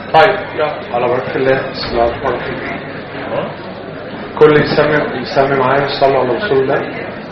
طيب يلا على بركة الله بسم الله الرحمن الرحيم كل يسمي يسمي معايا صلى على رسول الله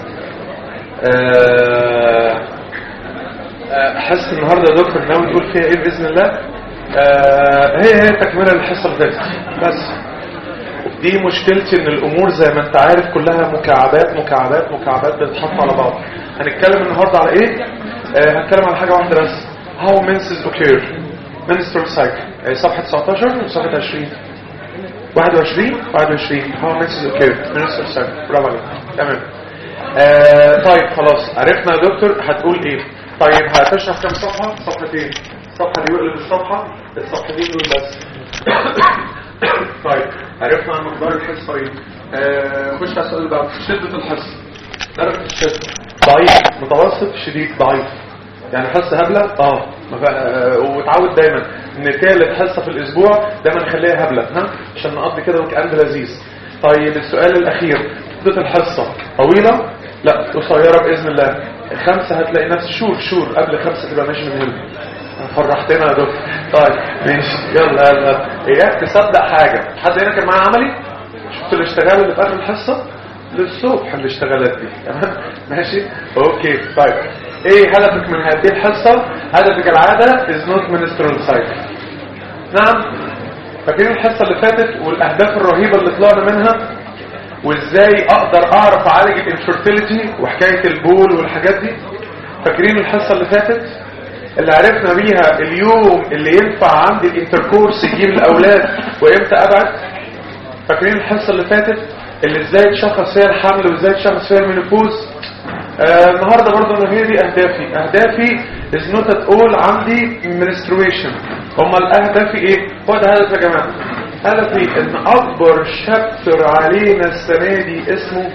آه، آه، حس النهارده يا دكتور ناوي تقول فيها ايه باذن الله آه، هي هي تكمله للحصه اللي فاتت بس دي مشكلتي ان الامور زي ما انت عارف كلها مكعبات مكعبات مكعبات بتتحط على بعض هنتكلم النهارده على ايه آه هنتكلم على حاجه واحده بس how menses occur menstrual cycle آه صفحه 19 وصفحه 20 21 21 how menses occur menstrual cycle برافو عليك تمام آه طيب خلاص عرفنا يا دكتور هتقول ايه طيب هتشرح كام صفحه صفحتين الصفحه دي وقلب الصفحه الصفحتين دول بس طيب عرفنا عن مقدار الحصه ايه آه خش على السؤال اللي بعده شده الحصه درجه الشده ضعيف متوسط شديد ضعيف يعني حصه هبله اه ما فا- آه، وتعود دايما ان ثالث حصه في الاسبوع دايما نخليها هبله ها عشان نقضي كده ويك اند لذيذ طيب السؤال الاخير مده الحصه طويله لا قصيره باذن الله خمسه هتلاقي نفس شور شور قبل خمسه تبقى ماشي من هنا فرحتنا يا دكتور طيب ماشي يلا يلا اياك تصدق حاجه حد هنا كان معاه عملي شفت الاشتغال اللي في اخر الحصه للصبح الاشتغالات دي تمام ماشي اوكي طيب ايه هدفك من هذه الحصه هدفك العاده از نوت منسترال سايكل نعم فاكرين الحصه اللي فاتت والاهداف الرهيبه اللي طلعنا منها وازاي اقدر اعرف اعالج الانفيرتيليتي وحكايه البول والحاجات دي فاكرين الحصه اللي فاتت اللي عرفنا بيها اليوم اللي ينفع عندي الانتركورس يجيب الاولاد وامتى ابعد فاكرين الحصه اللي فاتت اللي ازاي تشخص فيها الحمل وازاي تشخص فيها المينوبوز آه النهارده برضه انا هي دي اهدافي اهدافي از نوت ات اول عندي menstruation امال اهدافي ايه هو ده هدف يا جماعه هدفي ان اكبر شابتر علينا السنه دي اسمه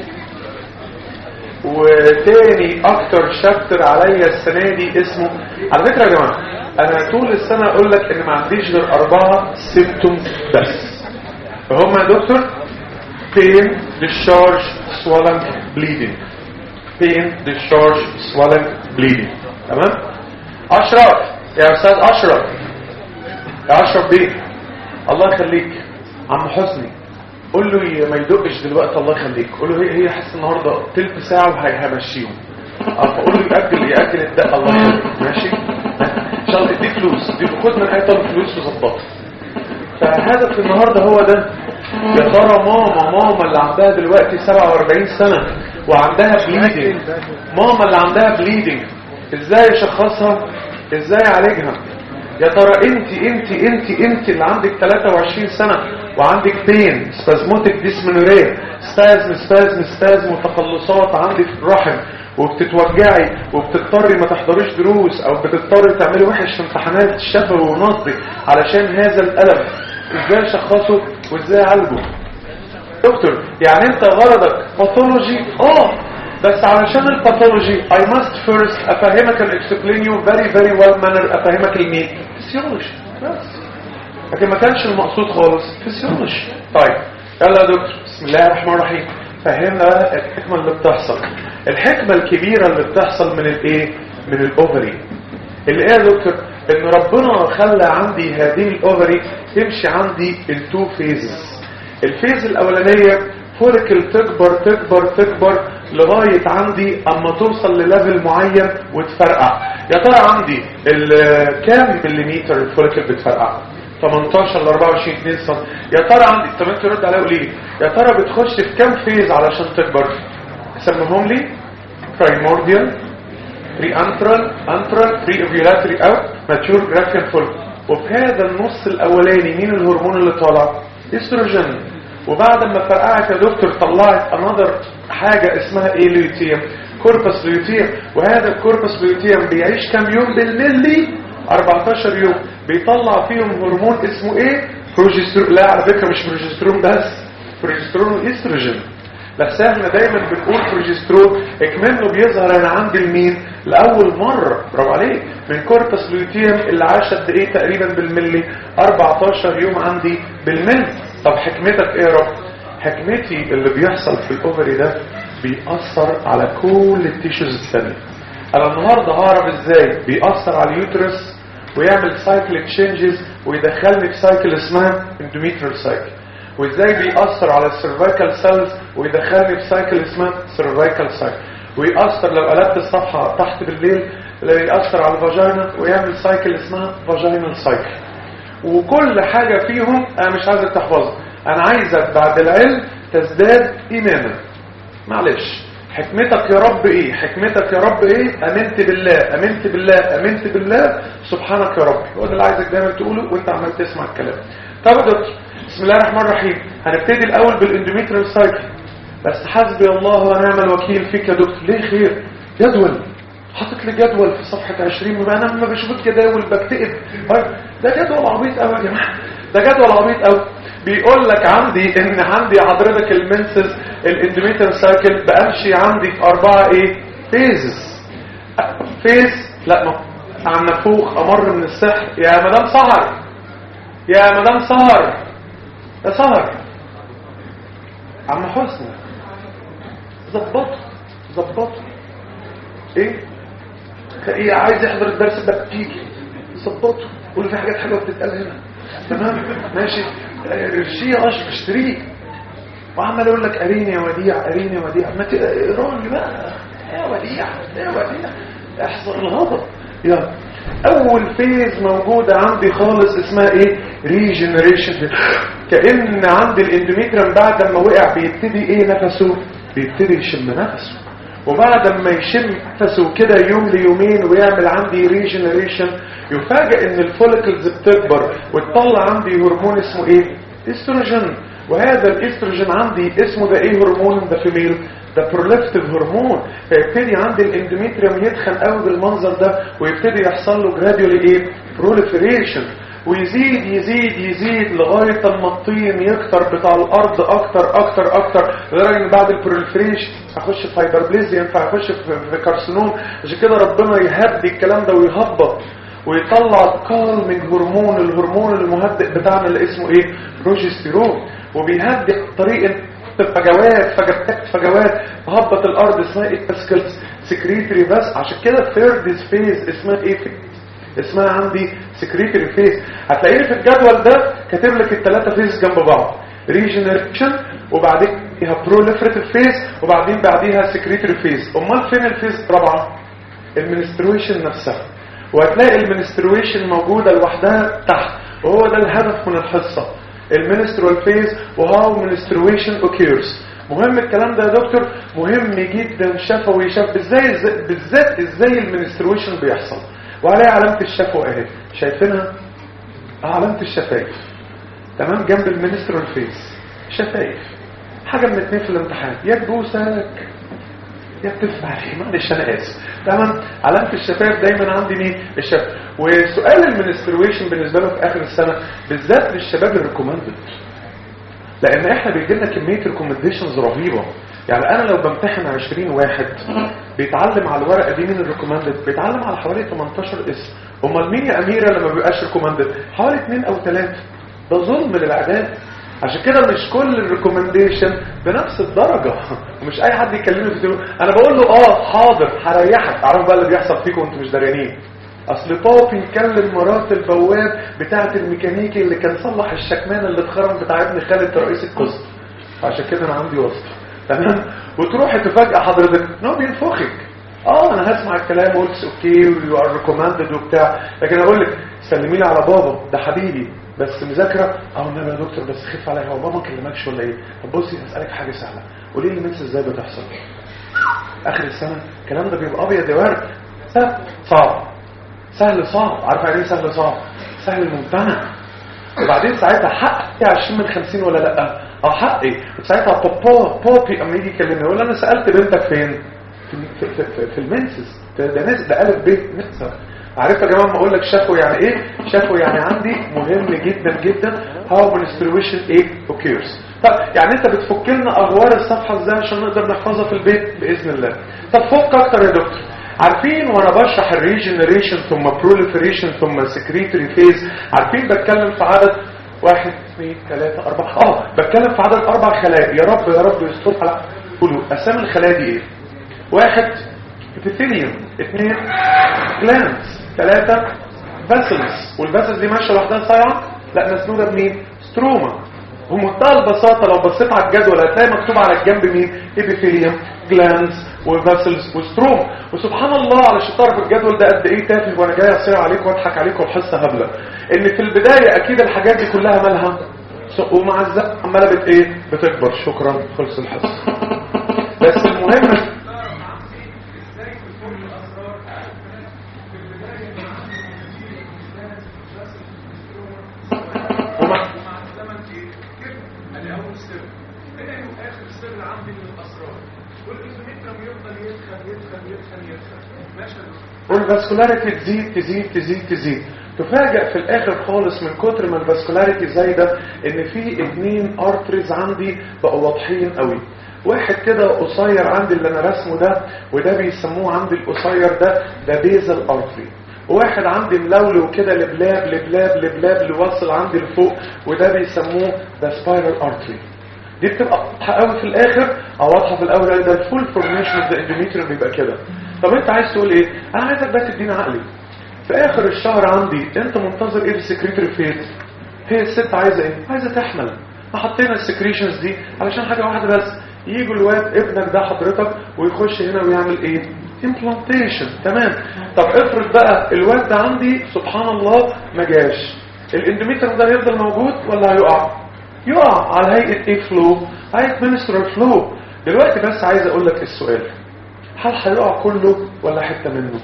وتاني اكتر شابتر عليا السنة دي اسمه على فكرة يا جماعة انا طول السنة اقول لك ان ما عنديش غير اربعة سيمتوم بس فهم يا دكتور pain discharge swelling bleeding pain discharge swelling bleeding تمام اشرف يا استاذ اشرف يا اشرف بيه الله يخليك عم حسني قول له ي- ما يدقش دلوقتي الله يخليك قول له هي هي حاسه النهارده تلت ساعه وهيمشيهم اه فقول له ياجل ياجل الدقه الله يخليك ماشي ان شاء الله اديه فلوس اديه خد من اي طالب فلوس وظبطه فهدف النهارده هو ده يا ترى ماما ماما اللي عندها دلوقتي 47 سنه وعندها بليدنج ماما اللي عندها بليدنج ازاي اشخصها ازاي اعالجها يا ترى انت انت انت انت اللي عندك 23 سنة وعندك بين سبازموتك ديسمنوريا سبازم سبازم سبازم وتقلصات عندك في الرحم وبتتوجعي وبتضطري ما تحضريش دروس او بتضطري تعملي وحش في امتحانات الشفوي ونصبي علشان هذا الالم ازاي اشخصه وازاي اعالجه دكتور يعني انت غرضك باثولوجي اه بس علشان الباثولوجي I must first افهمك ال explain you very very well manner افهمك المين فيسيولوجي بس لكن ما كانش المقصود خالص فيسيولوجي طيب يلا يا دكتور بسم الله الرحمن الرحيم فهمنا بقى الحكمة اللي بتحصل الحكمة الكبيرة اللي بتحصل من الايه من الاوفري اللي ايه يا دكتور ان ربنا خلى عندي هذه الاوفري تمشي عندي التو فيزز الفيز الاولانيه فوليكل تكبر تكبر تكبر لغايه عندي اما توصل لليفل معين وتفرقع يا ترى عندي ال- كام مليمتر الفوليكل بتفرقع 18 ل 24 2 سم يا ترى عندي طب انت رد عليا قولي لي يا ترى بتخش في كام فيز علشان تكبر سميهم لي primordial بري انترال انترال بري اوفيولاتري او ماتيور جرافيان فول وفي هذا النص الاولاني مين الهرمون اللي طالع استروجين وبعد ما فرقعت يا دكتور طلعت انذر حاجه اسمها ايه ليوتيوم كوربس ليوتيوم وهذا الكوربس ليوتيوم بيعيش كام يوم بالملي 14 يوم بيطلع فيهم هرمون اسمه ايه بروجسترون لا على فكره مش بروجسترون بس بروجسترون واستروجين بس احنا دايما بنقول بروجسترون اكمنه بيظهر انا عندي المين لاول مره برافو عليك من كوربس لوتيوم اللي عاش قد ايه تقريبا بالملي 14 يوم عندي بالملي طب حكمتك ايه يا رب حكمتي اللي بيحصل في الاوفري ده بيأثر على كل التيشوز الثانيه انا النهارده هعرف ازاي بيأثر على اليوترس ويعمل سايكل تشينجز ويدخلني في سايكل اسمها اندوميتريال سايكل وازاي بيأثر على السيرفايكال سيلز ويدخلني في سايكل اسمها سيرفايكال سايكل ويأثر لو قلبت الصفحة تحت بالليل يأثر على الفاجينا ويعمل سايكل اسمها فاجينال سايكل وكل حاجة فيهم انا مش عايزك تحفظها انا عايزك بعد العلم تزداد ايمانا معلش حكمتك يا رب ايه حكمتك يا رب ايه امنت بالله امنت بالله امنت بالله سبحانك يا رب هو ده اللي عايزك دايما تقوله وانت عمال تسمع الكلام طب يا دكتور بسم الله الرحمن الرحيم هنبتدي الاول بالاندوميتريال سايكل بس حسبي الله ونعم الوكيل فيك يا دكتور ليه خير جدول حاطط لي جدول في صفحة 20 وبقى انا لما بشوف الجداول بكتئب ده جدول عبيط قوي يا جماعه ده جدول عبيط قوي بيقول لك عندي ان عندي حضرتك المنسز الاندوميتر سايكل بامشي عندي في اربعه ايه فيزز فيز لا ما عم نفوخ امر من السحر يا مدام سهر يا مدام سهر يا سهر عم حسني ظبطه ظبطه ايه ايه عايز يحضر الدرس ده تيجي ظبطه قول في حاجات حلوه بتتقال هنا تمام ماشي الشيء اشرب اشتريه وعمال يقول لك اريني يا وديع اريني يا وديع ما تقراني بقى يا وديع يا وديع احذر الغضب يلا اول فيز موجودة عندي خالص اسمها ايه ريجنريشن كأن عندي الاندوميتريم بعد ما وقع بيبتدي ايه نفسه بيبتدي يشم نفسه وبعد ما يشم نفسه كده يوم ليومين ويعمل عندي ريجنريشن يفاجئ ان الفوليكلز بتكبر وتطلع عندي هرمون اسمه ايه استروجين وهذا الاستروجين عندي اسمه ده ايه هرمون ده فيميل ده بروليفتيف هرمون فيبتدي عندي الاندوميتريوم يدخل قوي بالمنظر ده ويبتدي يحصل له جراديولي ايه بروليفريشن ويزيد يزيد يزيد لغاية اما الطين يكتر بتاع الارض اكتر اكتر اكتر لدرجة ان بعد البروليفريشن اخش في هايبربليزيا ينفع اخش في كارسينوم عشان كده ربنا يهدي الكلام ده ويهبط ويطلع الكالمنج هرمون الهرمون المهدئ بتاعنا اللي اسمه ايه بروجستيرون وبيهدي طريق فجوات فجوات فجوات تهبط الارض اسمها ايه سكريتري بس عشان كده ثيرد فيز اسمها ايه اسمها عندي سكريتري فيز هتلاقيني في الجدول ده كاتب لك الثلاثه فيز جنب بعض ريجنريشن وبعدين فيها بروليفريتيف فيز وبعدين بعديها سكريتري فيز امال فين الفيز الرابعه المنسترويشن نفسها وهتلاقي المنسترويشن موجوده لوحدها تحت وهو ده الهدف من الحصه المنسترال فيز وهاو منسترويشن اوكيرز مهم الكلام ده يا دكتور مهم جدا شفوي شف ازاي بالذات ازاي المنسترويشن بيحصل وعليها علامه الشفوي اهي شايفينها علامه الشفايف تمام جنب المنسترال فيز شفايف حاجه من اتنين في الامتحان يا تبوسك يا بتدفع عليه معلش انا اسف تمام علامه الشفايف دايما عندي مين الشفايف وسؤال المنسترويشن بالنسبه له في اخر السنه بالذات للشباب الريكومندد لان احنا بيجي لنا كميه ريكومنديشنز رهيبه يعني انا لو بمتحن 20 واحد بيتعلم على الورقه دي مين الريكومندد بيتعلم على حوالي 18 اسم امال مين يا اميره لما بيبقاش ريكومندد حوالي 2 او 3 ده ظلم للاعداد عشان كده مش كل الريكومنديشن بنفس الدرجة ومش اي حد يكلمني في التليفون انا بقول له اه حاضر هريحك عارف بقى اللي بيحصل فيكم وانتوا مش دريانين اصل بابي يكلم مرات البواب بتاعه الميكانيكي اللي كان صلح الشكمان اللي اتخرم بتاع ابن خالد رئيس القسم فعشان كده انا عندي واسطه تمام وتروحي تفاجئ حضرتك ان هو بينفخك اه انا هسمع الكلام وقلت اوكي ويو ار ريكومندد وبتاع لكن اقول لك سلمي لي على بابا ده حبيبي بس مذاكره اه النبي يا دكتور بس خف عليا هو بابا ما كلمكش ولا ايه طب بصي هسالك حاجه سهله قولي لي المنس ازاي بتحصل اخر السنه الكلام ده بيبقى ابيض يا ورد سهل صعب سهل صعب عارف يعني ايه سهل صعب سهل ممتنع وبعدين ساعتها حقي 20 من 50 ولا لا اه حقي ساعتها بابا بابي اما يجي يكلمني يقول انا سالت بنتك فين في في, في, في المنسس ده ناس ده الف ب نسب عارف يا جماعه ما اقول لك شافوا يعني ايه شافوا يعني عندي مهم جدا جدا هاو منسترويشن ايه اوكيرز طب يعني انت بتفك لنا اغوار الصفحه ازاي عشان نقدر نحفظها في البيت باذن الله طب فك اكتر يا دكتور عارفين وانا بشرح الريجنريشن ثم بروليفريشن ثم سكريتري فيز عارفين بتكلم في عدد واحد اثنين ثلاثة أربعة اه بتكلم في عدد أربع خلايا يا رب يا رب يستر على قولوا أسامي الخلايا دي إيه؟ واحد ابيثيليوم اثنين جلانس ثلاثة فاسلز والفاسلز دي ماشيه لوحدها صايعه لا مسنوده بمين ستروما بمنتهى البساطه لو بصيت على الجدول هتلاقي مكتوب على الجنب مين ايبيثيليوم جلانز وفاسلز وستروم وسبحان الله على شطاره في الجدول ده قد ايه تافه وانا جاي اصير عليكم واضحك عليكم الحصه هبله ان في البدايه اكيد الحاجات دي كلها مالها ومع الزق عماله بت ايه بتكبر شكرا خلص الحصه بس المهم والفاسكولاريتي تزيد تزيد تزيد تزيد تفاجئ في الاخر خالص من كتر ما الفاسكولاريتي زايده ان في اتنين ارتريز عندي بقوا واضحين قوي واحد كده قصير عندي اللي انا رسمه ده وده بيسموه عندي القصير ده ده بيزل ارتري واحد عندي ملولو كده لبلاب لبلاب لبلاب لواصل عندي لفوق وده بيسموه ده سبايرال ارتري دي بتبقى واضحه قوي في الاخر او واضحه في الاول ده الفول فورميشن اوف ذا اندوميتريوم بيبقى كده طب انت عايز تقول ايه انا عايزك بقى تديني عقلي في اخر الشهر عندي انت منتظر ايه السكريتري فيت هي الست عايزه ايه عايزه تحمل فحطينا السكريشنز دي علشان حاجه واحده بس يجوا الواد ابنك ده حضرتك ويخش هنا ويعمل ايه امبلانتيشن تمام طب افرض بقى الواد ده عندي سبحان الله ما جاش الاندوميتر ده هيفضل موجود ولا هيقع يقع على هيئه ايه فلو هيئه منسترال فلو دلوقتي بس عايز اقول لك السؤال هل هيقع كله ولا حته منه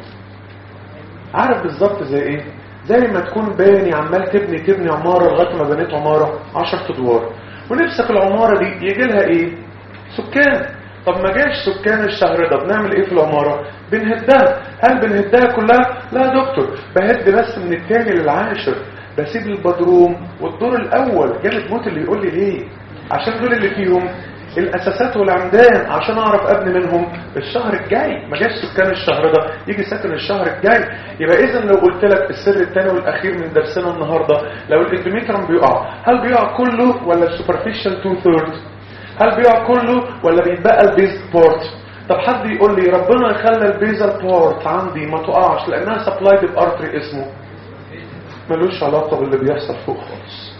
عارف بالظبط زي ايه زي ما تكون باني عمال تبني تبني عماره لغايه ما بنيت عماره 10 ادوار ونفسك العماره دي يجي لها ايه سكان طب ما جاش سكان الشهر ده بنعمل ايه في العماره بنهدها هل بنهدها كلها لا يا دكتور بهد بس من الثاني للعاشر بسيب البدروم والدور الاول جامد موت اللي يقول لي ليه عشان دول اللي فيهم الاساسات والعمدان عشان اعرف ابني منهم الشهر الجاي ما جاش سكان الشهر ده يجي ساكن الشهر الجاي يبقى اذا لو قلت لك السر الثاني والاخير من درسنا النهارده لو الاندوميترم بيقع هل بيقع كله ولا السوبرفيشال تو ثيرد هل بيقع كله ولا بيتبقى البيز بورت طب حد يقول لي ربنا يخلى البيزل بورت عندي ما تقعش لانها سبلايد بارتري اسمه ملوش علاقه باللي بيحصل فوق خالص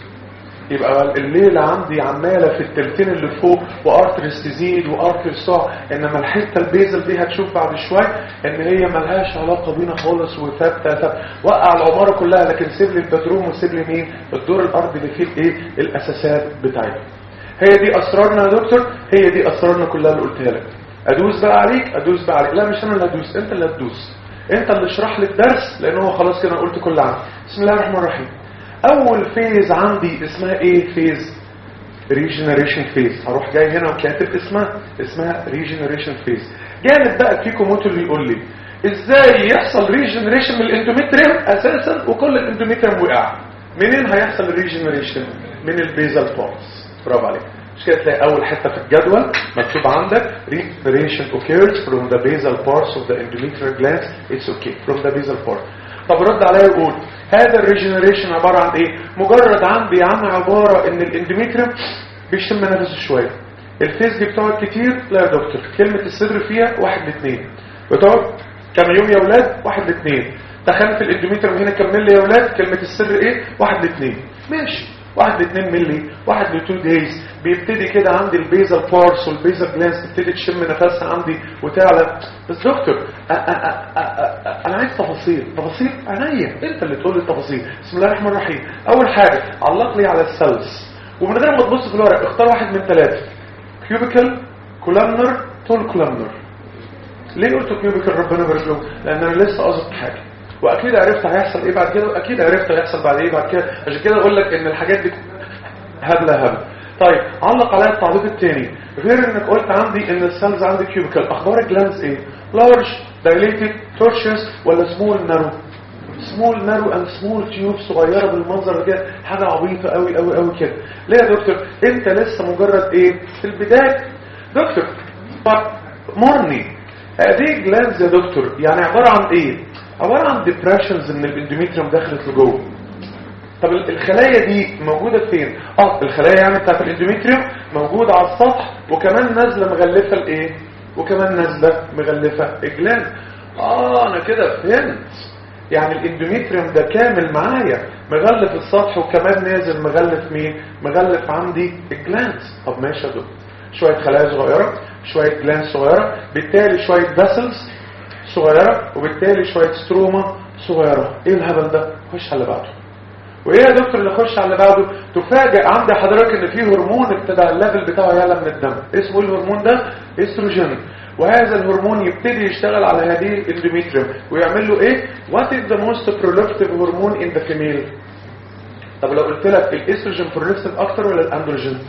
يبقى الليلة عندي عمالة في التلتين اللي فوق وارترس تزيد وارترس تقع انما الحتة البيزل دي هتشوف بعد شوية ان هي ملهاش علاقة بينا خالص وثابتة ثابتة وقع العمارة كلها لكن سيب لي البدروم وسيب لي مين الدور الارضي اللي فيه الايه الاساسات بتاعتها هي دي اسرارنا يا دكتور هي دي اسرارنا كلها اللي قلتها لك ادوس بقى عليك ادوس بقى عليك لا مش انا اللي ادوس انت اللي هتدوس انت اللي اشرح لي الدرس لان هو خلاص كده قلت كل عام بسم الله الرحمن الرحيم اول فيز عندي اسمها ايه فيز ريجنريشن فيز هروح جاي هنا وكاتب اسمها اسمها ريجنريشن فيز جانب بقى كيكوموتو اللي يقول لي ازاي يحصل ريجنريشن من الاندوميتريوم اساسا وكل الاندوميتريوم وقع منين هيحصل الريجنريشن من البيزال بارتس برافو عليك مش كده تلاقي اول حته في الجدول مكتوب عندك regeneration occurs from the basal parts of the endometrial glands it's okay from the basal part طب رد عليا وقول هذا الريجنريشن عبارة عن ايه مجرد عندي عن عبارة ان الاندوميتريوم بيشم نفسه شوية الفيز دي بتقعد كتير لا يا دكتور كلمة الصدر فيها واحد لاثنين بتقعد كم يوم يا ولاد واحد لاثنين تخلف الاندوميتريوم هنا كمل لي يا ولاد كلمة السر ايه واحد لاثنين ماشي واحد لاثنين ملي واحد لتو دايز بيبتدي كده عندي البيزل بارس والبيزل جلانس تبتدي تشم نفسها عندي وتعلى بس دكتور أ أ أ أ انا عايز تفاصيل تفاصيل عينيا انت اللي تقول لي التفاصيل بسم الله الرحمن الرحيم اول حاجه علق لي على السيلز ومن غير ما تبص في الورق اختار واحد من ثلاثه كيوبيكال كولامنر تول كولامنر ليه قلت كيوبيكال ربنا يبارك له لان انا لسه قاصد حاجه واكيد عرفت هيحصل ايه بعد كده واكيد عرفت هيحصل بعد ايه بعد كده عشان كده اقول لك ان الحاجات دي هبله هبله طيب علق عليا التعليق الثاني غير انك قلت عندي ان السيلز عندي كيوبيكال اخبار الجلانز ايه لارج دايليتد تورشيوس ولا سمول نارو سمول نارو اند سمول تيوب صغيره بالمنظر ده حاجه عبيطه قوي قوي قوي كده ليه يا دكتور انت لسه مجرد ايه في البدايه دكتور مرني هذه جلانز يا دكتور يعني عباره عن ايه عباره عن ديبريشنز من الاندوميتريوم دخلت لجوه طب الخلايا دي موجودة فين اه الخلايا يعني بتاعت الاندوميتريوم موجودة على السطح وكمان نازلة مغلفة الايه وكمان نازلة مغلفة الجلاند اه انا كده فهمت يعني الاندوميتريوم ده كامل معايا مغلف السطح وكمان نازل مغلف مين مغلف عندي الجلانس طب ماشي يا دكتور شويه خلايا صغيره شويه جلانس صغيره بالتالي شويه فاسلز صغيره وبالتالي شويه ستروما صغيره ايه الهبل ده خش على اللي بعده وايه يا دكتور اللي خش على اللي بعده تفاجئ عند حضرتك ان في هرمون ابتدى الليفل بتاعه يعلى من الدم اسمه ايه الهرمون ده استروجين وهذا الهرمون يبتدي يشتغل على هذه الاندوميتريوم ويعمل له ايه what is the most proliferative hormone in the female طب لو قلت لك الاستروجين proliferative اكتر ولا الاندروجين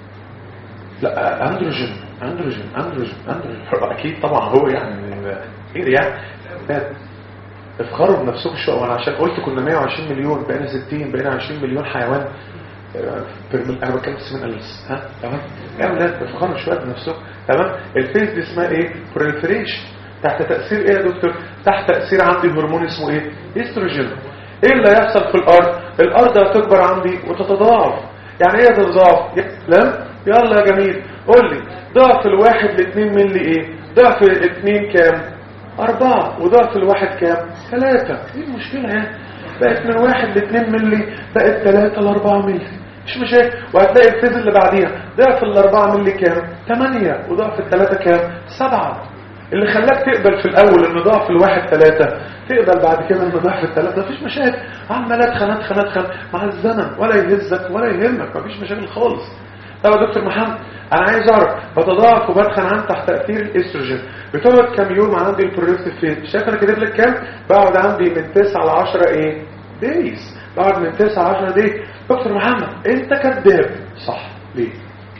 لا اندروجين اندروجين اندروجين اندروجين اكيد طبعا هو يعني ايه يعني باد. افخروا بنفسكم شويه وانا عشان قلت كنا 120 مليون بقينا 60 بقينا 20 مليون حيوان آه، برميل- انا بتكلم في الالس ها تمام يا اولاد افخروا شويه بنفسكم تمام الفيز دي اسمها ايه بروليفريشن تحت تاثير ايه يا دكتور تحت تاثير عندي هرمون اسمه ايه استروجين ايه اللي هيحصل في الارض الارض هتكبر عندي وتتضاعف يعني ايه تتضاعف لا يلا يا جميل قول لي ضعف الواحد لاتنين ملي ايه ضعف اتنين كام أربعة وضعف الواحد كام ثلاثة ايه المشكلة يعني بقت من واحد لاتنين ملي بقت ثلاثة لأربعة ملي مش مشاكل وهتلاقي الفيز اللي بعديها ضعف الأربعة ملي كام ثمانية وضعف الثلاثة كام سبعة اللي خلاك تقبل في الأول إن ضعف الواحد ثلاثة تقبل بعد كده إن ضعف الثلاثة مفيش مشاكل عمال أدخن أدخن أدخن مع الزمن ولا يهزك ولا يهمك مفيش مشاكل خالص طب يا دكتور محمد انا عايز اعرف بتضاعف وبدخن عن تحت تاثير الاستروجين بتقعد كام يوم عندي البروليفتيف فين شايف انا كاتب لك كام بقعد عندي من 9 ل 10 ايه دايز بقعد من 9 ل 10 دايز دكتور محمد انت كذاب صح ليه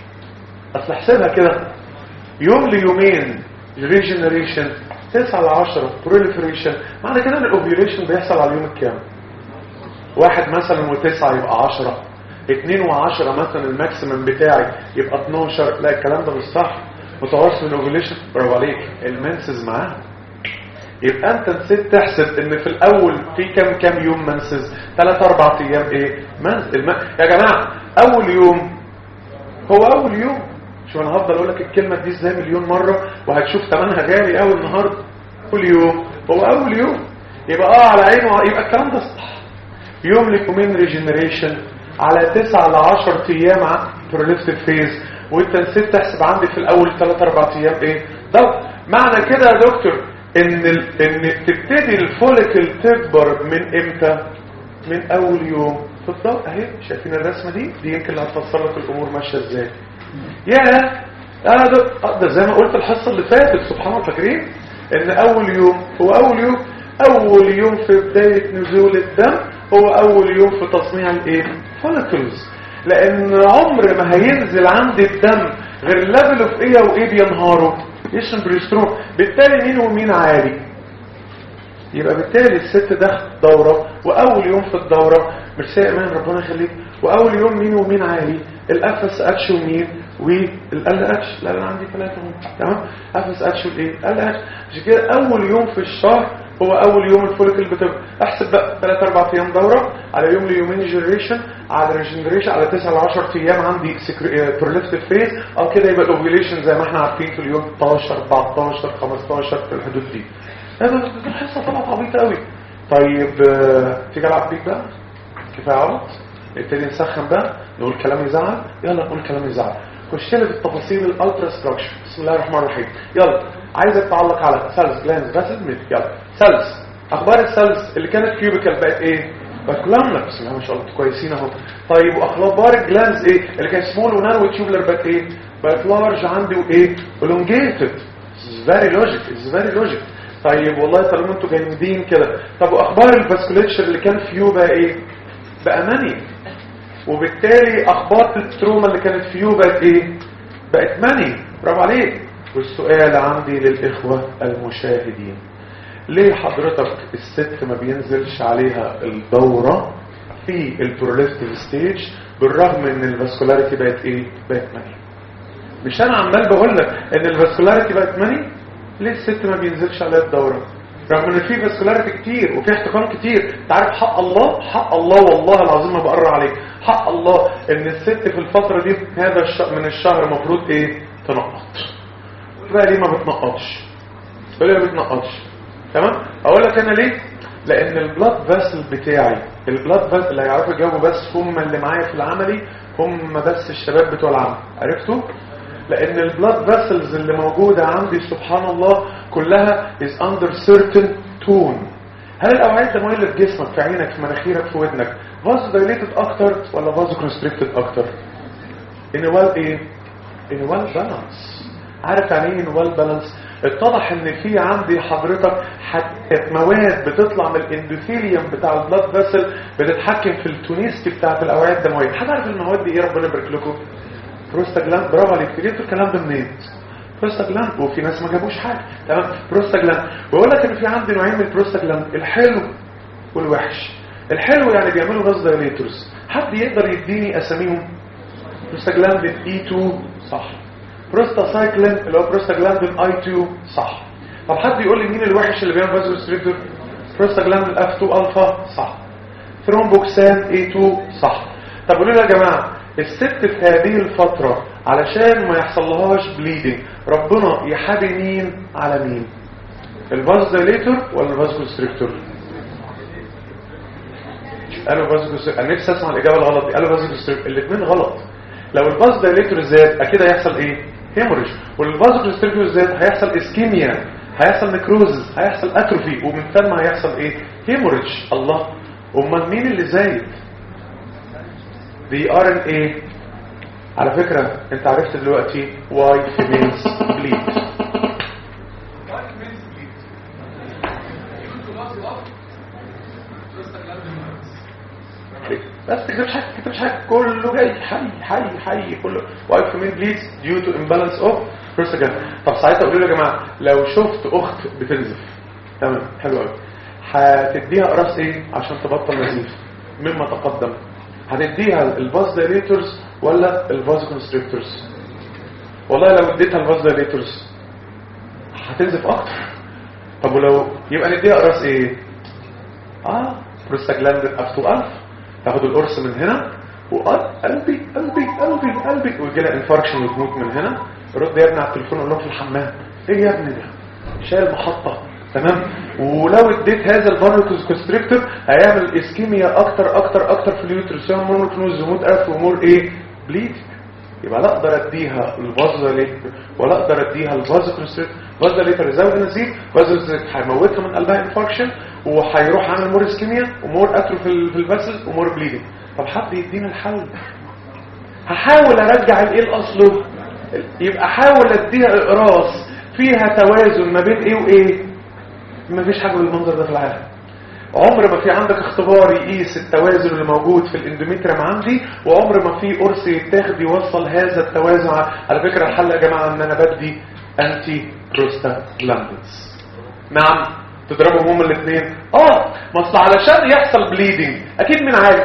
اصل احسبها كده يوم ليومين ريجنريشن 9 ل 10 بروليفريشن معنى كده ان الاوفيوليشن بيحصل على اليوم الكام واحد مثلا وتسعة يبقى عشرة اتنين وعشرة مثلا الماكسيمم بتاعي يبقى 12 لا الكلام ده مش صح متوسط الاوفيليشن برافو عليك المنسز معاها يبقى انت نسيت تحسب ان في الاول في كام كام يوم منسز 3 4 ايام ايه منز الم... يا جماعه اول يوم هو اول يوم شو انا هفضل اقول لك الكلمه دي ازاي مليون مره وهتشوف ثمنها غالي قوي النهارده كل يوم هو اول يوم يبقى اه على عينه يبقى الكلام ده صح يوم ليومين ريجنريشن على 9 ل 10 ايام على بروليفتيف فيز وانت نسيت تحسب عندي في الاول 3 4 ايام ايه ده معنى كده يا دكتور ان ال... ان تبتدي الفوليكل تكبر من امتى من اول يوم في الضوء اهي شايفين الرسمه دي دي يمكن اللي هتفسر لك الامور ماشيه ازاي يا انا ده, ده زي ما قلت الحصه اللي فاتت سبحان الله فاكرين ان اول يوم هو اول يوم اول يوم في بدايه نزول الدم هو اول يوم في تصنيع الايه فوليكلز لان عمر ما هينزل عندي الدم غير الليفل اوف ايه وايه بينهاروا يشن بريسترون بالتالي مين ومين عالي يبقى بالتالي الست دخل دورة واول يوم في الدورة ميرسي امان ربنا يخليك واول يوم مين ومين عالي الافس اتش ومين والال اتش لا انا عندي ثلاثة هم تمام افس اتش والايه ال اتش عشان كده اول يوم في الشهر هو اول يوم الفوليكل بتبقى احسب بقى 3 4 ايام دوره على يوم ليومين جنريشن على ريجنريشن على 9 ل 10 ايام عندي بروليفتيف فيز اه كده يبقى الاوفيليشن زي ما احنا عارفين في اليوم 12 14 15 في الحدود دي هذا الحصه طلعت عبيطه قوي طيب آه، تيجي العب بيك بقى كفايه عبط نبتدي نسخن بقى نقول كلام يزعل يلا نقول كلام يزعل خش لي في التفاصيل الالترا ستراكشر بسم الله الرحمن الرحيم يلا عايزك تعلق على سيلز جلانز فاسل ميد يلا سيلز اخبار السيلز اللي كانت كيوبيكال بقت ايه بقت كلامنا بسم الله ما شاء الله انتوا كويسين اهو طيب واخبار الجلانز ايه اللي كانت سمول ونارو تيوبلر بقت ايه بقت لارج عندي وايه elongated فيري لوجيك از فيري لوجيك طيب والله طالما انتوا جامدين كده طب واخبار الفاسكوليتشر اللي كان فيو بقى ايه بقى ماني وبالتالي اخبار التروما اللي كانت فيو بقت ايه بقت ماني برافو عليك والسؤال عندي للاخوه المشاهدين ليه حضرتك الست ما بينزلش عليها الدوره في البروليفتيف ستيج بالرغم ان الفاسكولاريتي بقت ايه بقت ماني مش انا عمال بقول لك ان الفاسكولاريتي بقت ماني ليه الست ما بينزلش عليها الدوره رغم ان في فاسكولاريتي كتير وفي احتقان كتير انت عارف حق الله حق الله والله العظيم ما بقرر عليك حق الله ان الست في الفتره دي هذا الشهر من الشهر المفروض ايه تنقط بقى ليه ما بتنقطش تقول لي ما بتنقطش تمام اقول لك انا ليه لان البلاد فاسل بتاعي البلاد فاسل اللي هيعرفوا يجاوبوا بس هم اللي معايا في العملي هم بس الشباب بتوع العمل عرفتوا لان البلاد فاسلز اللي موجودة عندي سبحان الله كلها is under certain tone هل الاوعية الدموية اللي في جسمك في عينك في مناخيرك في ودنك فاز دايليتد اكتر ولا فاز كونستريكتد اكتر ان وال ايه ان وال بالانس عارف يعني ايه ان وال بالانس اتضح ان في عندي حضرتك حتى مواد بتطلع من الاندوثيليوم بتاع البلاد فيسل بتتحكم في التونيستي بتاعت الاوعيه الدمويه حد عارف المواد دي ايه ربنا يبارك لكم بروستاجلاند برافو عليك جبتوا الكلام ده منين بروستاجلاند وفي ناس ما جابوش حاجه تمام بروستاجلاند بقول لك ان في عندي نوعين من البروستاجلاند الحلو والوحش الحلو يعني بيعملوا غاز دايليتورز حد يقدر يديني اساميهم بروستاجلاندين اي 2 صح بروستاسايكلين اللي هو بروستاجلاندين اي 2 صح طب حد يقول لي مين الوحش اللي بيعمل فازو ريستريكتور بروستاجلاندين اف 2 الفا صح ثرومبوكسان اي 2 صح طب قولوا لي يا جماعه الست في هذه الفترة علشان ما يحصلهاش بليدنج ربنا يحابي مين على مين الفاز دايليتور ولا الفاز كونستريكتور قالوا فاز كونستريكتور انا نفسي اسمع الاجابه الغلط دي قالوا فاز كونستريكتور الاثنين غلط لو الفاز دايليتور زاد اكيد هيحصل ايه هيموريج والفاز كونستريكتور زاد هيحصل اسكيميا هيحصل نكروزز هيحصل اتروفي ومن ثم هيحصل ايه هيموريج الله امال مين اللي زايد the RNA على فكرة انت عرفت دلوقتي why females bleed بس تكتبش حاجة تكتبش حاجة كله جاي حي حي حي كله why females bleed due to imbalance of prostaglandin طب ساعتها قولوا لي يا جماعة لو شفت اخت بتنزف تمام حلو قوي هتديها قراص ايه عشان تبطل نزيف مما تقدم هنديها الفاز دايليتورز ولا الفاز كونستريكتورز والله لو اديتها الفاز دايليتورز هتنزف اكتر طب ولو يبقى نديها قراص ايه اه بروستاجلاندين اف تو الف تاخد القرص من هنا وقلبي قلبي قلبي قلبي ويجي لها انفاركشن وتموت من هنا رد يا ابني على التليفون قول لهم في الحمام ايه يا ابني ده شايل محطه تمام ولو اديت هذا الفاريكوز كونستريكتور هيعمل اسكيميا اكتر اكتر اكتر في اليوترس يعمل مور كنوز وموت اف ومور ايه بليد يبقى لا اقدر اديها الفازا ليت ولا اقدر اديها الفازا كونستريكتور فازا ليت يزود النزيف فازا هيموتها من قلبها انفاركشن وهيروح عامل مور اسكيميا ومور اترو في الفاسل ومور بليدنج طب حد يدينا الحل هحاول ارجع الايه لاصله يبقى احاول اديها اقراص فيها توازن ما بين ايه وايه ما فيش حاجة بالمنظر ده في العالم عمر ما في عندك اختبار يقيس التوازن اللي موجود في الاندوميتريم عندي وعمر ما في قرص يتاخد يوصل هذا التوازن على فكرة الحل يا جماعة ان انا بدي انتي بروستاجلاندينز نعم تضربهم هما الاثنين اه ما اصل علشان يحصل بليدنج اكيد من عالي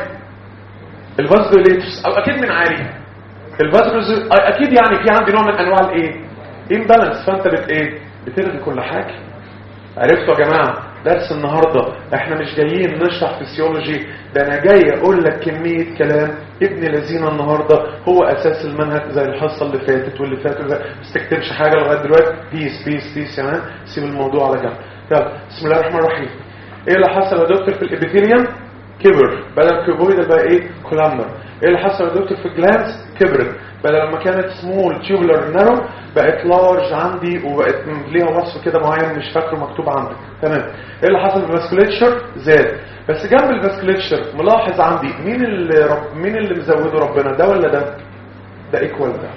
الفازوليتس او اكيد من عالي الفازوليتس اكيد يعني في عندي نوع من انواع الايه امبالانس فانت بت ايه بتلغي كل حاجه عرفتوا يا جماعة درس النهاردة احنا مش جايين نشرح فسيولوجي ده انا جاي اقول لك كمية كلام ابن لذينة النهاردة هو اساس المنهج زي الحصة اللي فاتت واللي فاتت بس تكتبش حاجة لغاية دلوقتي بيس بيس بيس يا مان سيب الموضوع على جنب يلا بسم الله الرحمن الرحيم ايه اللي حصل يا دكتور في الابيثيليوم كبر بدل كيوبويد بقى ايه كولامنر ايه اللي حصل يا دكتور في الجلانس كبرت بدل لما كانت سمول تيوبولار نارو بقت لارج عندي وبقت ليها وصف كده معين مش فاكره مكتوب عندك تمام ايه اللي حصل في الفاسكوليتشر زاد بس جنب الفاسكوليتشر ملاحظ عندي مين اللي رب مين اللي مزوده ربنا ده ولا ده ده ايكوال ده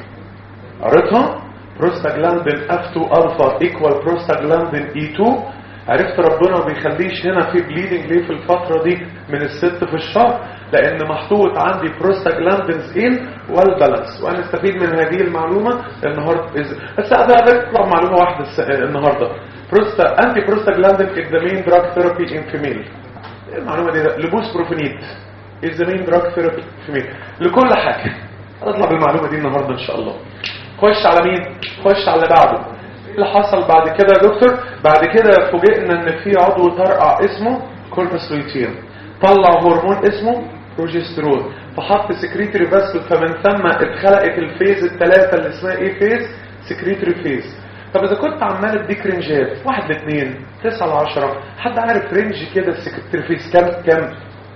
قريتها بروستاجلاندين اف 2 الفا ايكوال بروستاجلاندين اي 2 عرفت ربنا ما بيخليش هنا في بليدنج ليه في الفترة دي من الست في الشهر لان محطوط عندي بروستاجلاندينز ان والبالانس وانا استفيد من هذه المعلومة النهاردة بس اطلع معلومة واحدة النهاردة بروستا انتي بروستاجلاندين is the main drug therapy in female المعلومة دي لبوس بروفينيد is the main drug therapy in female لكل حاجة هتطلع بالمعلومة دي النهاردة ان شاء الله خش على مين خش على اللي بعده اللي حصل بعد كده يا دكتور بعد كده فوجئنا ان في عضو طرقع اسمه كوربس لوتيوم طلع هرمون اسمه بروجسترون فحط سكريتري فاسكول فمن ثم اتخلقت الفيز الثلاثه اللي اسمها ايه فيز سكريتري فيز طب اذا كنت عمال اديك رينجات واحد لاثنين تسعة لعشرة حد عارف رينج كده السكترفيس كام كام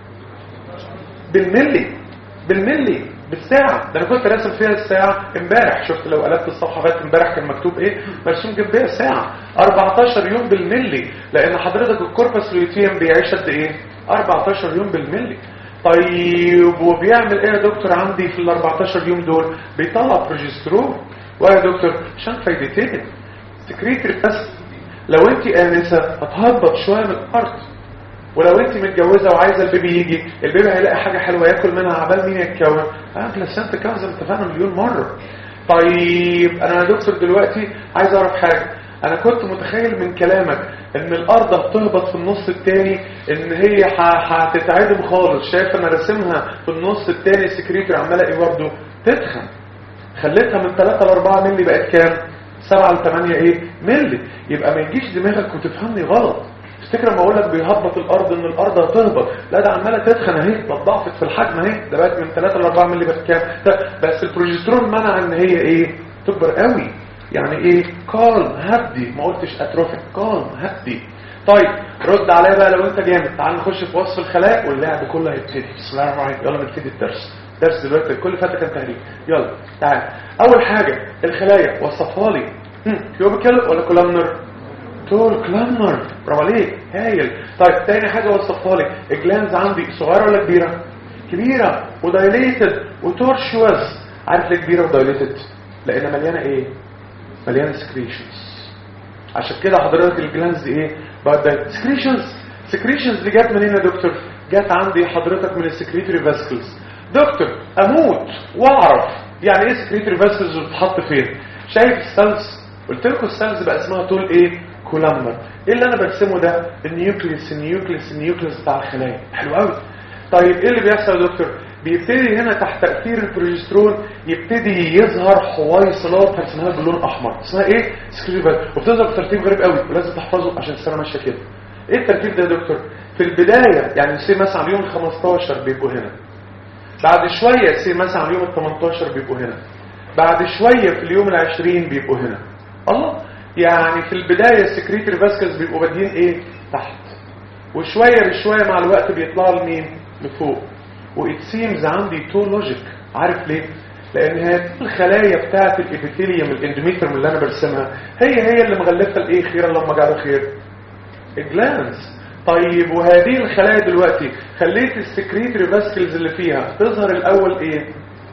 بالملي بالملي بالساعة ده انا كنت راسم فيها الساعة امبارح شفت لو قلبت الصفحة بقت امبارح كان مكتوب ايه مرسوم جنبيها ساعة 14 يوم بالملي لان حضرتك الكوربس لوتيوم بيعيش قد ايه 14 يوم بالملي طيب وبيعمل ايه يا دكتور عندي في ال 14 يوم دول بيطلع بروجسترون ويا دكتور عشان فايدتين سكريتري بس لو انت انسه هتهبط شويه من الارض ولو انت متجوزه وعايزه البيبي يجي البيبي هيلاقي حاجه حلوه ياكل منها عبال مين يتكون اه بلاسنتا كده زي ما اتفقنا مليون مره طيب انا يا دكتور دلوقتي عايز اعرف حاجه انا كنت متخيل من كلامك ان الارض هتهبط في النص التاني ان هي هتتعدم خالص شايف انا راسمها في النص التاني السكريتري عماله ايه برضه تتخن خليتها من 3 ل 4 مللي بقت كام 7 ل 8 ايه مللي يبقى ما يجيش دماغك وتفهمني غلط تفتكر لما اقول لك بيهبط الارض ان الارض هتهبط لا ده عماله تتخن اهي ده ضعفت في الحجم اهي ده بقت من 3 ل 4 مللي بقت كام بس البروجسترون منع ان هي ايه تكبر قوي يعني ايه كالم هدي ما قلتش اتروفيك كالم هدي طيب رد عليا بقى لو انت جامد تعال نخش في وصف الخلايا واللعب كله هيبتدي بسم الله الرحمن الرحيم يلا نبتدي الدرس درس دلوقتي كل فتره كان تهريج يلا تعال اول حاجه الخلايا وصفها لي كيوبيكال ولا كولامنر تول كلامنر برافو عليك هايل طيب تاني حاجه وصفها لي الجلانز عندي صغيره ولا كبيره كبيره ودايليتد وتورشوس عارف ليه كبيره ودايليتد لانها مليانه ايه مليانه سكريشنز عشان كده حضرتك الجلانز ايه بقى سكريشنز سكريشنز دي جت منين يا دكتور جت عندي حضرتك من السكريتري فاسكلز دكتور اموت واعرف يعني ايه سكريتري فاسكلز وتتحط فين شايف السيلز قلت لكم السيلز بقى اسمها طول ايه كولامنر ايه اللي انا برسمه ده النيوكليس النيوكليس النيوكليس بتاع الخلايا حلو قوي طيب ايه اللي بيحصل يا دكتور بيبتدي هنا تحت تاثير البروجسترون يبتدي يظهر حويصلات هرسمها باللون احمر اسمها ايه سكريبل وبتظهر بترتيب غريب قوي ولازم تحفظه عشان السنه ماشيه كده ايه الترتيب ده يا دكتور في البدايه يعني سي مثلا على اليوم 15 بيبقوا هنا بعد شويه سي مثلا على اليوم 18 بيبقوا هنا بعد شويه في اليوم ال20 بيبقوا هنا الله يعني في البدايه السكريتري فاسكس بيبقوا بادئين ايه تحت وشويه بشويه مع الوقت بيطلعوا لمين لفوق وإت سيمز عندي تو لوجيك عارف ليه لان هذه الخلايا بتاعه الابيثيليوم الاندوميتريوم اللي انا برسمها هي هي اللي مغلفه الايه خيرا لما جعله خير الجلانس طيب وهذه الخلايا دلوقتي خليت السكريتري فاسكلز اللي فيها تظهر الاول ايه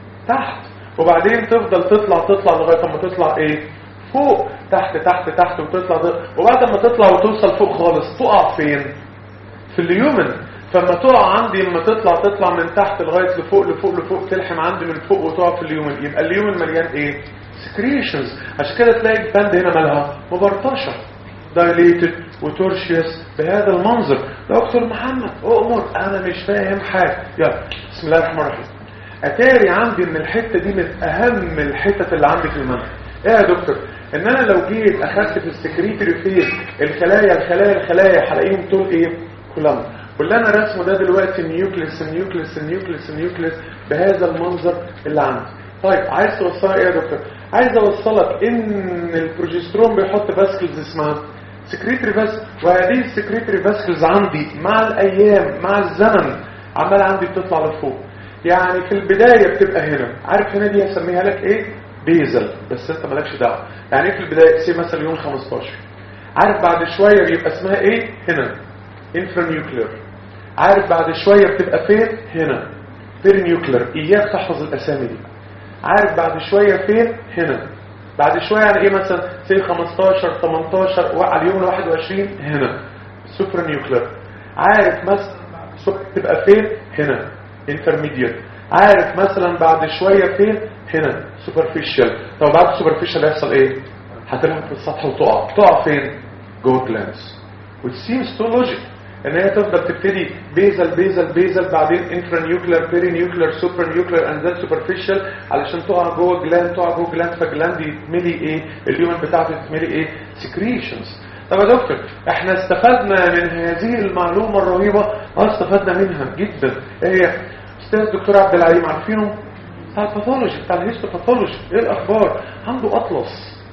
تحت وبعدين تفضل تطلع تطلع لغايه ما تطلع ايه فوق تحت تحت تحت وتطلع ده. وبعد ما تطلع وتوصل فوق خالص تقع فين في اليومن فما تقع عندي لما تطلع تطلع من تحت لغايه لفوق لفوق لفوق تلحم عندي من فوق وتقع في اليومن يبقى اليومن مليان ايه سكريشنز عشان كده تلاقي البند هنا مالها مبرطشه دايليتد وتورشيوس بهذا المنظر دكتور محمد اؤمر انا مش فاهم حاجه يلا بسم الله الرحمن الرحيم اتاري عندي ان الحته دي من اهم الحتت اللي عندي في المنهج ايه يا دكتور ان انا لو جيت اخدت في السكريتري فيز الخلايا الخلايا الخلايا هلاقيهم طول ايه كلهم واللي انا رسمه ده دلوقتي النيوكليس النيوكليس النيوكليس النيوكليس بهذا المنظر اللي عندي طيب عايز توصلها ايه يا دكتور عايز اوصلك ان البروجسترون بيحط فاسكلز اسمها سكريتري فاسكلز وهذه السكريتري فاسكلز عندي مع الايام مع الزمن عمال عندي بتطلع لفوق يعني في البدايه بتبقى هنا عارف هنا دي هسميها لك ايه بيزل بس انت مالكش دعوه يعني ايه في البدايه سي مثلا يوم 15 عارف بعد شويه بيبقى اسمها ايه هنا انفرانيوكلير عارف بعد شويه بتبقى فين هنا بيرنيوكلير اياك تحفظ الاسامي دي عارف بعد شويه فين هنا بعد شويه يعني ايه مثلا سي 15 18 وعلى اليوم ال 21 هنا سوبر نيوكلير عارف مثلا تبقى فين هنا انترميديت عارف مثلا بعد شويه فين هنا سوبرفيشال طب بعد سوبرفيشال هيحصل ايه هتلعب في السطح وتقع تقع فين جوه جلانس which seems to logic ان هي تفضل تبتدي بيزل بيزل بيزل بعدين انفرانيوكلر بيري نيوكلر سوبر نيوكلر اند ذات سوبرفيشال علشان تقع جوه جلاند تقع جوه جلاند فجلاند يتملي ايه اليومن بتاعته تتملي ايه سكريشنز طب يا دكتور احنا استفدنا من هذه المعلومه الرهيبه اه استفدنا منها جدا ايه هي استاذ الدكتور عبد العليم عارفينه بتاع الباثولوجي بتاع الهيستوباثولوجي ايه الاخبار عنده اطلس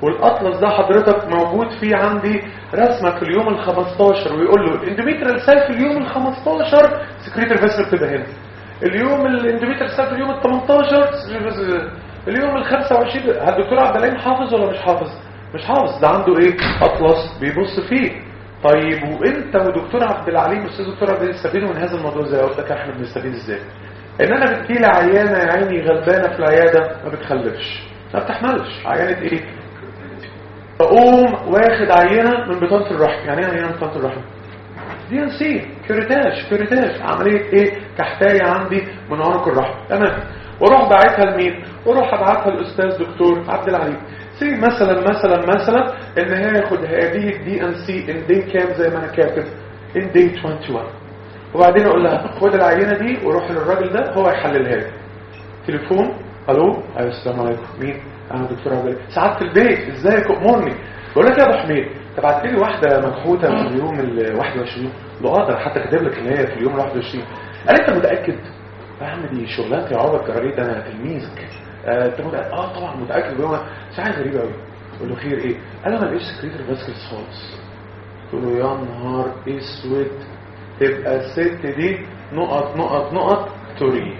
والاطلس ده حضرتك موجود فيه عندي رسمه في اليوم ال 15 ويقول له الاندوميتريال سيل في اليوم ال 15 سكريتر فيسل بتبقى هنا اليوم الاندوميتريال سيل في اليوم ال 18 اليوم ال 25 هل الدكتور عبد العليم حافظ ولا مش حافظ مش حافظ ده عنده ايه اطلس بيبص فيه طيب وانت ودكتور عبد العليم استاذ دكتور عبد العليم استفيدوا من هذا الموضوع ازاي قلت لك احنا بنستفيد ازاي ان انا بتجيلي عيانه يا عيني غلبانه في العياده ما بتخلفش ما بتحملش عيانه ايه اقوم واخد عينه من بطانه الرحم يعني ايه عينه من بطانه الرحم دي ان سي كيوريتاج كيوريتاج عمليه ايه كحتايه عندي من عنق الرحم تمام واروح باعتها لمين واروح ابعتها للاستاذ دكتور عبد العليم سي مثلا مثلا مثلا ان هي ياخد هذه الدي ان سي ان دي كام زي ما انا كاتب ان دي 21 وبعدين اقول لها خد العينه دي وروح للراجل ده هو يحللها لي تليفون الو ايوه السلام عليكم مين انا دكتور عبد العليم ساعات في البيت ازيك امرني بقول لك يا ابو حميد تبعت لي واحده مكحوته في اليوم ال 21 لو اقدر حتى كاتب لك ان هي في اليوم ال 21 قال انت متاكد يا عم دي شغلانتي يا عمر جراريد انا تلميذك آه، انت متاكد اه طبعا متاكد بيوم مش حاجه غريبه قوي قول له خير ايه قال انا ما لقيتش سكريتر فاسكلز خالص قلت له يا نهار اسود تبقى الست دي نقط نقط نقط توري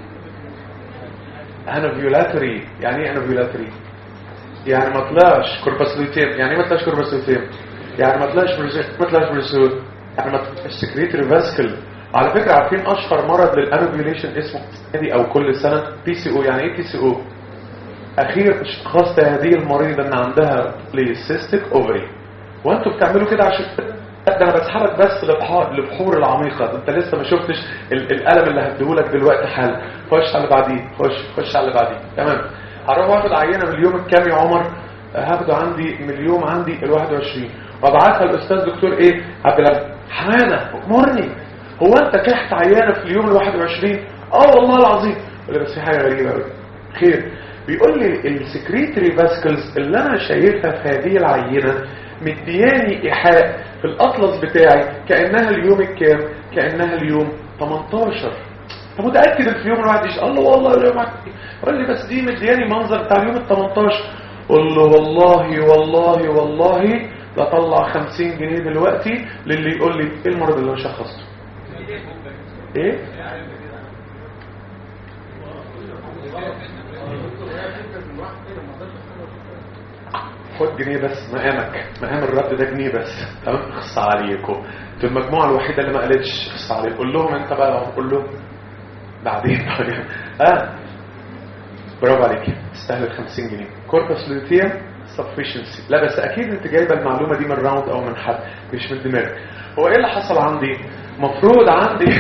انا فيولاتري يعني ايه انا فيولاتري يعني ما طلعش كورباسلوتيم يعني ايه ما طلعش كورباسلوتيم يعني ما طلعش برزيل ما طلعش برزيل يعني ما طلعش سكريتري فاسكل على فكرة عارفين اشهر مرض للانوفيوليشن اسمه دي او كل سنة بي سي او يعني ايه بي سي او اخير شخصت هذه المريضة ان عندها ليسيستيك اوفري وانتوا بتعملوا كده عشان ده انا بسحبك بس لبحار لبحور العميقة انت لسه ما شفتش ال- القلم اللي هديهولك دلوقتي حالا خش على اللي بعديه خش خش على اللي بعديه تمام هروح واخد عينة من اليوم الكام يا عمر هاخده عندي من اليوم عندي ال 21 وابعتها للاستاذ دكتور ايه عبد العزيز حماده امرني هو انت كحت عيانه في اليوم ال 21 اه والله العظيم يقول لي بس في حاجه غريبه قوي خير بيقول لي السكريتري فاسكلز اللي انا شايفها في هذه العينه مدياني ايحاء في الاطلس بتاعي كانها اليوم الكام كانها اليوم 18 انت متاكد ان في يوم الواحد يش الله والله اليوم واحد قال لي بس دي مدياني منظر بتاع اليوم ال 18 قول له والله والله والله لطلع 50 جنيه دلوقتي للي يقول لي ايه المرض اللي انا شخصته ايه خد جنيه بس مقامك مقام الرد ده جنيه بس تمام اخص عليكم انتوا المجموعه الوحيده اللي ما قالتش اخص عليكم قول لهم انت بقى قول لهم بعدين طيب اه برافو عليك تستاهل 50 جنيه كوربس لوتيم سفشنسي لا بس اكيد انت جايبه المعلومه دي من راوند او من حد مش من دماغك هو ايه اللي حصل عندي مفروض عندي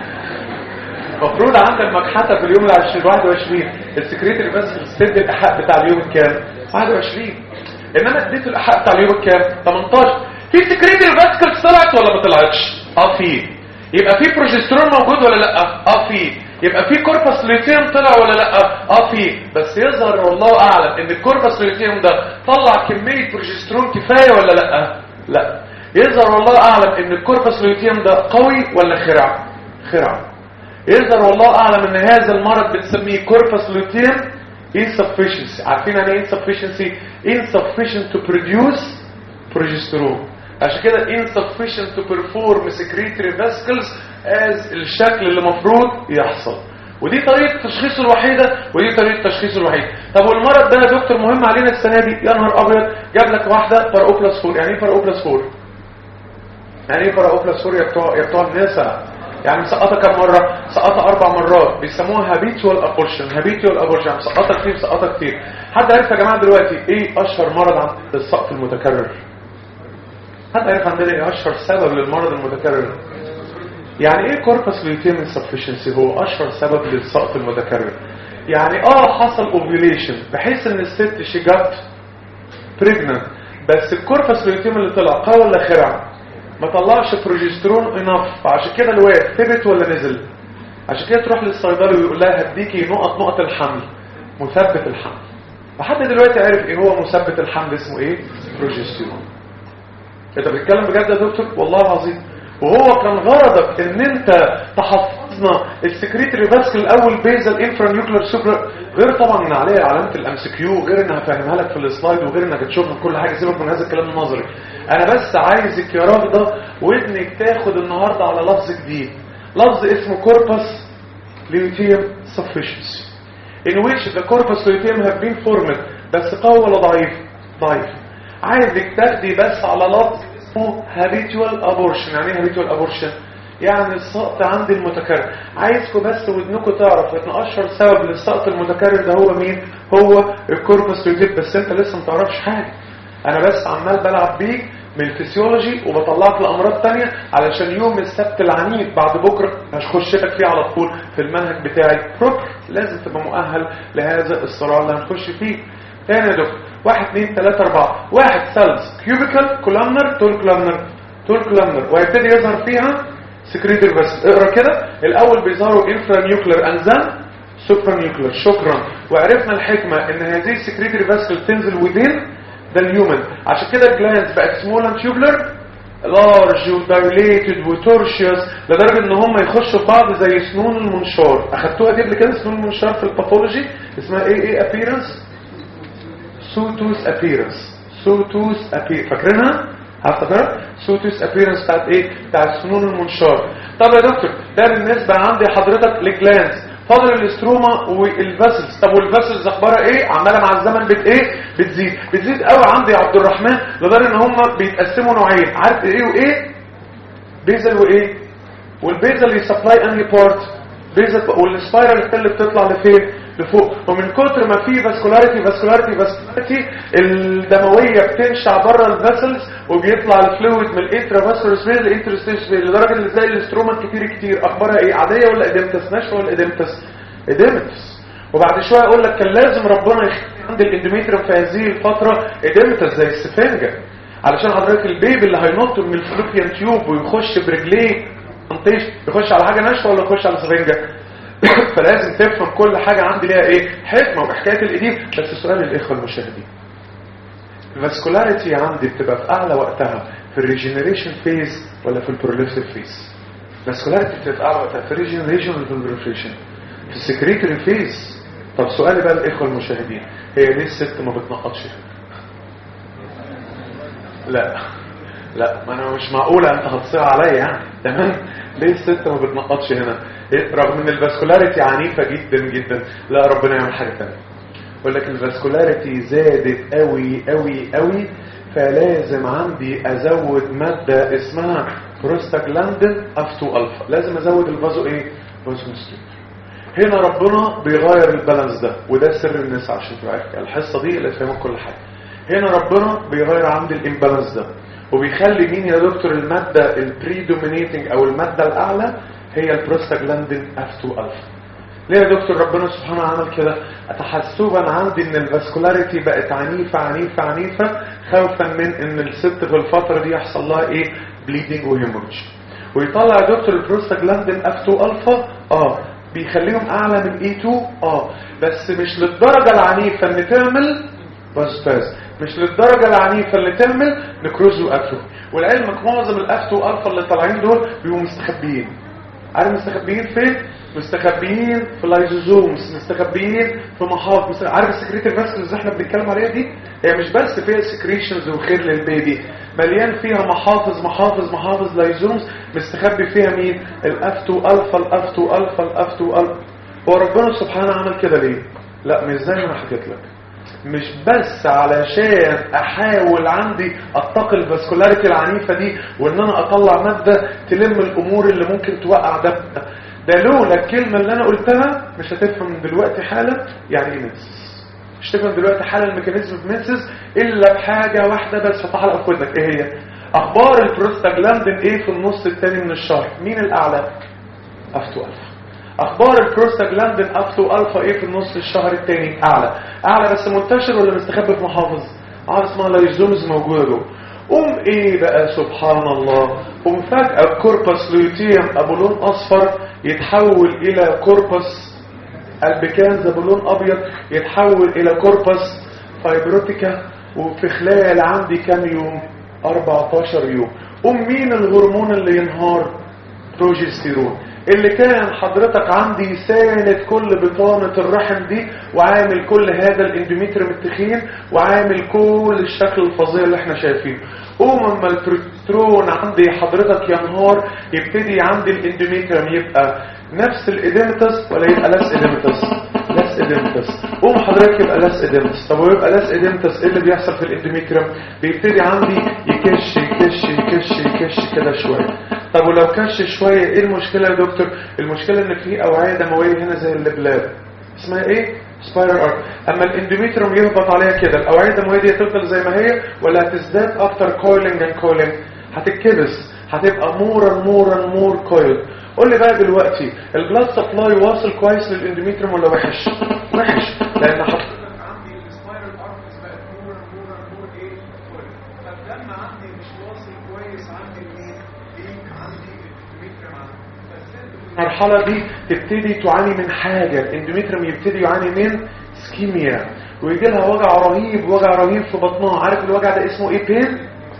مفروض عندك مكحته في اليوم ال 21 السكريتري بس بتسد الايحاء بتاع اليوم الكام 21 انما اديته الايحاء بتاع اليوم الكام 18 في سكريتري فاسكلز طلعت ولا ما طلعتش اه في يبقى في بروجسترون موجود ولا لا اه في يبقى في كوربس لوتيوم طلع ولا لا اه في بس يظهر والله اعلم ان الكوربس لوتيوم ده طلع كميه بروجسترون كفايه ولا لا لا يظهر والله اعلم ان الكوربس لوتيوم ده قوي ولا خرع خرع يظهر والله اعلم ان هذا المرض بنسميه كوربس لوتيوم insufficiency عارفين يعني ايه insufficiency insufficient to produce progesterone عشان كده insufficient to perform secretory vesicles as الشكل اللي مفروض يحصل ودي طريقة التشخيص الوحيدة ودي طريقة التشخيص الوحيدة طب والمرض ده يا دكتور مهم علينا السنة دي يا نهار ابيض جاب لك واحدة باراوبلاس 4 يعني ايه باراوبلاس 4 يعني ايه باراوبلاس 4 يا بتوع يا بتوع النساء يعني مسقطة كم مرة سقطة أربع مرات بيسموها هابيتوال أبورشن هابيتوال أبورشن يعني مسقطة كتير مسقطة كتير حد عارف يا جماعة دلوقتي إيه أشهر مرض عند السقط المتكرر حد عارف عندنا إيه أشهر سبب للمرض المتكرر يعني إيه كوربس لوتيم انسفشنسي هو أشهر سبب للسقط المتكرر يعني آه حصل اوفيوليشن بحيث إن الست شي جت بريجننت بس الكوربس لوتيم اللي طلع قوي ولا خرع ما طلعش بروجسترون انف فعشان كده الواد ثبت ولا نزل عشان كده تروح للصيدلي ويقول لها هديكي نقط نقط الحمل مثبت الحمل لحد دلوقتي عارف ايه هو مثبت الحمل اسمه ايه بروجسترون انت بتتكلم بجد يا دكتور والله العظيم وهو كان غرضك ان انت تحف... خلصنا السكريتري فاسكل الاول بيزل انفرا نيوكلير سوبر غير طبعا ان عليها علامه الام سي كيو غير انها فاهمها لك في السلايد وغير انك تشوفها في كل حاجه سيبك من هذا الكلام النظري انا بس عايزك يا راغده ودنك تاخد النهارده على لفظ جديد لفظ اسمه كوربس luteum sufficiency in which the corpus luteum have been formed بس قوي ولا ضعيف ضعيف عايزك تاخدي بس على لفظ اسمه habitual abortion يعني ايه habitual abortion يعني السقط عند المتكرر عايزكم بس ودنكم تعرف ان اشهر سبب للسقط المتكرر ده هو مين هو الكوربس لوتيم بس انت لسه ما تعرفش حاجه انا بس عمال بلعب بيك من الفسيولوجي وبطلعك لامراض تانية علشان يوم السبت العنيف بعد بكره هخش لك فيه على طول في المنهج بتاعي بروبر لازم تبقى مؤهل لهذا الصراع اللي هنخش فيه تاني يا دكتور واحد اثنين ثلاثة أربعة واحد سيلز كيوبيكال كولامنر تول كولامنر تول كولامنر وهيبتدي يظهر فيها سكريتر بس اقرا كده الاول بيظهروا انفرا نيوكلير انزان سوبرا نيوكلير شكرا وعرفنا الحكمه ان هذه السكريتري فاسكل تنزل وذين ده الهيومن عشان كده الجلاندز بقت سمول اند تيوبلر لارج ودايليتد وتورشيوس لدرجه ان هم يخشوا في بعض زي سنون المنشار اخدتوها دي قبل كده سنون المنشار في الباثولوجي اسمها ايه ايه ابييرنس سوتوس ابييرنس سوتوس ابييرنس فاكرينها هفتكرها سوتوس ابييرنس بتاعت ايه بتاعت سنون المنشار طب يا دكتور ده بالنسبه عندي حضرتك للجلاندز فاضل الاستروما والفاسلز طب والفاسلز اخبارها ايه عماله مع الزمن بت ايه بتزيد بتزيد قوي عندي يا عبد الرحمن لدرجه ان هم بيتقسموا نوعين عارف ايه وايه بيزل وايه والبيزل يسبلاي انهي بارت بيزل والسبايرال اللي بتطلع لفين لفوق ومن كتر ما في فاسكولاريتي فاسكولاريتي فاسكولاريتي الدمويه بتنشع بره الفاسلز وبيطلع الفلويد من الانترا فاسكولار سبيس للانترستيش سبيس لدرجه ان تلاقي الاستروما كتير كتير اخبارها ايه عاديه ولا اديمتس ناشفه ولا اديمتس اديمتس وبعد شويه اقول لك كان لازم ربنا يخلي عند الاندوميتريوم في هذه الفتره اديمتس زي السفنجه علشان حضرتك البيبي اللي هينط من الفلوبيان تيوب ويخش برجليه انطيش يخش على حاجه ناشفه ولا يخش على سفنجه فلازم تفهم كل حاجة عندي ليها ايه حكمة وحكاية القديم بس سؤال الاخوة المشاهدين الفاسكولاريتي عندي بتبقى في اعلى وقتها في الريجنريشن فيز ولا في البروليفسيف فيز الفاسكولاريتي بتبقى في اعلى وقتها في الريجنريشن ولا في البروليفريشن في السكريتري فيز طب سؤالي بقى الاخوة المشاهدين هي ليه الست ما بتنقطش لا لا ما انا مش معقولة انت هتصير عليا يعني تمام ليه الست ما بتنقطش هنا رغم ان الفاسكولاريتي عنيفة جدا جدا لا ربنا يعمل حاجة تانية يقول لك الفاسكولاريتي زادت قوي قوي قوي فلازم عندي ازود مادة اسمها بروستاجلاندين اف 2 الفا لازم ازود الفازو ايه فازو هنا ربنا بيغير البالانس ده وده سر النساء عشان تبقى عارف الحصه دي اللي فاهمك كل حاجه هنا ربنا بيغير عندي الامبالانس ده وبيخلي مين يا دكتور المادة البريدومينيتنج او المادة الاعلى هي البروستاجلاندين اف 2 الفا ليه يا دكتور ربنا سبحانه عمل كده تحسبا عندي ان الفاسكولاريتي بقت عنيفة عنيفة عنيفة خوفا من ان الست في الفترة دي يحصل لها ايه بليدنج وهيموريدج ويطلع يا دكتور البروستاجلاندين اف 2 الفا اه بيخليهم اعلى من اي 2 اه بس مش للدرجة العنيفة ان تعمل باسباز مش للدرجة العنيفة اللي تعمل نكروز واتروفي والعلمك معظم الافتو الفا اللي طالعين دول بيبقوا مستخبيين عارف مستخبيين فين مستخبيين في لايزوزومز مستخبيين في محاط مستخ... عارف السكريتيف فاسكولز اللي احنا بنتكلم عليها دي هي مش بس فيها سكريشنز وخير للبيبي مليان فيها محافظ محافظ محافظ لايزومز مستخبي فيها مين الافتو الفا الافتو الفا الافتو الفا هو ربنا سبحانه عمل كده ليه لا مش زي ما انا حكيت لك مش بس علشان احاول عندي اتقي الفاسكولاريتي العنيفة دي وان انا اطلع مادة تلم الامور اللي ممكن توقع ده ده لولا الكلمة اللي انا قلتها مش هتفهم من دلوقتي حالا يعني ايه منسس مش تفهم دلوقتي حالا الميكانيزم في منسس الا بحاجة واحدة بس فتح لك ودنك ايه هي اخبار البروستاجلاندين ايه في النص التاني من الشهر مين الاعلى افتو الفا اخبار البروستاجلاندين افتو الفا ايه في النص الشهر الثاني اعلى اعلى بس منتشر ولا مستخبي في محافظ عارف اسمها لايزومز موجوده جوه قوم ايه بقى سبحان الله قوم فجاه الكوربس لوتيوم ابو لون اصفر يتحول الى كوربس البيكانز ابو لون ابيض يتحول الى كوربس فايبروتيكا وفي خلال عندي كام يوم 14 يوم قوم مين الهرمون اللي ينهار بروجستيرون اللي كان حضرتك عندي ساند كل بطانة الرحم دي وعامل كل هذا الاندوميتريوم التخين وعامل كل الشكل الفظيع اللي احنا شايفينه قوم اما البروترون عندي حضرتك ينهار يبتدي عندي الاندوميتريوم يبقى نفس الاديمتس ولا يبقى لاس اديمتس لاس اديمتس قوم حضرتك يبقى لاس اديمتس طب ويبقى لاس اديمتس ايه اللي بيحصل في الاندوميتريوم بيبتدي عندي يكش يكش يكش يكش كده شويه طب ولو كش شويه ايه المشكله يا دكتور المشكله ان في اوعيه دمويه هنا زي اللبلاب اسمها ايه سبايرال ارك اما الاندوميتريوم يهبط عليها كده الاوعيه الدمويه دي هتفضل زي ما هي ولا هتزداد اكتر كويلنج اند كويلنج هتتكبس هتبقى مور مور مور كويل قول لي بقى دلوقتي البلاد سبلاي واصل كويس للاندوميتريوم ولا وحش وحش لان حط عندي السبايرال اركس بقت مور مور مور ايه كويل فالدم عندي مش واصل كويس عندي منين ليك عندي الاندوميتريوم عندي المرحلة دي تبتدي تعاني من حاجة الاندوميتريوم يبتدي يعاني من سكيميا ويجي لها وجع رهيب وجع رهيب في بطنها عارف الوجع ده اسمه ايه بين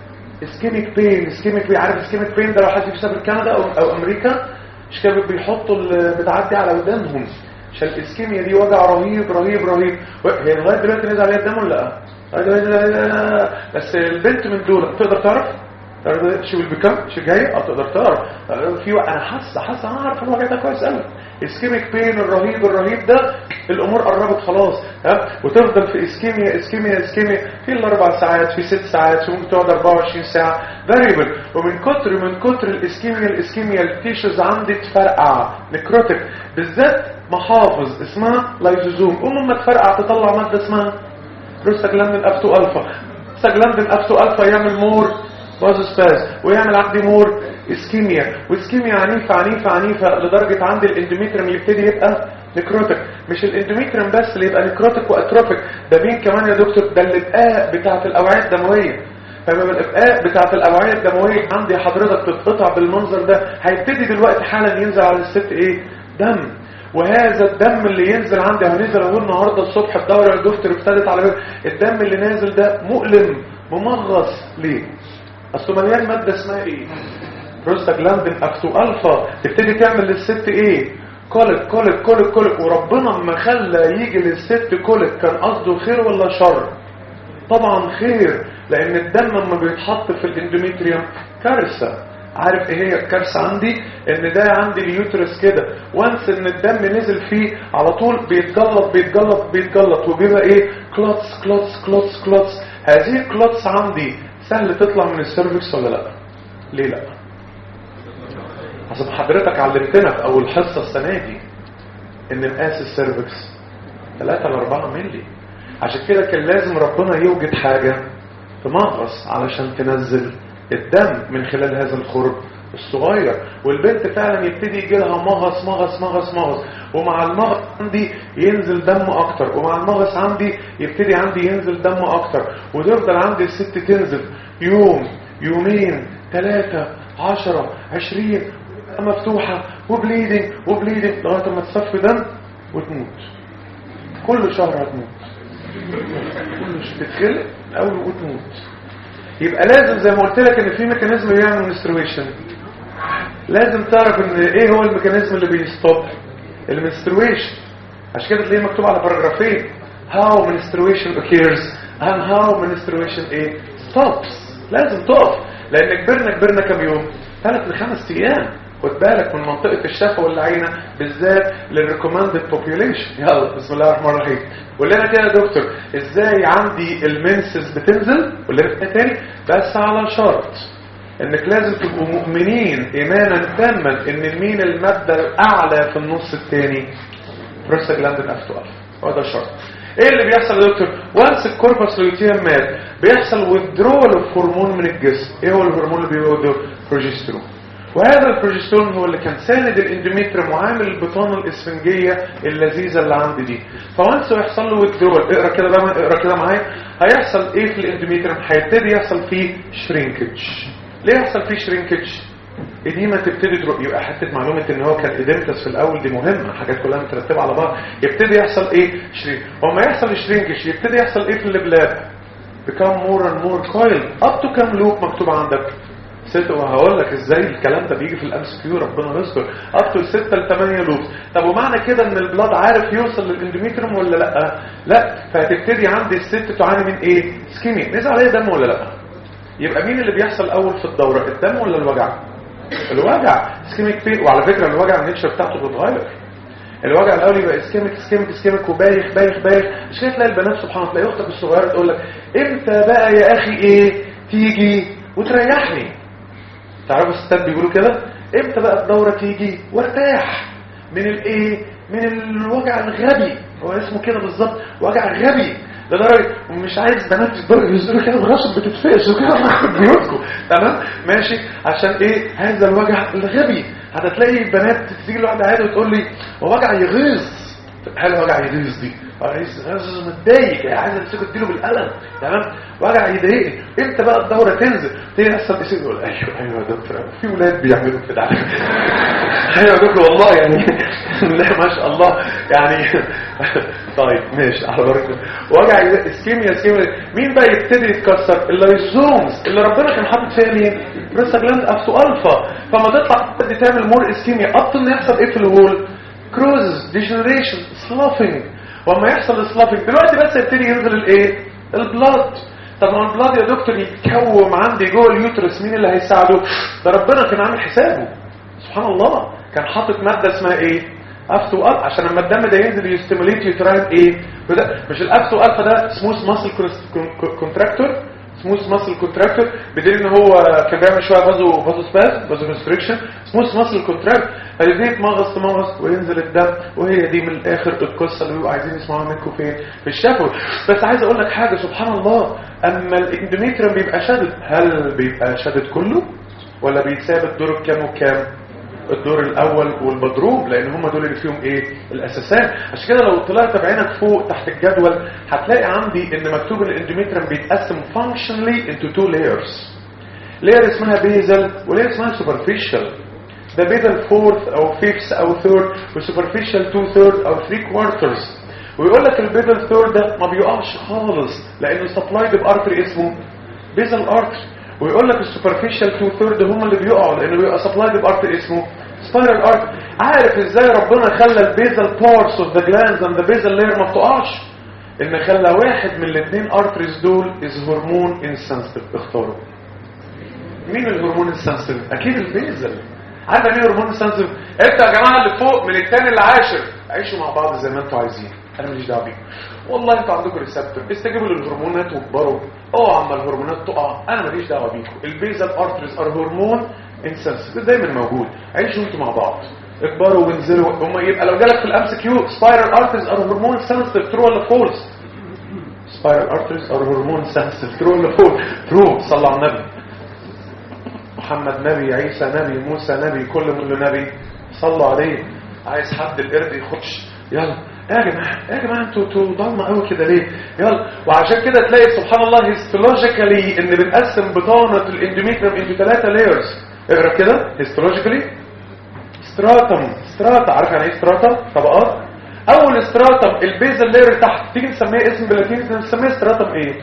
اسكيميك بين اسكيميك بين عارف اسكيميك بين ده لو حد بيسافر كندا او, أو امريكا مش كانوا بيحطوا ال- بتعدي على ودانهم عشان الاسكيميا دي وجع رهيب رهيب رهيب هي لغايه دلوقتي نزل عليها الدم ولا لا لغاية دلوقتي لا. بس البنت من دول تقدر تعرف تعرف شو البكم شو جاي اه تقدر تعرف في وقت انا حاسه حاسه انا عارف الوجع ده كويس قوي اسكيميك بين الرهيب الرهيب ده الامور قربت خلاص ها وتفضل في اسكيميا اسكيميا اسكيميا في الاربع ساعات في ست ساعات ممكن تقعد 24 ساعه فاريبل ومن كتر من كتر الاسكيميا الاسكيميا التيشوز عندي تفرقع نكروتك بالذات محافظ اسمها لايزوزوم قوم ما تفرقع تطلع ماده اسمها بروستاجلاندين اف 2 الفا بروستاجلاندين اف 2 الفا يعمل مور باز سباز ويعمل عندي مور اسكيميا واسكيميا عنيفه عنيفه عنيفه لدرجه عندي الاندوميتريوم يبتدي يبقى نكروتك مش الاندوميتريوم بس اللي يبقى نكروتك واتروفيك ده مين كمان يا دكتور ده الابقاء بتاعه الاوعيه الدمويه فلما الابقاء بتاعه الاوعيه الدمويه عندي حضرتك تتقطع بالمنظر ده هيبتدي دلوقتي حالا ينزل على الست ايه دم وهذا الدم اللي ينزل عندي هنزل اهو النهارده الصبح الدوره الدكتور ابتدت على بالي. الدم اللي نازل ده مؤلم ممغص ليه اصله مليان ماده اسمها ايه بروستاجلاندين اكتو الفا تبتدي تعمل للست ايه كولك كولك كولك كولك وربنا ما خلى يجي للست كولك كان قصده خير ولا شر طبعا خير لان الدم لما بيتحط في الاندوميتريوم كارثه عارف ايه هي الكارثه عندي ان ده عندي اليوترس كده وانس ان الدم نزل فيه على طول بيتجلط بيتجلط بيتجلط وبيبقى ايه كلوتس كلوتس كلوتس كلوتس هذه الكلوتس عندي سهل تطلع من السيرفكس ولا لا ليه لا حسب حضرتك علمتنا في اول حصه السنه دي ان مقاس السيرفكس 3 ل 4 مللي عشان كده كان لازم ربنا يوجد حاجه تمغص علشان تنزل الدم من خلال هذا الخرم الصغير والبنت فعلا يبتدي يجي لها مغص مغص مغص مغص ومع المغص عندي ينزل دم اكتر ومع المغص عندي يبتدي عندي ينزل دم اكتر وتفضل عندي الست تنزل يوم يومين ثلاثة عشرة عشرين مفتوحة وبليدنج وبليدنج لغاية ما تصفي دم وتموت كل شهر هتموت كل شهر تتخلق اول وتموت يبقى لازم زي ما قلت لك ان في ميكانيزم بيعمل منسترويشن لازم تعرف ان ايه هو الميكانيزم اللي بيستوب المنسترويشن عشان كده تلاقيه مكتوب على باراجرافين how menstruation occurs and how menstruation ايه stops لازم تقف لان كبرنا كبرنا كام يوم ثلاث لخمس ايام خد بالك من منطقة الشفة والعينة بالذات للريكومندد بوبيوليشن يلا بسم الله الرحمن الرحيم قول لنا كده يا دكتور ازاي عندي المنسز بتنزل قول لنا كده تاني بس على شرط انك لازم تبقوا مؤمنين ايمانا تاما ان مين المادة الاعلى في النص الثاني بروستاجلاندين اف 12 هو ده الشرط ايه اللي بيحصل يا دكتور وانس الكوربس لوتيوم مات بيحصل withdrawal اوف هرمون من الجسم ايه هو الهرمون اللي بيوضع بروجسترون وهذا البروجسترون هو اللي كان ساند الاندوميتريوم وعامل البطانه الاسفنجيه اللذيذه اللي عندي دي فوانس يحصل له withdrawal اقرا كده بقى اقرا كده معايا هيحصل ايه في الاندوميتريوم هيبتدي يحصل فيه شرينكج ليه يحصل فيه شرينكج إديمة تبتدي تروح يبقى حتة معلومة ان هو كان إديمتس في الأول دي مهمة حاجات كلها مترتبة على بعض يبتدي يحصل ايه شرين وما يحصل الشرينكش يبتدي يحصل ايه في اللبلاب become more and more coil up to كام لوب مكتوب عندك ست وهقول لك ازاي الكلام ده بيجي في الام كيو ربنا يستر اب تو 6 ل 8 لوبس طب ومعنى كده ان البلاد عارف يوصل للاندوميتريوم ولا لا لا فهتبتدي عندي الست تعاني من ايه سكيمي نزل عليها دم ولا لا يبقى مين اللي بيحصل اول في الدوره الدم ولا الوجع الوجع سكيميك فين وعلى فكره الوجع النيتشر بتاعته بتتغير الوجع الاول يبقى اسكيميك اسكيميك اسكيميك وبايخ بايخ بايخ مش كده تلاقي البنات سبحان الله تلاقي اختك الصغيره تقول لك امتى بقى يا اخي ايه تيجي وتريحني تعرفوا الستات بيقولوا كده امتى بقى الدوره تيجي وارتاح من الايه من الوجع الغبي هو اسمه كده بالظبط وجع غبي لدرجه ومش عايز بنات يقدروا ينزلوا كده براسهم بتتفقس وكده في بيوتكم تمام ماشي عشان ايه هذا الوجع الغبي هتلاقي بنات تيجي لواحده عادي وتقول لي هو وجع يغيظ هل وجع يغيظ دي عايز عايز متضايق يعني عايز امسكه اديله بالقلم تمام وجع يضايقني امتى بقى الدوره تنزل تيجي يحصل يصير يقول ايوه ايوه يا دكتور في ولاد بيعملوا كده ايوه يا دكتور والله يعني لا ما شاء الله يعني طيب ماشي على بركه وجع اسكيميا اسكيميا مين بقى يبتدي يتكسر اللايزومز اللي ربنا كان حاطط فيها مين بريستاجلاند افتو الفا فما تطلع تبتدي تعمل مور اسكيميا اب ان يحصل ايه في الهول كروز ديجنريشن سلافنج واما يحصل سلافنج دلوقتي بس يبتدي ينزل الايه البلاد طب ما البلاد يا دكتور يتكوم عندي جوه اليوترس مين اللي هيساعده ده ربنا كان عامل حسابه سبحان الله كان حاطط ماده اسمها ايه افتو اب عشان لما الدم ده ينزل يستيموليت يوتراين ايه وده مش الافتو الفا ده سموث ماسل كونتراكتور سموث ماسل كونتراكتور بدليل ان هو كان بيعمل شويه فازو فازو سباز فازو كونستريكشن سموث ماسل كونتراكت فيبتدي تمغص تمغص وينزل الدم وهي دي من الاخر القصه اللي بيبقوا عايزين يسمعوها منكم فين في الشفوي بس عايز اقول لك حاجه سبحان الله اما الاندوميتريوم بيبقى شادد هل بيبقى شادد كله ولا بيتساب الدور الكام وكام الدور الاول والمضروب لان هم دول اللي فيهم ايه الاساسات عشان كده لو طلعت بعينك فوق تحت الجدول هتلاقي عندي ان مكتوب الانجميترم بيتقسم functionally into two layers layer اسمها بيزل ولير اسمها superficial ده بيزل fourth او fifth او third وسوبرفيشال two third او three quarters ويقول لك البيزل third ده ما بيقعش خالص لانه supplied بارتري اسمه بيزل ارتري ويقول لك السوبرفيشال تو ثيرد هم اللي بيقعوا لانه بيبقى سبلايد بارتر اسمه سبايرال ارت عارف ازاي ربنا خلى البيزل بارتس اوف ذا جلاندز اند ذا بيزل لاير ما بتقعش ان خلى واحد من الاثنين ارتريز دول از هرمون انسنسيتيف اختاروا مين الهرمون انسنسيتيف اكيد البيزل عارف يعني ايه هرمون انسنسيتيف انتوا يا جماعه اللي فوق من الثاني العاشر عيشوا مع بعض زي ما انتوا عايزين انا ماليش دعوه بيكم والله انتوا عندكم ريسبتور استجيبوا للهرمونات واكبروا اوعوا اما الهرمونات تقع انا ماليش دعوه بيكم البيزل ارتريز ار هرمون انسنسيتيف دايما موجود عيشوا انتوا مع بعض اكبروا وانزلوا هم يبقى لو جالك في الام سي كيو سبايرال ارتريز ار هرمون سنسيتيف ترو ولا فولس سبايرال ارتريز ار هرمون سنسيتيف ترو ولا فولس ترو صلى على النبي محمد نبي عيسى نبي موسى نبي كل من نبي صلوا عليه عايز حد القرد يخش يلا يا جماعه يا جماعه انتوا انتوا ضلمه قوي كده ليه يلا وعشان كده تلاقي سبحان الله هيستولوجيكالي ان بنقسم بطانه الاندوميتريوم انتو ثلاثه لايرز اقرا كده هيستولوجيكالي ستراتم ستراتا عارف يعني ايه ستراتا طبقات اول ستراتم البيزل لاير تحت تيجي نسميها اسم بلاتيني نسميها ستراتم ايه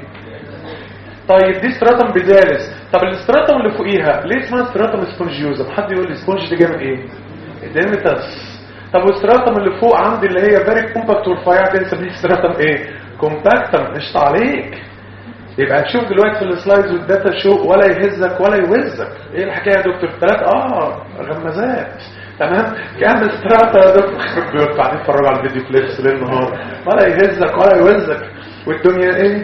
طيب دي ستراتم بيزالس طب الاستراتم اللي فوقيها ليه اسمها ستراتم سبونجيوزم حد يقول لي سبونج دي جايه من ايه ديمتاس طب والستراتم اللي فوق عندي اللي هي فيري كومباكت ورفيع دي نسميها ستراتم ايه كومباكتم قشط عليك يبقى تشوف دلوقتي في السلايدز والداتا شو ولا يهزك ولا يوزك ايه الحكايه يا دكتور ثلاث اه غمازات تمام كام استراتا يا دكتور يخرب بيوت قاعدين يتفرجوا على الفيديو كليبس ليل نهار ولا يهزك ولا يوزك والدنيا ايه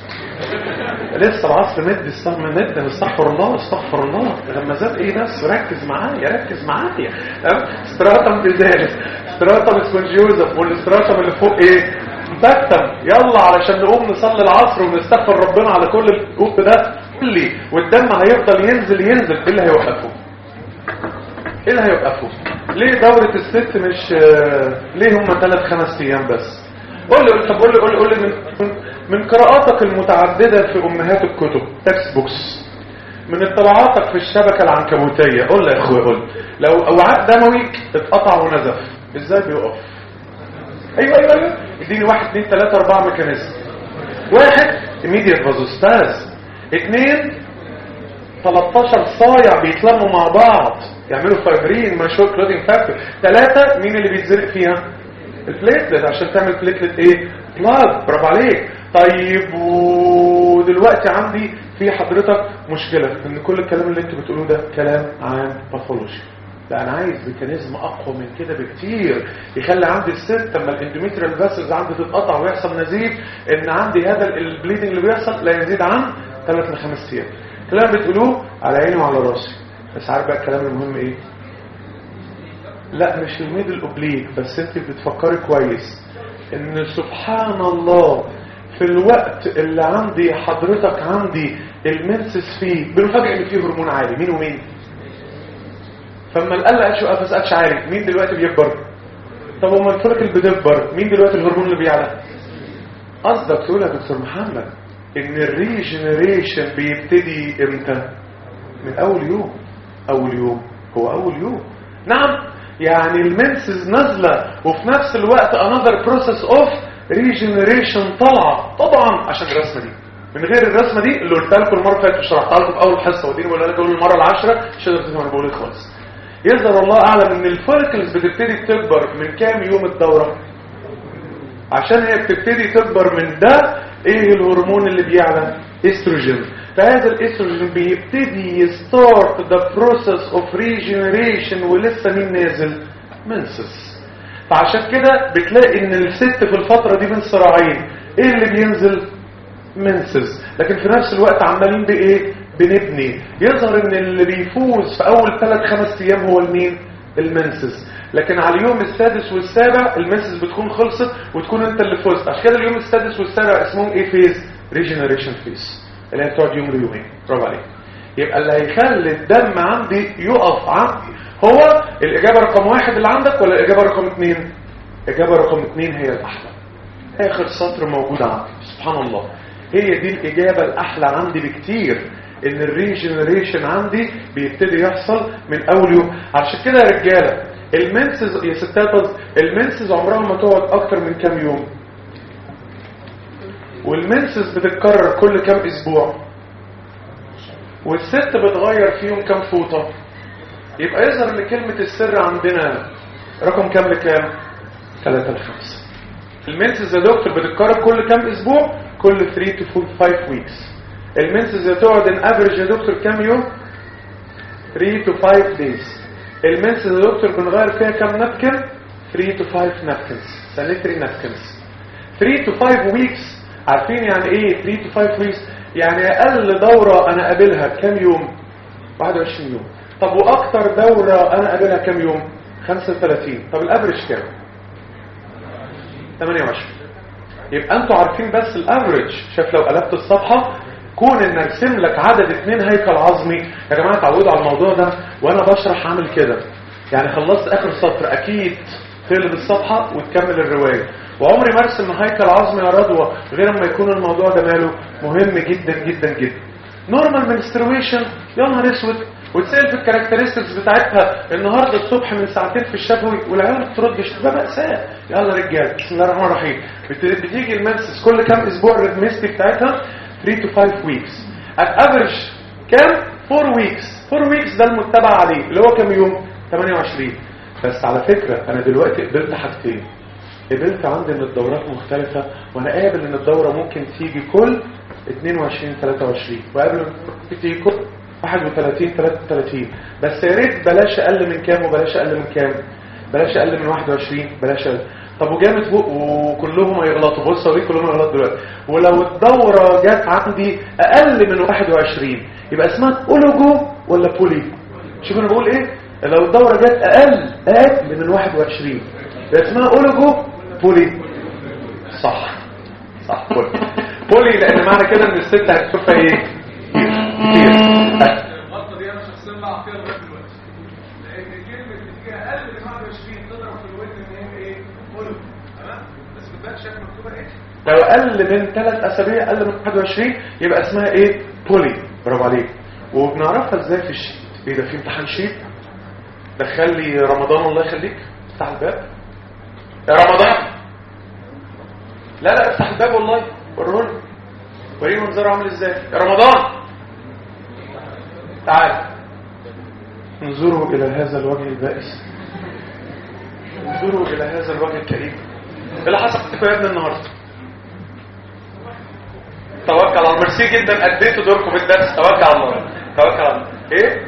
لسه العصر مد استغفر مد استغفر الله استغفر الله غمازات ايه بس ركز معايا ركز معايا استراتم بذلك استراتم سبونجيوزم والاستراتم اللي فوق ايه مبتم يلا علشان نقوم نصلي العصر ونستغفر ربنا على كل الوقت ده قول لي والدم هيفضل ينزل ينزل ايه اللي هيوقفه ايه اللي هيوقفه ليه دورة الست مش ليه هم ثلاث خمس ايام بس قول لي طب قول لي قول لي قول لي من, من قراءاتك المتعددة في امهات الكتب تكست بوكس من اطلاعاتك في الشبكة العنكبوتية قول لي يا اخويا قول لو اوعاء دموي اتقطع ونزف ازاي بيقف ايوه ايوه ايوه اديني واحد اثنين ثلاثة اربعة ميكانيزم واحد immediate فازوستاز اثنين 13 صايع بيتلموا مع بعض يعملوا فايبرين مشهور كلودين فاكتور ثلاثة مين اللي بيتزرق فيها البليتلت عشان تعمل بليتلت ايه بلاد برافو عليك طيب ودلوقتي عندي في حضرتك مشكلة ان كل الكلام اللي انتوا بتقولوه ده كلام عن باثولوجي لا انا عايز ميكانيزم اقوى من كده بكتير يخلي عندي الست لما الاندوميتريال فاسلز عندي تتقطع ويحصل نزيف ان عندي هذا البليدنج اللي بيحصل لا يزيد عن 3 ل 5 ايام الكلام بتقولوه على عيني وعلى راسي بس عارف بقى الكلام المهم ايه لا مش الميدل اوبليك بس انت بتفكري كويس ان سبحان الله في الوقت اللي عندي حضرتك عندي المنسس فيه بنفاجئ ان فيه هرمون عالي مين ومين فلما القلق شو قفز قفش عالي مين دلوقتي بيكبر طب وما الفوليكل بتكبر مين دلوقتي الهرمون اللي بيعلى قصدك تقول يا دكتور محمد ان الريجنريشن بيبتدي امتى من اول يوم اول يوم هو اول يوم نعم يعني المنسز نازله وفي نفس الوقت another process of regeneration طالعه طبعا عشان الرسمه دي من غير الرسمه دي اللي قلتها لكم المره اللي فاتت شرحتها لكم في اول حصه ودي بقولها لكم المره العاشره مش هتقدر تفهم انا بقول ايه خالص يظهر الله اعلم ان الفوليكلز بتبتدي تكبر من كام يوم الدوره عشان هي بتبتدي تكبر من ده ايه الهرمون اللي بيعلى استروجين فهذا الاستروجين بيبتدي يستارت ذا بروسيس اوف ريجنريشن ولسه مين نازل منسس فعشان كده بتلاقي ان الست في الفتره دي بين صراعين ايه اللي بينزل منسز لكن في نفس الوقت عمالين بايه بنبني يظهر ان اللي بيفوز في اول 3 5 ايام هو المين المنسز لكن على اليوم السادس والسابع المنسز بتكون خلصت وتكون انت اللي فزت عشان كده اليوم السادس والسابع اسمهم ايه فيز ريجنريشن فيز اللي هي بتقعد يوم ليومين برافو عليك يبقى اللي هيخلي الدم عندي يقف عندي هو الاجابه رقم واحد اللي عندك ولا الاجابه رقم اثنين الاجابه رقم اثنين هي الاحلى اخر سطر موجود عندي سبحان الله هي دي الاجابه الاحلى عندي بكتير ان الريجنريشن عندي بيبتدي يحصل من اول يوم عشان كده يا رجاله المنسز يا ستات المنسز عمرها ما تقعد اكتر من كام يوم والمنسز بتتكرر كل كام اسبوع والست بتغير فيهم كام فوطه يبقى يظهر ان كلمه السر عندنا رقم كام لكام 3 ل 5 المنسز يا دكتور بتتكرر كل كام اسبوع كل 3 to 5 ويكس المنسز تقعد ان افريج يا دكتور كام يوم 3 to 5 دايز المنسز يا دكتور بنغير فيها كام نابكن 3 to 5 نابكنز سانيتري نابكنز 3 to 5 ويكس عارفين يعني ايه 3 to 5 ويكس يعني اقل دورة انا قابلها كام يوم 21 يوم طب واكتر دورة انا قابلها كام يوم 35 طب الافريج كام 28 يبقى انتوا عارفين بس الافريج شايف لو قلبت الصفحة كون ان ارسم لك عدد اتنين هيكل عظمي يا جماعة تعودوا على الموضوع ده وانا بشرح عامل كده يعني خلصت اخر سطر اكيد تقلب الصفحة وتكمل الرواية وعمري ما ارسم هيكل عظمي يا رضوى غير اما يكون الموضوع ده ماله مهم جدا جدا جدا نورمال منسترويشن يا نهار اسود وتسال في الكاركترستكس بتاعتها النهارده الصبح من ساعتين في الشفوي والعيال ما بتردش ده مأساة يلا رجال بسم الله الرحمن الرحيم بت- بتيجي المنسس كل كام اسبوع الريدميستي بتاعتها 3 to 5 weeks at average كام 4 weeks 4 weeks ده المتبع عليه اللي هو كام يوم 28 بس على فكرة انا دلوقتي قبلت حاجتين قبلت عندي ان الدورات مختلفة وانا قابل ان الدورة ممكن تيجي كل 22 23 وقابل إن تيجي كل 31 33 بس يا ريت بلاش اقل من كام وبلاش اقل من كام بلاش اقل من 21 بلاش اقل طب وجامد فوق وكلهم هيغلطوا بص اوريك كلهم هيغلطوا دلوقتي ولو الدوره جت عندي اقل من 21 يبقى اسمها اولوجو ولا بولي شوف انا بقول ايه لو الدوره جت اقل اقل من 21 يبقى اسمها اولوجو بولي صح صح بولي بولي لان معنى كده ان الست هتشوفها ايه كتير الغلطه دي انا شخصيا بعرف فيها لغايه دلوقتي لان كلمه اللي فيها اقل من 21 تضرب في الودن ان هي ايه؟ قلب تمام بس بتبان شكل مكتوبه ايه؟ لو اقل من 3 اسابيع اقل من 21 يبقى اسمها ايه بولي برافو عليك وبنعرفها ازاي في الشيت ايه ده في امتحان شيت دخل لي رمضان الله يخليك افتح الباب يا رمضان لا لا افتح الباب والله وروني وريني منظره عامل ازاي يا رمضان انظروا الى هذا الوجه البائس انظروا الى هذا الوجه الكريم إيه اللي حصل فيكم يا ابني النهارده توكل على الله ميرسي جدا اديتوا دوركم في الدرس توكل على الله توكل على الله ايه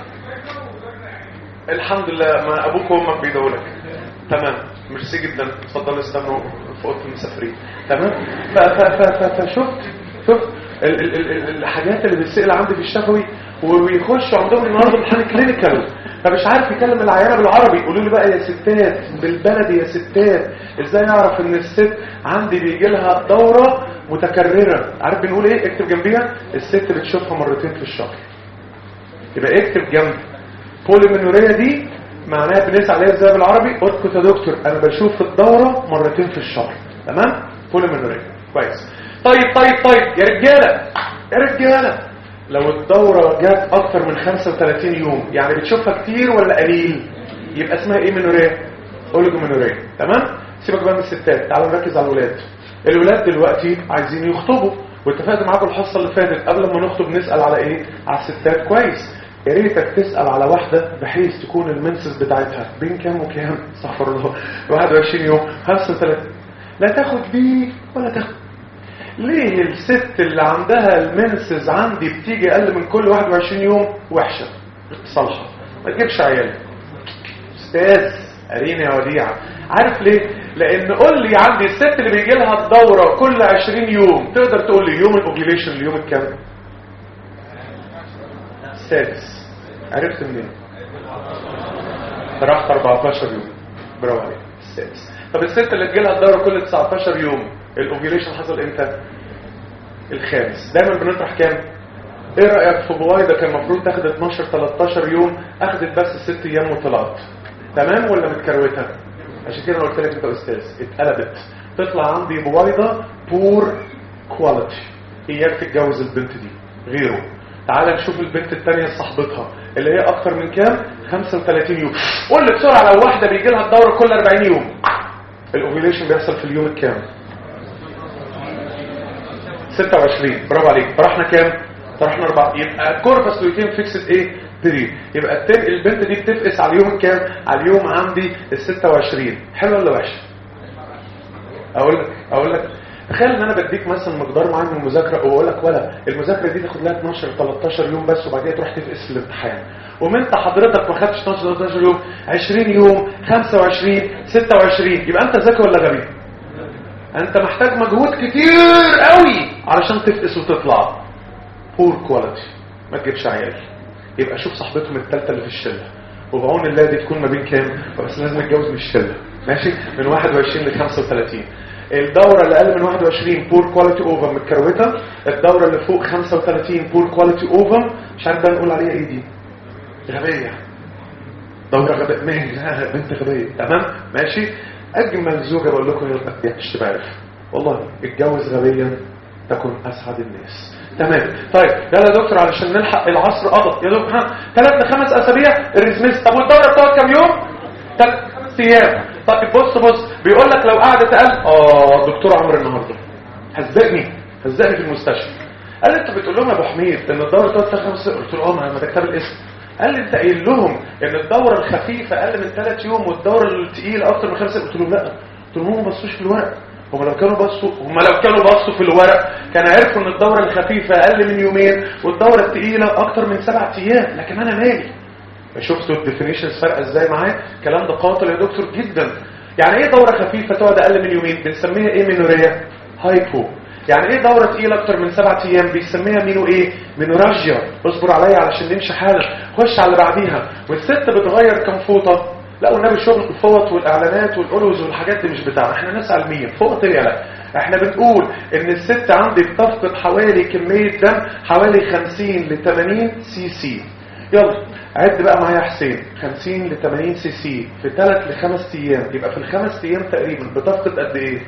الحمد لله ما ابوك وامك بيدعوا لك تمام ميرسي جدا اتفضلوا استنوا في اوضه المسافرين تمام ف- ف- ف- ف- فشفت شفت ال- ال- ال- ال- الحاجات اللي بتسال عندي في الشفوي وبيخشوا عندهم النهارده امتحان كلينيكال فمش عارف يكلم العيانه بالعربي يقولوا لي بقى يا ستات بالبلدي يا ستات ازاي اعرف ان الست عندي بيجي لها دوره متكرره عارف بنقول ايه اكتب جنبيها الست بتشوفها مرتين في الشهر يبقى اكتب جنب بوليمنوريا دي معناها بنسأل عليها ازاي بالعربي اسكت يا دكتور انا بشوف الدورة مرتين في الشهر تمام بوليمنوريا كويس طيب طيب طيب يا رجالة يا رجالة لو الدورة جت اكتر من 35 يوم يعني بتشوفها كتير ولا قليل يبقى اسمها ايه منوريا اوليجومنوريا تمام سيبك بقى من الستات تعالوا نركز على الولاد الولاد دلوقتي عايزين يخطبوا واتفقت معاكم الحصه اللي فاتت قبل ما نخطب نسال على ايه على الستات كويس يا ريتك تسال على واحده بحيث تكون المنسس بتاعتها بين كام وكام استغفر الله 21 يوم 35 لا تاخد دي ولا تاخد ليه الست اللي عندها المنسز عندي بتيجي اقل من كل 21 يوم وحشه صالحه ما تجيبش عيال استاذ اريني يا وديعه عارف ليه لان قول لي عندي الست اللي بيجي لها الدوره كل 20 يوم تقدر تقول لي يوم الاوفيليشن اليوم الكام السادس عرفت منين رحت 14 يوم برافو عليك السادس طب الست اللي تجي لها الدوره كل 19 يوم الاوفيليشن حصل امتى الخامس دايما بنطرح كام ايه رايك في بوايده كان المفروض تاخد 12 13 يوم اخدت بس 6 ايام وطلعت تمام ولا متكروته عشان كده انا قلت لك انت استاذ اتقلبت تطلع عندي بوايده بور كواليتي اياك تتجوز البنت دي غيره تعال نشوف البنت التانية صاحبتها اللي هي اكتر من كام 35 يوم قول لي بسرعه لو واحده بيجي لها الدوره كل 40 يوم الاوفيليشن بيحصل في اليوم الكام 26 برافو عليك طرحنا كام طرحنا 4 يبقى كوربس لوتين فيكسد ايه بري يبقى التن البنت دي بتفقس على اليوم الكام على اليوم عندي ال 26 حلو ولا وحش اقول لك اقول لك تخيل ان انا بديك مثلا مقدار معين من المذاكره واقول لك ولا المذاكره دي تاخد لها 12 13 يوم بس وبعد كده تروح تفقس في الامتحان وما انت حضرتك ما خدتش 12 13 يوم 20 يوم 25 26 يبقى انت ذكي ولا غبي انت محتاج مجهود كتير قوي علشان تفقس وتطلع بور كواليتي ما تجيبش عيال يبقى شوف صاحبتهم الثالثه اللي في الشله وبعون الله دي تكون ما بين كام بس لازم اتجوز من الشله ماشي من 21 ل 35 الدوره اللي اقل من 21 بور كواليتي اوفر متكروته الدوره اللي فوق 35 بور كواليتي اوفر مش عارف بقى نقول عليها ايه دي غبيه دوره غبيه ماشي لا بنت غبيه تمام ماشي اجمل زوجه بقول لكم يا مش بعرف والله اتجوز غبيا تكن اسعد الناس تمام طيب يلا يا دكتور علشان نلحق العصر قضى يا دكتور ها ثلاث لخمس اسابيع الريزميس طب والدوره بتقعد كام يوم ثلاث خمس ايام طيب بص بص بيقول لك لو قعدت اقل اه دكتور عمرو النهارده هزقني هزقني في المستشفى قال لي انت بتقول لهم يا ابو حميد ان الدوره تقعد ثلاث خمس قلت له اه ما ده كتاب الاسم قال لي انت قايل لهم ان الدوره الخفيفه اقل من ثلاث يوم والدوره الثقيله اكتر من خمسه قلت له لا قلت لهم هم ما بصوش في الورق هم لو كانوا بصوا هم لو كانوا بصوا في الورق كان عرفوا ان الدوره الخفيفه اقل من يومين والدوره الثقيله اكتر من سبع ايام لكن انا مالي شفتوا الديفينيشنز فارقه ازاي معايا الكلام ده قاتل يا دكتور جدا يعني ايه دوره خفيفه تقعد اقل من يومين بنسميها ايه مينوريا هايبو يعني ايه دوره تقيله اكتر من سبع ايام بيسميها مينو ايه مينوراجيا اصبر عليا علشان نمشي حالا خش على اللي بعديها والست بتغير كم فوطه لا والنبي شغل الفوط والاعلانات والالوز والحاجات دي مش بتاعنا احنا ناس علميين فوط ايه لا احنا بنقول ان الست عندي بتفقد حوالي كميه دم حوالي 50 ل 80 سي سي يلا عد بقى معايا يا حسين 50 ل 80 سي سي في 3 ل 5 ايام يبقى في الخمس ايام تقريبا بتفقد قد ايه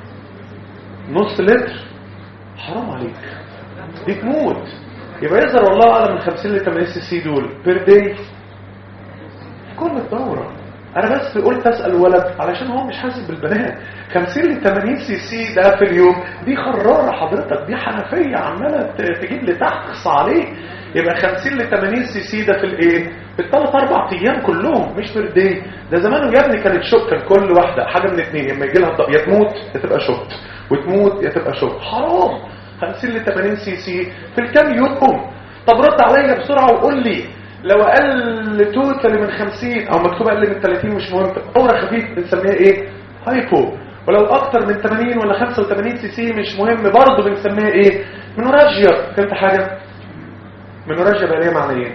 نص لتر حرام عليك دي تموت يبقى يظهر والله اعلم من 50 ل 80 سي سي دول بير داي كل الدوره انا بس قلت اسال ولد علشان هو مش حاسس بالبنات 50 ل 80 سي سي ده في اليوم دي خراره حضرتك دي حنفيه عماله ت- تجيب لي تحت تخص عليه يبقى 50 ل 80 سي سي ده في الايه في الثلاث اربع ايام كلهم مش في الدي ده زمان يا ابني كانت شوك كان كل واحده حاجه من اثنين لما يجي لها الض- يا تموت يا تبقى شوك وتموت يا تبقى شوك حرام 50 ل 80 سي سي في الكام يوم طب رد عليا بسرعه وقول لي لو اقل توتال من 50 او مكتوب اقل من 30 مش مهم دوره خفيف بنسميها ايه هايبو ولو اكتر من 80 ولا 85 سي سي مش مهم برضه بنسميها ايه منوراجيا فهمت حاجه منوراجيا بقى ليها معنيين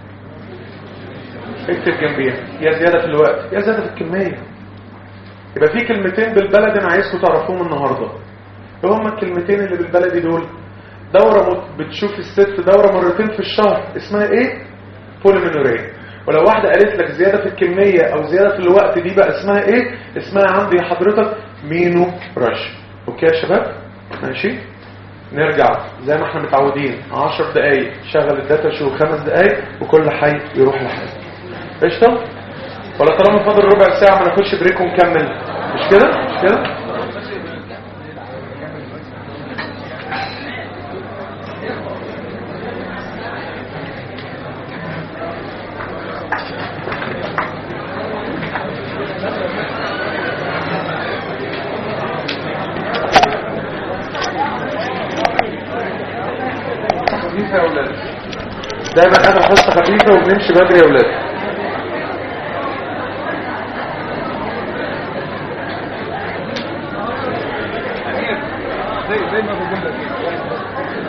اكتب جنبيها يا زياده في الوقت يا زياده في الكميه يبقى في كلمتين بالبلد انا عايزكم تعرفوهم النهارده ايه هما الكلمتين اللي بالبلدي دول دوره مت- بتشوف الست دوره مرتين في الشهر اسمها ايه بوليمينوريا ولو واحده قالت لك زياده في الكميه او زياده في الوقت دي بقى اسمها ايه اسمها عندي حضرتك مينو رش اوكي يا شباب ماشي نرجع زي ما احنا متعودين 10 دقايق شغل الداتا شو خمس دقايق وكل حي يروح لحاله قشطه ولا طالما فاضل ربع ساعه ما ناخدش بريك ونكمل مش كده مش كده خفيفه يا اولاد دايما انا حصه خفيفه وبنمشي بدري يا اولاد زي زي ما بقول لك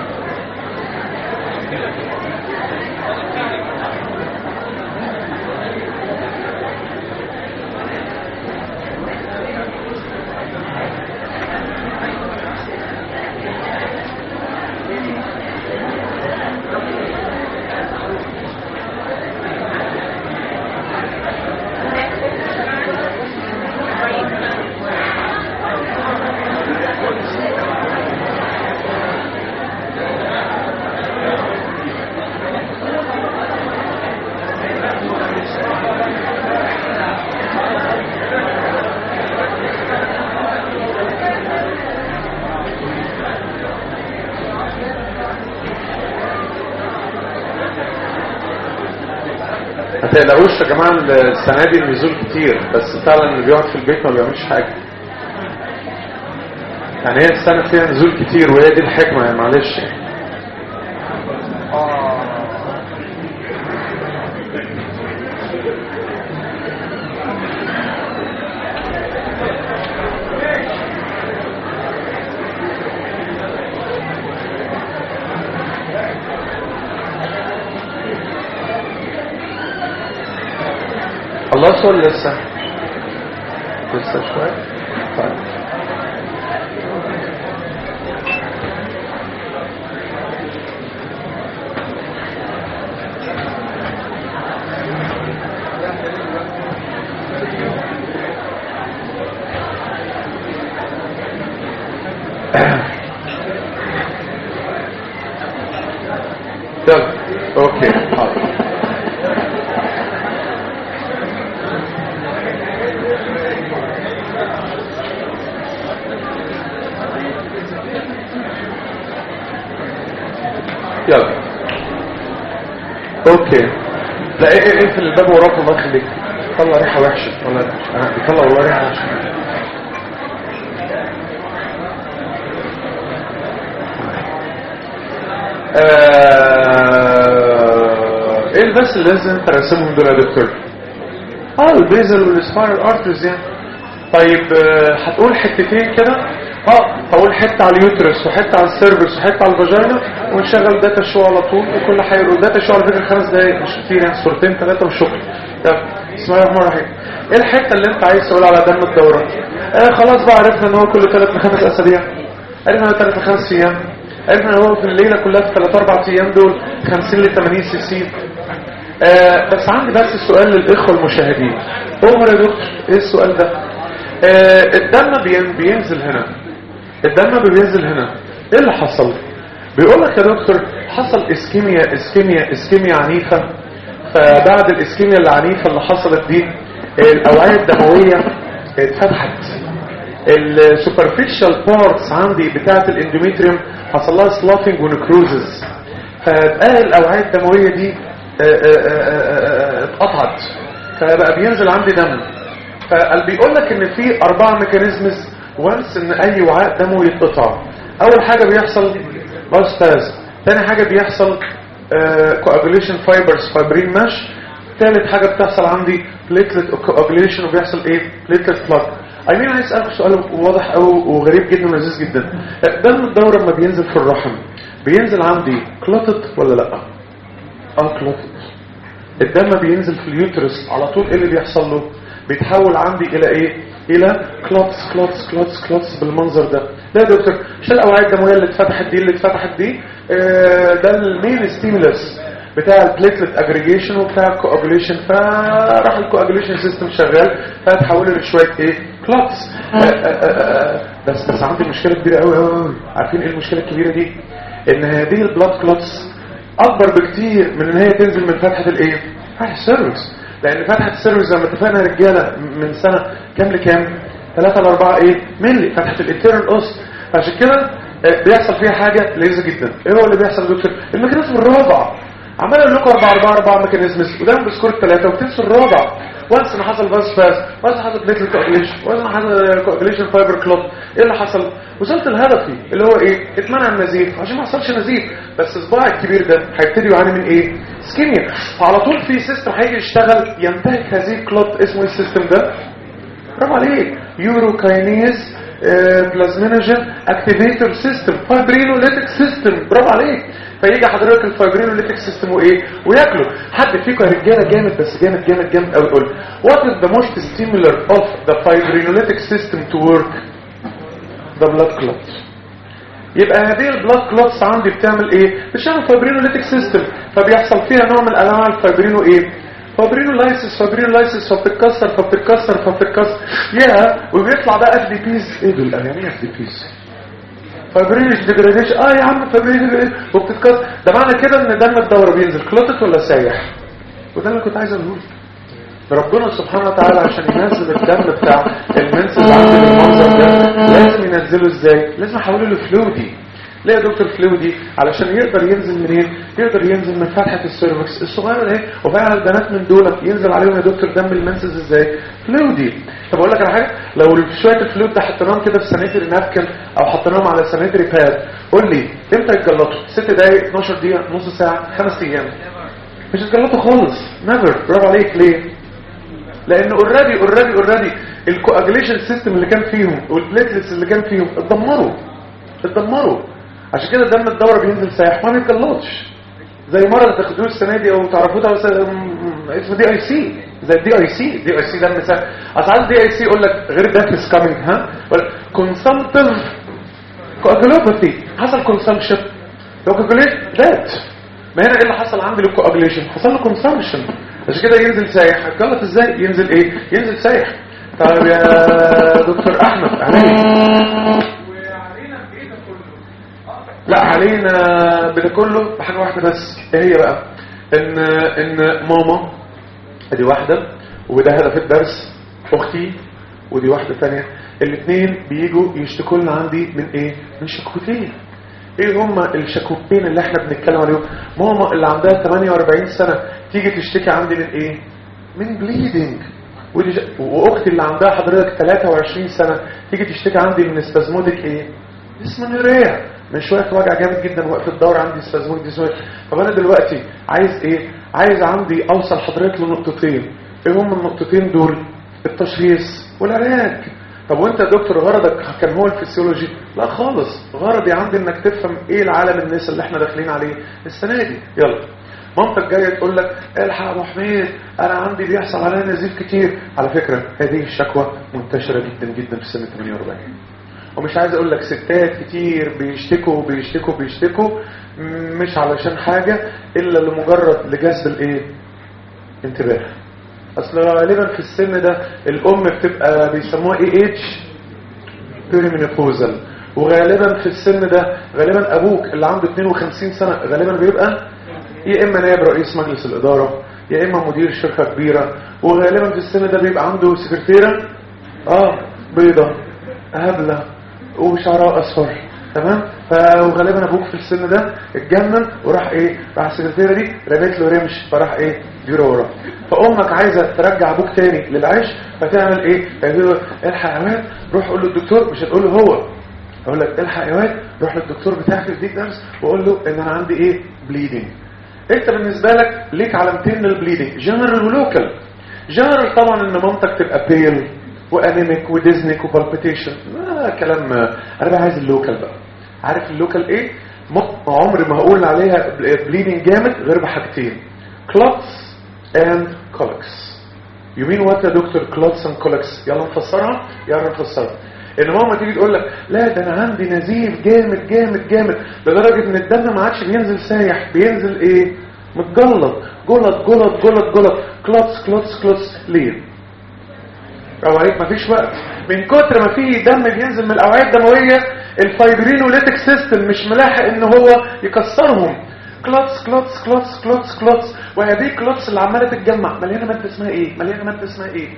ما تقلقوش يا جماعه السنه دي النزول كتير بس فعلا اللي بيقعد في البيت ما بيعملش حاجه يعني هي السنه فيها نزول كتير وهي دي الحكمه يعني معلش خلصوا ولا لسه لسه شويه طيب يلا اوكي حاضر يلا اوكي لا ايه ايه اقفل الباب وراك الله يخليك طلع ريحه وحشه والله انا بيطلع والله ريحه وحشه آه، ايه البس اللي لازم انت راسمهم دول يا دكتور اه البيزل والسبايرال ارترز يعني طيب آه، هتقول حتتين كده اه هقول حته على اليوترس وحته على السيرفس وحته على الفاجينا ونشغل داتا شو على طول وكل حاجه داتا شو على فكره خمس دقايق مش كتير يعني صورتين ثلاثه وشكرا طب بسم الله الرحمن الرحيم ايه الحته اللي انت عايز تقول على دم الدوره آه خلاص بقى عرفنا ان هو كل ثلاث لخمس اسابيع عرفنا ان هو ثلاث لخمس ايام عرفنا ان هو في الليله كلها في ثلاث اربع ايام دول 50 ل 80 سي سي آه بس عندي بس سؤال للإخوة المشاهدين أمر يا دكتور إيه السؤال ده آه الدم بين بينزل هنا الدم بينزل هنا إيه اللي حصل بيقول لك يا دكتور حصل اسكيميا اسكيميا اسكيميا عنيفة فبعد الاسكيميا العنيفة اللي حصلت دي الاوعيه الدمويه اتفتحت السوبرفيشال بارتس عندي بتاعه الاندوميتريوم حصل لها سلافنج ونكروزز فبقى الاوعيه الدمويه دي آه، آه، آه، آه، اتقطعت فبقى بينزل عندي دم فبيقول لك ان في اربع ميكانيزمز وانس ان اي وعاء دموي يتقطع اول حاجه بيحصل باستاز تاني حاجه بيحصل كواجوليشن فايبرز فايبرين مش ثالث حاجه بتحصل عندي بليتلت كواجوليشن وبيحصل ايه بليتلت فلاج اي مين عايز اسالك سؤال واضح قوي وغريب جدا ولذيذ جدا دم الدوره لما بينزل في الرحم بينزل عندي كلوتت ولا لا اه كلوتت الدم بينزل في اليوترس على طول ايه اللي بيحصل له بيتحول عندي الى ايه الى كلوتس كلوتس كلوتس كلوتس بالمنظر ده لا يا دكتور مش الاوعيه الدمويه اللي اتفتحت دي اللي اتفتحت دي آه، ده المين ستيمولس بتاع البليتلت اجريجيشن وبتاع الكواجوليشن فراح الكواجوليشن سيستم شغال فتحول لشويه ايه كلوتس بس بس عندي مشكله كبيره قوي قوي قوي عارفين ايه المشكله الكبيره دي ان هذه البلاد كلوتس اكبر بكتير من ان هي تنزل من فتحه الايه فتحه السيرفكس لان فتحه السيرفكس زي ما اتفقنا يا رجاله من سنه كام لكام 3 ل 4 ايه ملي فتحه الانترنال اوس عشان كده آه، بيحصل فيها حاجه لذيذه جدا ايه هو اللي بيحصل يا دكتور الميكانيزم الرابع عمال اقول لكم 4 4 4 ميكانيزمز ودايما بسكور الثلاثه وبتنسوا الرابع وانس ان حصل باس باس وانس حصل بليتل كوagulation وانس حصل كوagulation فايبر كلوت ايه اللي حصل وصلت لهدفي اللي هو ايه اتمنع النزيف عشان ما يحصلش نزيف بس صباعي الكبير ده هيبتدي يعاني من ايه سكيميا فعلى طول في سيستم هيجي يشتغل ينتهك هذه الكلوت اسمه ايه السيستم ده برافو عليك يوروكاينيز بلازمينوجين اكتيفيتور سيستم فايبرينوليتيك سيستم برافو عليك فيجي حضرتك الفايبرينوليتيك سيستم وايه وياكله حد فيكم يا رجاله جامد بس جامد جامد جامد قوي يقول what is the most stimular of the fibrinolytic system to work the blood clot يبقى هذه البلاد كلوتس عندي بتعمل ايه بتشتغل فايبرينوليتيك سيستم فبيحصل فيها نوع من انواع الفايبرينو ايه فابرينولايسيس فابرينولايسيس فبتتكسر فبتتكسر فبتتكسر يا وبيطلع بقى اف دي بيز ايه دول يعني ايه اف دي بيز فابرينش ديجراديشن اه يا عم فابرينش وبتتكسر ده معنى كده ان دم الدوره بينزل كلوتت ولا سايح وده اللي كنت عايز اقوله ربنا سبحانه وتعالى عشان ينزل الدم بتاع المنس اللي عندي بالمنظر ده لازم ينزله ازاي لازم احوله له فلويدي ليه يا دكتور فلويدي علشان يقدر ينزل منين يقدر ينزل من فتحه السيرفكس الصغيره اهي وفعلا البنات من دول ينزل عليهم يا دكتور دم المنسز ازاي فلويدي طب اقول لك على حاجه لو شويه الفلويد ده حطيناهم كده في سانيتري نابكن او حطيناهم على سانيتري باد قول لي امتى يتجلطوا 6 دقايق 12 دقيقه نص ساعه خمس ايام مش هتجلطوا خالص نيفر برافو عليك ليه لان اوريدي اوريدي اوريدي الكواجليشن سيستم اللي كان فيهم والبليتلتس اللي كان فيهم اتدمروا اتدمروا عشان كده دم الدوره بينزل سايح ما بيتجلطش زي مره تاخدوه السنه دي او تعرفوه ده اسمه دي اي سي زي الدي اي سي دي اي سي ده مثال اصل دي اي سي يقول لك غير ده از كامينج ها كونسمتيف كواجلوباثي حصل كونسمشن لو كوجوليت ذات ما هنا ايه اللي حصل عندي للكواجليشن حصل له كونسمشن عشان كده ينزل سايح هتجلط ازاي ينزل ايه ينزل سايح طيب يا دكتور احمد عليك وعلينا بايه ده كله اه لا علينا بده كله بحاجه واحده بس ايه هي بقى ان ان ماما ادي واحده وده هدف الدرس اختي ودي واحده ثانيه الاثنين بيجوا يشتكوا لنا عندي من ايه من شكوتين ايه هما الشكوتين اللي احنا بنتكلم عليهم ماما اللي عندها 48 سنه تيجي تشتكي عندي من ايه من بليدنج ودي ج... واختي اللي عندها حضرتك 23 سنه تيجي تشتكي عندي من استازمودك ايه اسمه نيريا من شويه وجع جامد جدا وقت الدوره عندي استازمودك دي شويه طب انا دلوقتي عايز ايه عايز عندي اوصل حضرتك لنقطتين ايه هم النقطتين دول التشخيص والعلاج طب وانت يا دكتور غرضك كان هو الفسيولوجي لا خالص غرضي عندي انك تفهم ايه العالم الناس اللي احنا داخلين عليه السنه دي يلا مامتك جايه تقول لك الحق يا ابو حميد انا عندي بيحصل عليا نزيف كتير على فكره هذه الشكوى منتشره جدا جدا في سن 48 ومش عايز اقول لك ستات كتير بيشتكوا بيشتكوا بيشتكوا مش علشان حاجه الا لمجرد لجذب الايه انتباه اصل غالبا في السن ده الام بتبقى بيسموها اي اتش بيريمينوبوزال وغالبا في السن ده غالبا ابوك اللي عنده 52 سنه غالبا بيبقى يا اما نائب رئيس مجلس الاداره يا اما مدير شركه كبيره وغالبا في السن ده بيبقى عنده سكرتيره اه بيضه هبله وشعرها اصفر تمام فغالبا ابوك في السن ده اتجنن وراح ايه راح السكرتيره دي رمت له رمش فراح ايه جري وراه فامك عايزه ترجع ابوك تاني للعيش فتعمل ايه تقول له الحق يا واد روح قول له الدكتور مش هتقول له هو اقول لك الحق يا واد روح للدكتور بتاعك يديك درس وقول له ان انا عندي ايه بليدنج انت بالنسبه لك ليك علامتين للبليدنج جنرال ولوكال جنرال طبعا ان مامتك تبقى بيل وانيميك وديزنيك وبالبيتيشن آه كلام انا بقى عايز اللوكال بقى عارف اللوكال ايه عمري ما هقول عليها بليدنج جامد غير بحاجتين كلوتس اند كولكس You mean what يا دكتور كلوتس اند كولكس يلا نفسرها يلا نفسرها ان ماما تيجي تقول لك لا ده انا عندي نزيف جامد جامد جامد لدرجه ان الدم ما عادش بينزل سايح بينزل ايه متجلط جلط جلط جلط جلط كلوتس كلوتس كلوتس ليه او عليك مفيش وقت من كتر ما في دم بينزل من الاوعيه الدمويه الفايبرينوليتيك سيستم مش ملاحق ان هو يكسرهم كلوتس كلوتس كلوتس كلوتس كلوتس وهذه كلوتس اللي عماله تتجمع مليانه ماده اسمها ايه مليانه ماده اسمها ايه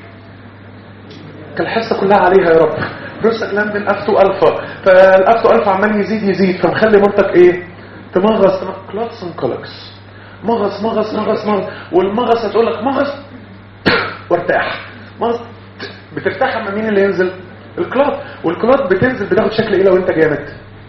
كان الحصه كلها عليها يا رب بروستاجلاندين افتو الفا فالافتو الفا عمال يزيد يزيد فمخلي منطق ايه تمغص كلوتس اند كولكس مغص مغص مغص مغص والمغص هتقول لك مغص وارتاح مغص بترتاح اما مين اللي ينزل الكلوت والكلوت بتنزل بتاخد شكل ايه لو انت جامد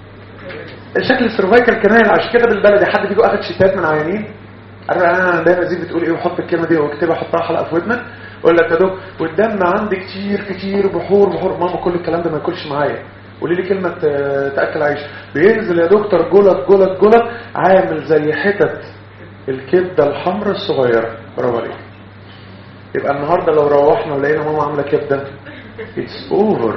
شكل السيرفايكال كانال عشان كده بالبلدي حد بيجي اخد شيتات من عيانين انا دايما زي بتقول ايه وحط الكلمه دي واكتبها حطها حلقه في ودنك اقول لك يا دوب والدم عندي كتير كتير بحور بحور ماما كل الكلام ده ما ياكلش معايا قولي لي كلمه تاكل عيش بينزل يا دكتور جلط جلط جلط عامل زي حتت الكبده الحمراء الصغيره برافو عليك يبقى النهارده لو روحنا ولقينا ماما عامله كبده اتس اوفر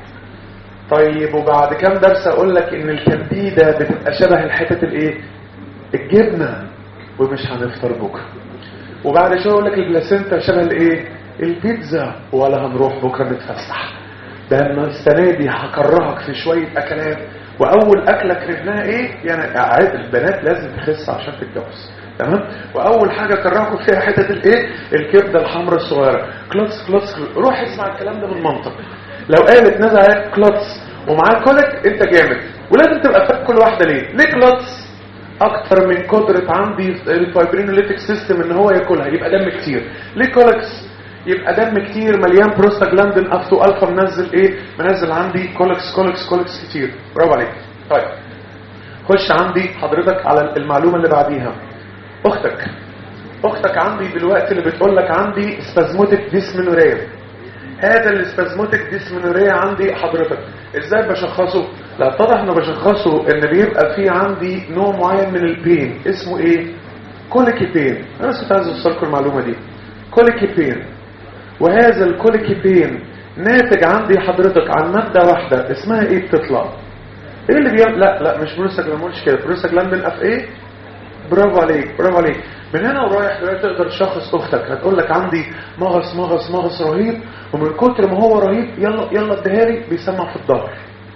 طيب وبعد كام درس اقول لك ان الكبديده بتبقى شبه الحتت الايه الجبنه ومش هنفطر بكره وبعد شويه اقول لك البلاسينتا شبه الايه البيتزا ولا هنروح بكره نتفسح ده انا السنه دي هكرهك في شويه اكلات واول اكله كرهناها ايه يعني البنات لازم تخس عشان تتجوز تمام واول حاجه كرهكم فيها حته الايه الكبده الحمراء الصغيره كلوتس كلوتس روح اسمع الكلام ده من منطق لو قالت نزع كلوتس ومعاه كولك انت جامد ولازم تبقى فاهم كل واحده ليه ليه كلوتس اكتر من قدره عندي الفايبرينوليتيك سيستم ان هو ياكلها يبقى دم كتير ليه كولكس يبقى دم كتير مليان بروستاجلاندين افتو الفا منزل ايه منزل عندي كولكس كولكس كولكس كتير برافو عليك طيب خش عندي حضرتك على المعلومه اللي بعديها اختك اختك عندي دلوقتي اللي بتقول لك عندي سبازموتيك ديسمنوريا هذا السبازموتيك ديسمنوريا عندي حضرتك ازاي بشخصه لا اتضح انه بشخصه ان بيبقى في عندي نوع معين من البين اسمه ايه كوليكي بين انا بس كنت عايز اوصل لكم المعلومه دي كوليكي بين وهذا الكوليكي بين ناتج عندي حضرتك عن ماده واحده اسمها ايه بتطلع ايه اللي بيعمل لا لا مش بروستاجلاندين مش كده بروستاجلاندين اف ايه برافو عليك برافو عليك من هنا ورايح دلوقتي تقدر تشخص اختك هتقول لك عندي مغص مغص مغص رهيب ومن كتر ما هو رهيب يلا يلا اديها لي بيسمع في الظهر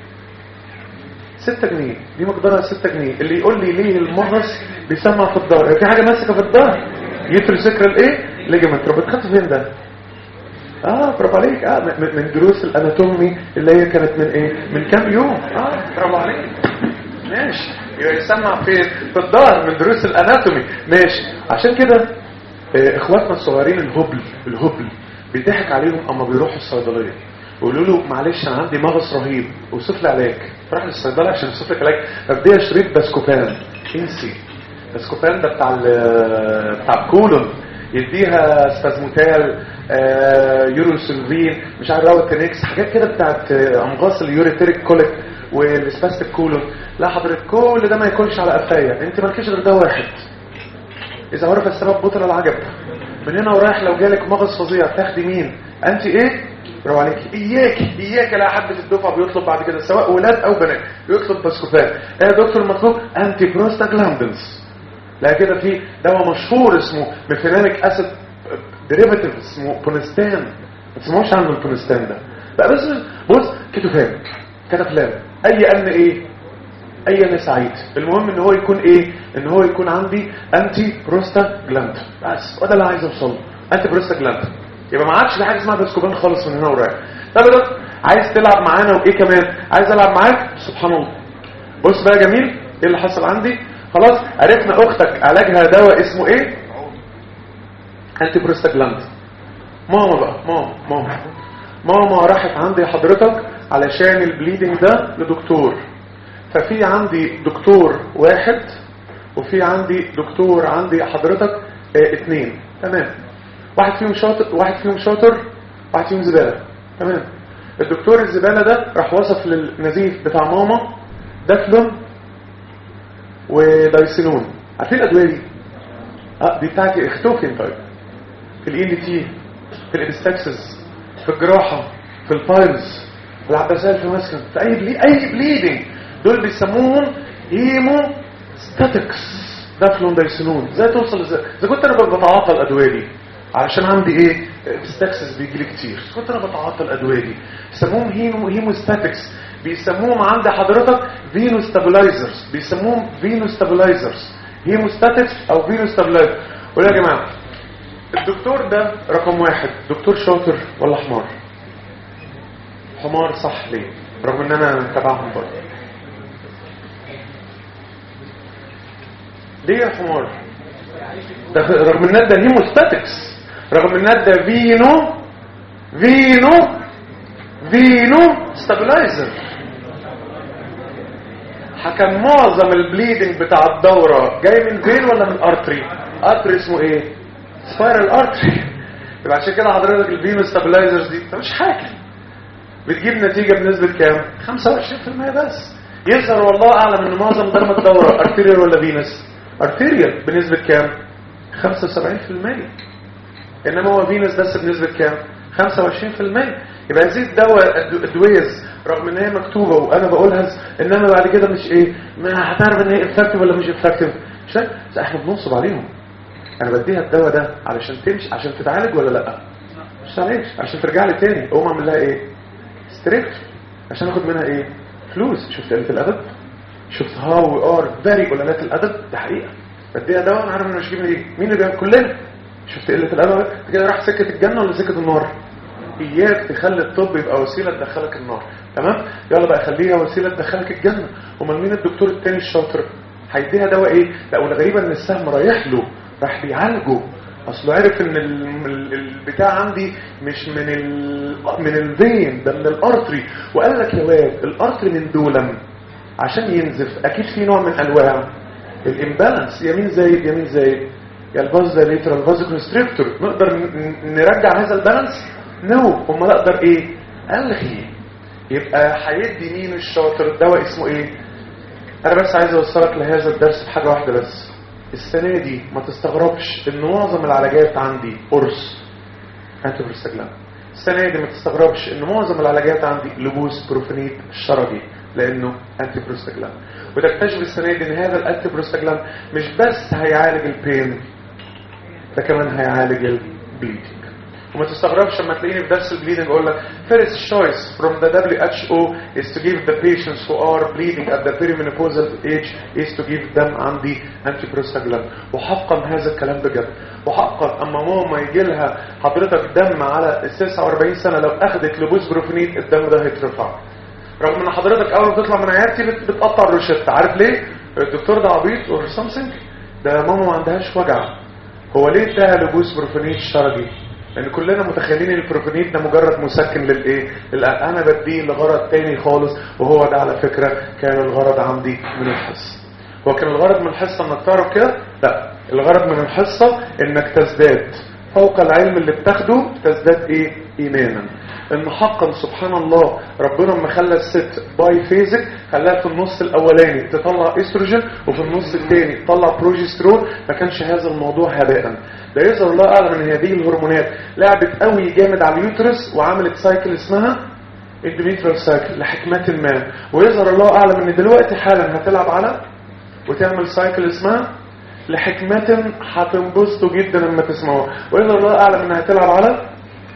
6 جنيه دي مقدارها 6 جنيه اللي يقول لي ليه المغص بيسمع في الظهر في حاجه ماسكه في الظهر يفرق ذكر الايه ليجمنت طب بتخاف فين ده اه برافو عليك اه من من دروس الاناتومي اللي هي كانت من ايه من كام يوم اه برافو عليك ماشي يبقى يسمع في في الظهر من دروس الاناتومي ماشي عشان كده آه، اخواتنا الصغيرين الهبل الهبل بيضحك عليهم اما بيروحوا الصيدليه ويقولوا له معلش انا عندي مغص رهيب اوصف لي علاج راح للصيدله عشان يوصف لك علاج فبديها شريط باسكوبان انسي باسكوبان ده بتاع ال- بتاع الكولون يديها سبازموتال آه، يوروسلفين مش عارف راوتينكس حاجات كده بتاعت آه، امغاص اليوريتريك كوليك والسباستيك كولون لا حضرتك كل ده ما ياكلش على قفايا انت مالكيش غير ده واحد اذا عرف السبب بطل العجب من هنا ورايح لو جالك مغص فظيع تاخدي مين انت ايه برافو عليك اياك اياك لا حد في الدفعه بيطلب بعد كده سواء ولاد او بنات بيطلب بسكوفان ايه يا دكتور المطلوب انتي بروستاجلاندنز لا كده في دواء مشهور اسمه ميفينانيك اسيد ديريفاتيف اسمه بونستان ما تسمعوش عنه البونستان ده لا بس بص كتوفان كتافلام اي ان ايه ايا سعيد المهم ان هو يكون ايه ان هو يكون عندي انتي بروستاجلاند بس وده اللي عايز اوصله انتي بروستاجلاند يبقى ما عادش في حاجه اسمها بسكوبان خالص من هنا ورايح طب يا دكتور عايز تلعب معانا وايه كمان عايز العب معاك سبحان الله بص بقى يا جميل ايه اللي حصل عندي خلاص عرفنا اختك علاجها دواء اسمه ايه انتي بروستاجلاند ماما بقى ماما ماما ماما راحت عندي حضرتك علشان البليدنج ده لدكتور ففي عندي دكتور واحد وفي عندي دكتور عندي حضرتك اه اتنين تمام واحد فيهم شاطر واحد فيهم شاطر واحد فيهم زبالة تمام الدكتور الزبالة ده راح وصف للنزيف بتاع ماما دافلون ودايسينون عارفين الادويه دي اه دي بتاعتي اختوفين طيب في الاي ال تي في الابستكسس في الجراحه في البايلز في العباسات في مسكن في اي بلي اي بليدنج دول بيسموهم هيمو ستاتكس دافلون دايسينون ازاي توصل ازاي اذا كنت انا بتعاطى الادويه دي علشان عندي ايه ابستكسس بيجي لي كتير إذا كنت انا بتعاطى الادويه دي بيسموهم هيمو هيموستاتكس بيسموهم عند حضرتك فينو ستابلايزرز بيسموهم فينو ستابلايزرز هيموستاتكس او فينو ستابلايزر قولوا يا جماعه الدكتور ده رقم واحد دكتور شاطر ولا حمار حمار صح ليه رغم ان انا تبعهم برضه ليه يا حمار ده رغم ان ده هيموستاتكس رغم ان ده فينو فينو فينو ستابلايزر حكم معظم البليدنج بتاع الدورة جاي من فين ولا من ارتري ارتري اسمه ايه سبايرال ارتري يبقى عشان كده حضرتك الفينو ستابلايزرز دي انت مش حاكم بتجيب نتيجة بنسبة كام 25% بس يظهر والله اعلم ان معظم دم الدورة ارتيريال ولا فينس ارتيريال بنسبة كام 75% انما هو فينس بس بنسبة كام 25% يبقى هذه الدواء الدويز رغم ان هي مكتوبة وانا بقولها انما بعد كده مش ايه ما هتعرف ان هي افكتيف ولا مش افكتيف مش لا احنا بننصب عليهم انا بديها الدواء ده علشان تمشي عشان تتعالج ولا لا مش تعالجش عشان ترجع لي تاني اقوم اعمل لها ايه ستريكت عشان اخد منها ايه فلوس شفت قلة الادب شفت هاو وي ار فيري قلالات الادب ده حقيقه بديها دواء انا عارف انا مش جايب ايه مين اللي بيعمل كلنا شفت قله الادب كده راح سكه الجنه ولا سكه النار اياك تخلي الطب يبقى وسيله تدخلك النار تمام يلا بقى خليها وسيله تدخلك الجنه امال مين الدكتور التاني الشاطر هيديها دواء ايه لا والغريبه ان السهم رايح له راح بيعالجه اصله عرف ان البتاع عندي مش من ال من الفين ده من الارتري وقال لك يا واد الارتري من دولم عشان ينزف اكيد في نوع من انواع الامبالانس يمين زايد يمين زايد يا الفاز دايليتر الفاز كونستريكتور نقدر نرجع هذا البالانس نو امال اقدر ايه الغي يبقى هيدي مين الشاطر الدواء اسمه ايه انا بس عايز اوصلك لهذا الدرس بحاجه واحده بس السنه دي ما تستغربش ان معظم العلاجات عندي قرص انتي بروستاجلاند السنه دي ما تستغربش ان معظم العلاجات عندي لبوس بروفينيت الشرجي لانه انتي بروستاجلاند وتكتشف السنه دي ان هذا الانتي بروستاجلاند مش بس هيعالج البين ده كمان هيعالج البليدنج وما تستغربش لما تلاقيني في درس البليدنج اقول لك first choice from the WHO is to give the patients who are bleeding at the perimenopausal age is to give them عندي antiprostaglandin وحقا هذا الكلام بجد وحقا اما ماما يجي لها حضرتك دم على ال 49 سنه لو اخذت لبوس بروفينيت الدم ده هيترفع رغم ان حضرتك اول ما تطلع من عيادتي بت- بتقطع الروشته عارف ليه الدكتور ده عبيط اور سامثينج ده ماما ما عندهاش وجع هو ليه اداها لبوس بروفينيت شرجي لان كلنا متخيلين ان البروفينيت ده مجرد مسكن للايه للقلق. انا بديه لغرض تاني خالص وهو ده على فكره كان الغرض عندي من الحصه هو كان الغرض من الحصه انك تعرف كده لا الغرض من الحصه انك تزداد فوق العلم اللي بتاخده تزداد ايه ايمانا ان حقا سبحان الله ربنا لما خلى الست باي فيزك خلاها في النص الاولاني تطلع استروجين وفي النص الثاني تطلع بروجسترون ما كانش هذا الموضوع هباء ده يظهر الله اعلم ان هذه الهرمونات لعبت قوي جامد على اليوترس وعملت سايكل اسمها اندوميترال سايكل لحكمة ما ويظهر الله اعلم ان دلوقتي حالا هتلعب على وتعمل سايكل اسمها لحكمة هتنبسطوا جدا لما تسمعوها ويظهر الله اعلم انها هتلعب على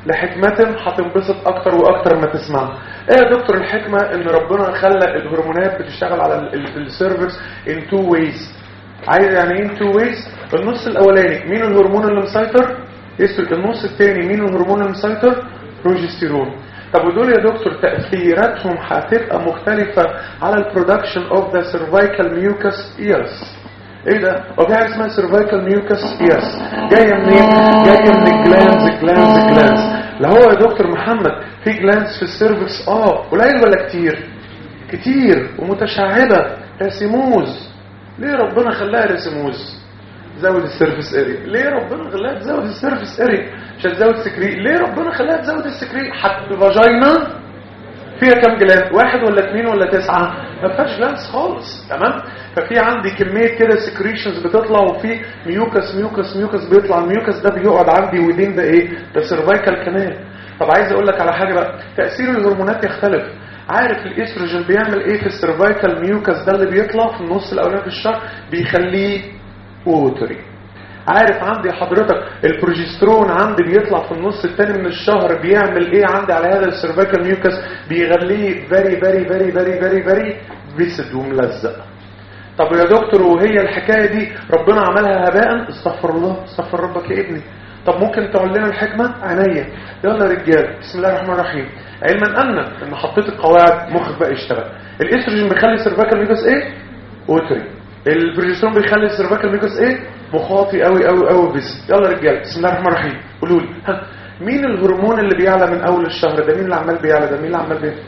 لحكمة هتنبسط اكتر واكتر ما تسمعها ايه يا دكتور الحكمة ان ربنا خلى الهرمونات بتشتغل على السيرفكس in two ways عايز يعني ايه in two ways النص الاولاني مين الهرمون اللي مسيطر يسرق النص الثاني مين الهرمون اللي مسيطر بروجستيرون طب ودول يا دكتور تأثيراتهم هتبقى مختلفة على البرودكشن اوف ذا سيرفايكال ميوكس يس ايه ده هو في حاجه اسمها سيرفايكال ميوكس يس جايه منين جايه من الجلانز جلانز جلانز لا هو يا دكتور محمد في جلانز في السيرفكس اه قليل ولا كتير كتير ومتشعبه راسيموز ليه ربنا خلاها راسيموز زود السيرفيس اريا ليه ربنا خلاها تزود السيرفيس اريا عشان تزود سكري ليه ربنا خلاها تزود السكري حتى فاجينا فيها كام جلاند واحد ولا اثنين ولا تسعة ما فيهاش جلاندز خالص تمام ففي عندي كمية كده سكريشنز بتطلع وفي ميوكس ميوكس ميوكس بيطلع الميوكس ده بيقعد عندي ودين ده ايه ده سيرفايكال كمان طب عايز اقول لك على حاجة بقى تأثير الهرمونات يختلف عارف الاستروجين بيعمل ايه في السيرفايكال ميوكس ده اللي بيطلع في النص الاولاني في الشهر بيخليه ووتري عارف عندي حضرتك البروجسترون عندي بيطلع في النص الثاني من الشهر بيعمل ايه عندي على هذا السيرفيكال ميوكس بيخليه فيري فيري فيري فيري فيري فيري فيسد وملزق طب يا دكتور وهي الحكايه دي ربنا عملها هباء استغفر الله استغفر ربك يا ابني طب ممكن تقول لنا الحكمه عينيا يلا يا رجال بسم الله الرحمن الرحيم علما ان ان حطيت القواعد مخك بقى يشتغل الاستروجين بيخلي السيرفيكال ميوكس ايه ووتري البروجسترون بيخلي السيرفيكال ميوكس ايه مخاطي قوي قوي قوي بس يلا رجال بسم الله الرحمن الرحيم قولوا لي ها مين الهرمون اللي بيعلى من اول الشهر ده مين اللي عمال بيعلى ده مين اللي عمال بيعلى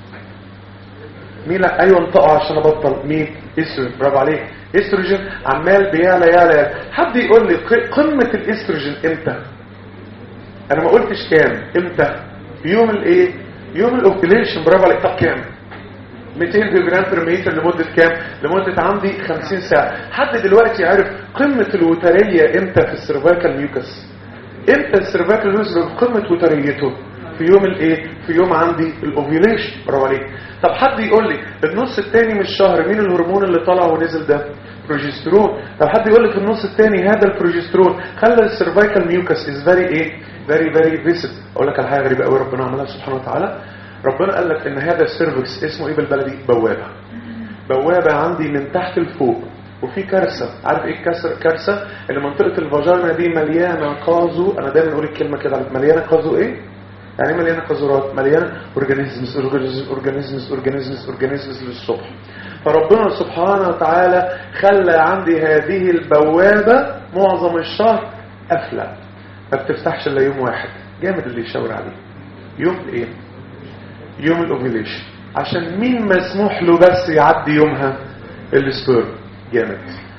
مين لا ايوه انطقوا عشان ابطل مين استروجين برافو عليك استروجين عمال بيعلى يعلى يعلى حد يقول لي قمه الاستروجين امتى انا ما قلتش كام امتى يوم الايه يوم الاوبيليشن برافو عليك طب كام 200 جرام بير متر لمدة كام لمدة عندي 50 ساعة حد دلوقتي عارف قمة الوترية امتى في السيرفايكال ميوكس امتى السيرفايكال ميوكس بقمة وتريته في يوم الايه في يوم عندي الاوفيوليشن برافو عليك طب حد يقول لي النص الثاني من الشهر مين الهرمون اللي طلع ونزل ده بروجسترون طب حد يقول لي في النص الثاني هذا البروجسترون خلى السيرفايكال ميوكس از فيري ايه فيري فيري فيسد اقول لك على حاجه غريبه قوي ربنا عملها سبحانه وتعالى ربنا قال لك ان هذا السيرفكس اسمه ايه بالبلدي بوابه بوابه عندي من تحت لفوق وفي كارثه عارف ايه الكسر كارثه ان منطقه الفاجينا دي مليانه قازو انا دايما اقول الكلمه كده مليانه قازو ايه يعني مليانه قاذورات مليانه اورجانيزمز اورجانيزمز اورجانيزمز اورجانيزمز للصبح فربنا سبحانه وتعالى خلى عندي هذه البوابه معظم الشهر قافله ما بتفتحش الا يوم واحد جامد اللي يشاور عليه يوم ايه يوم الاوفيليشن عشان مين مسموح له بس يعدي يومها السبيرم جامد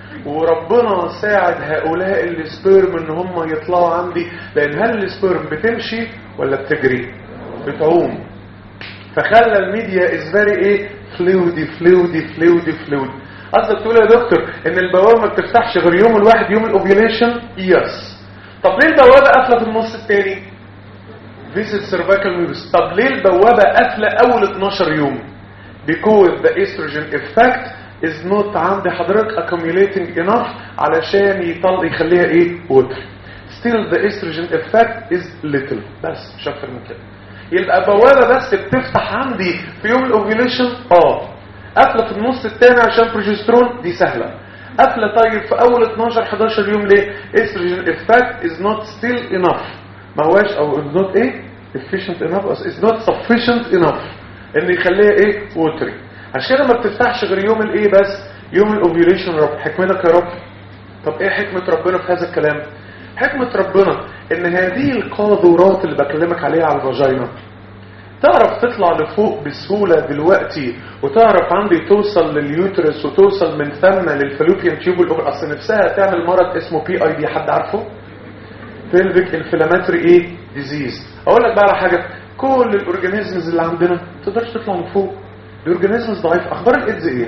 وربنا ساعد هؤلاء السبيرم ان هم يطلعوا عندي لان هل السبيرم بتمشي ولا بتجري بتعوم فخلى الميديا از فيري ايه فلويدي فلويدي فلويدي فلويد قصدك تقول يا دكتور ان البوابه ما بتفتحش غير يوم الواحد يوم الاوفيليشن يس طب ليه البوابه قافله في النص الثاني فيزيت سيرفايكال ميوكس طب ليه البوابة قافلة أول 12 يوم because the estrogen effect is not عند حضرتك accumulating enough علشان يطل يخليها ايه water still the estrogen effect is little بس مش اكتر من كده يبقى بوابة بس بتفتح عندي في يوم الاوفيليشن اه قافلة في النص الثاني عشان بروجسترون دي سهلة قافلة طيب في اول 12 11 يوم ليه estrogen effect is not still enough ما هواش او is not ايه efficient enough is not sufficient enough ان يخليها ايه ووتري عشان كده ما بتفتحش غير يوم الايه بس يوم الاوفيوليشن رب حكمتك يا رب طب ايه حكمة ربنا في هذا الكلام حكمة ربنا ان هذه القاذورات اللي بكلمك عليها على الفاجينا تعرف تطلع لفوق بسهولة دلوقتي وتعرف عندي توصل لليوترس وتوصل من ثم للفلوبيان تيوب الاخرى اصل نفسها تعمل مرض اسمه بي اي دي حد عارفه بيلفيك انفلاماتوري ايه ديزيز اقول لك بقى على حاجه كل الاورجانيزمز اللي عندنا ما تقدرش تطلع لفوق الاورجانيزمز ضعيف اخبار الايدز ايه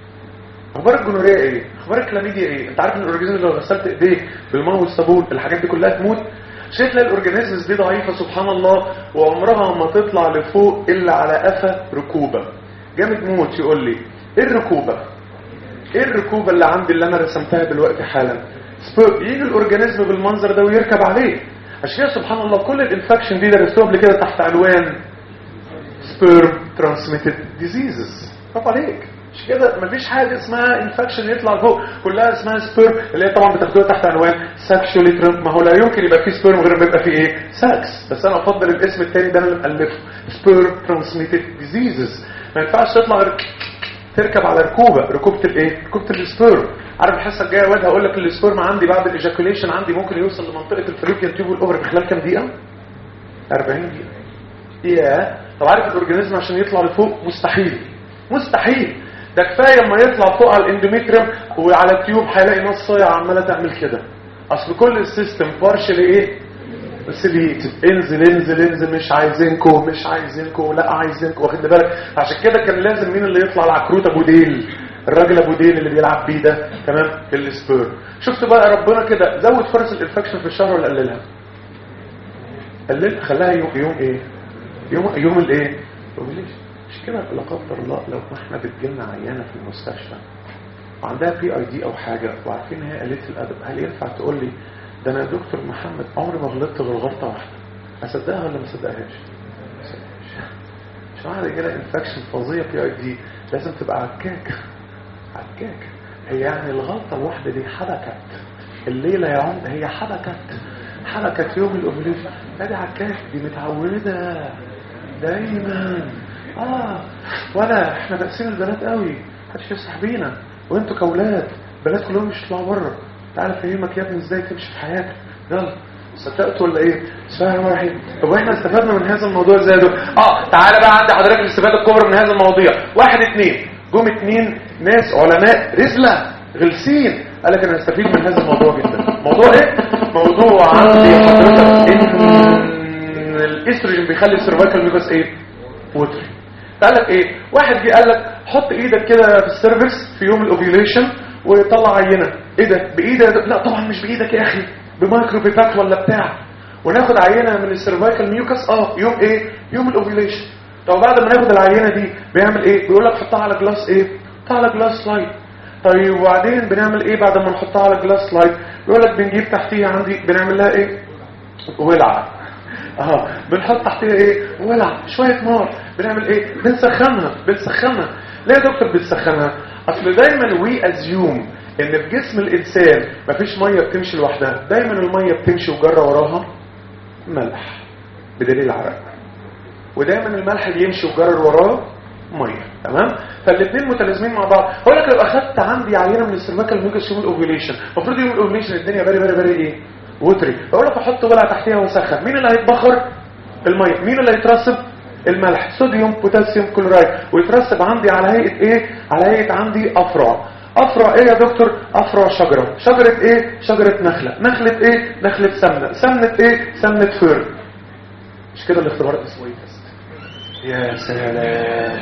اخبار الجونوريا ايه اخبار الكلاميديا ايه انت عارف ان الاورجانيزم لو غسلت ايديك بالماء والصابون الحاجات دي كلها تموت شايف تلاقي الاورجانيزمز دي ضعيفه سبحان الله وعمرها ما تطلع لفوق الا على قفا ركوبه جامد موت يقول لي ايه الركوبه ايه الركوبه اللي عندي اللي انا رسمتها دلوقتي حالا يجي الاورجانيزم بالمنظر ده ويركب عليه عشان كده سبحان الله كل الانفكشن دي درستوها قبل كده تحت عنوان سبيرم ترانسميتد ديزيزز برافو عليك مش كده مفيش حاجه اسمها انفكشن يطلع فوق كلها اسمها سبيرم اللي هي طبعا بتاخدوها تحت عنوان سكشوالي ما هو لا يمكن يبقى فيه سبيرم غير ما يبقى فيه ايه سكس بس انا افضل الاسم الثاني ده انا اللي مالفه سبيرم ترانسميتد ديزيزز ما ينفعش تطلع غير تركب على ركوبه ركوبه الايه ركوبه السبيرم عارف الحصه الجايه واد هقول لك السبيرم عندي بعد الايجاكوليشن عندي ممكن يوصل لمنطقه الفلوبيان تيوب والاوفر في خلال كام دقيقه 40 دقيقه يا طب عارف الاورجانيزم عشان يطلع لفوق مستحيل مستحيل ده كفايه اما يطلع فوق على الاندوميتريوم وعلى التيوب هيلاقي ناس صايعه عماله تعمل كده اصل كل السيستم بارشل ايه بس اللي انزل انزل انزل مش عايزينكو مش عايزينكو لا عايزينكو واخد بالك عشان كده كان لازم مين اللي يطلع العكروت ابو ديل الراجل ابو ديل اللي بيلعب بيه ده تمام في السبير شفت بقى ربنا كده زود فرص الانفكشن في الشهر ولا قللها قللها خلاها يوم يوم ايه يوم يوم الايه ليش مش كده لا قدر الله لو احنا بتجيلنا عيانه في المستشفى وعندها بي اي دي او حاجه وعارفين ان هي قليله الادب هل ينفع تقول لي ده انا يا دكتور محمد عمري ما غلطت غير غلطه واحده اصدقها ولا ما اصدقهاش مش واحده جالها انفكشن فظيع بي اي دي لازم تبقى عكاك عكاك هي يعني الغلطه الواحده دي حبكت الليله يا عم هي حبكت حبكت يوم الاوفليشن لا دي عكاك دي متعوده دايما اه ولا احنا بقسين البنات قوي محدش يسرح بينا وانتوا كاولاد بنات كلهم مش يطلعوا بره تعالى افهمك يا ابني ازاي تمشي في حياتك يلا صدقت ولا ايه بسم الله الرحمن الرحيم طب واحنا استفدنا من هذا الموضوع ازاي ده اه تعالى بقى عندي حضرتك الاستفاده الكبرى من هذا المواضيع واحد اتنين جم اتنين ناس علماء رزله غلسين قال لك انا هستفيد من هذا الموضوع جدا موضوع ايه موضوع عندي حضرتك ان الاستروجين بيخلي السيرفايكال ميوكس ايه وتري قال لك ايه واحد جه قال لك حط ايدك كده في السيرفكس في يوم الاوفيوليشن وطلع عينه ايه ده بايدك لا طبعا مش بايدك يا اخي بمايكرو بيبات ولا بتاع وناخد عينه من السيرفايكال ميوكس اه يوم ايه يوم الاوفيوليشن طب بعد ما ناخد العينه دي بيعمل ايه بيقول لك حطها على جلاس ايه حطها على جلاس سلايد طيب وبعدين بنعمل ايه بعد ما نحطها على جلاس سلايد بيقول لك بنجيب تحتيها عندي بنعمل لها ايه ولعه اه بنحط تحتيها ايه ولع شويه نار بنعمل ايه بنسخنها بنسخنها ليه يا دكتور بنسخنها اصل دايما وي ازيوم ان في جسم الانسان مفيش ميه بتمشي لوحدها دايما الميه بتمشي وجرى وراها ملح بدليل العرق ودايما الملح بيمشي وجرر وراه ميه تمام فالاثنين متلازمين مع بعض هقول لك لو اخدت عندي عينه من السيرفاكال ميوكس يوم الاوفيوليشن المفروض يوم الاوفيوليشن الدنيا باري باري باري ايه وتري بقول لك احط ولع تحتيها واسخن مين اللي هيتبخر الميه مين اللي هيترسب الملح صوديوم بوتاسيوم كلورايد ويترسب عندي على هيئه ايه على هيئه عندي افرع افرع ايه يا دكتور افرع شجره شجره ايه شجره نخله نخله ايه نخله سمنه سمنه ايه سمنه فير مش كده الاختبار اسمه ايه تست يا سلام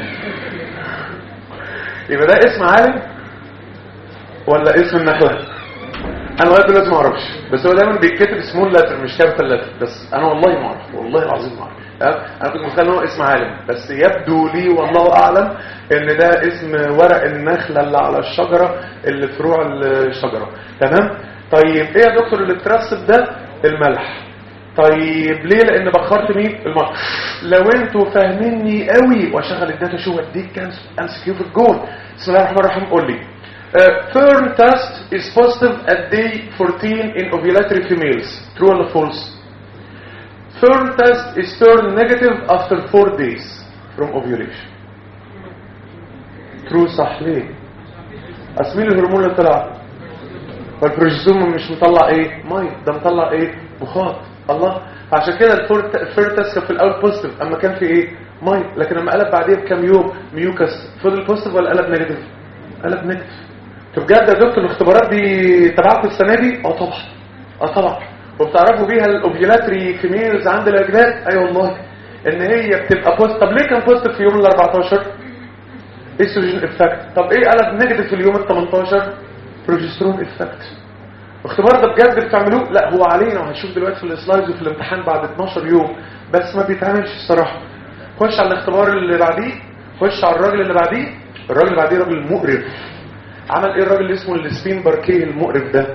يبقى ده اسم عالم ولا اسم النخله انا لغايه دلوقتي ما اعرفش بس هو دايما بيتكتب سمول لاتر مش كابيتال لاتر بس انا والله ما اعرف والله العظيم ما اعرف انا كنت متخيل ان هو اسم عالم بس يبدو لي والله اعلم ان ده اسم ورق النخله اللي على الشجره اللي فروع الشجره تمام طيب ايه يا دكتور اللي اترسب ده الملح طيب ليه لان بخرت مين الملح لو انتوا فاهميني قوي واشغل الداتا شو اديك كام امسك في الجون بسم الله الرحمن الرحيم قول لي Uh, Fern test is positive at day 14 in ovulatory females. True or false? Fern test is turned negative after 4 days from ovulation. True صح ليه؟ أصل مين الهرمون اللي طلع؟ فالبروجسترون مش مطلع ايه؟ ميه ده مطلع ايه؟ بخار الله عشان كده الفير تيست كان في الاول بوزيتيف اما كان في ايه؟ ميه لكن لما قلب بعديها بكام يوم ميوكس فضل بوزيتيف ولا قلب نيجاتيف؟ قلب نيجاتيف طب بجد يا دكتور الاختبارات دي تبعكم السنه دي اه طبعا اه طبعا وبتعرفوا بيها الاوفيلاتري فيميلز عند الاجداد اي أيوة والله ان هي بتبقى بوست طب ليه كان بوزيتيف في يوم ال 14 استروجين افكت طب ايه قلب نيجاتيف في اليوم ال 18 بروجسترون افكت الاختبار ده بجد بتعملوه لا هو علينا وهنشوف دلوقتي في السلايدز وفي الامتحان بعد 12 يوم بس ما بيتعملش الصراحه خش على الاختبار اللي بعديه خش على الراجل اللي بعديه الراجل اللي بعديه راجل مقرف عمل ايه الراجل اللي اسمه السبين باركيه المقرف ده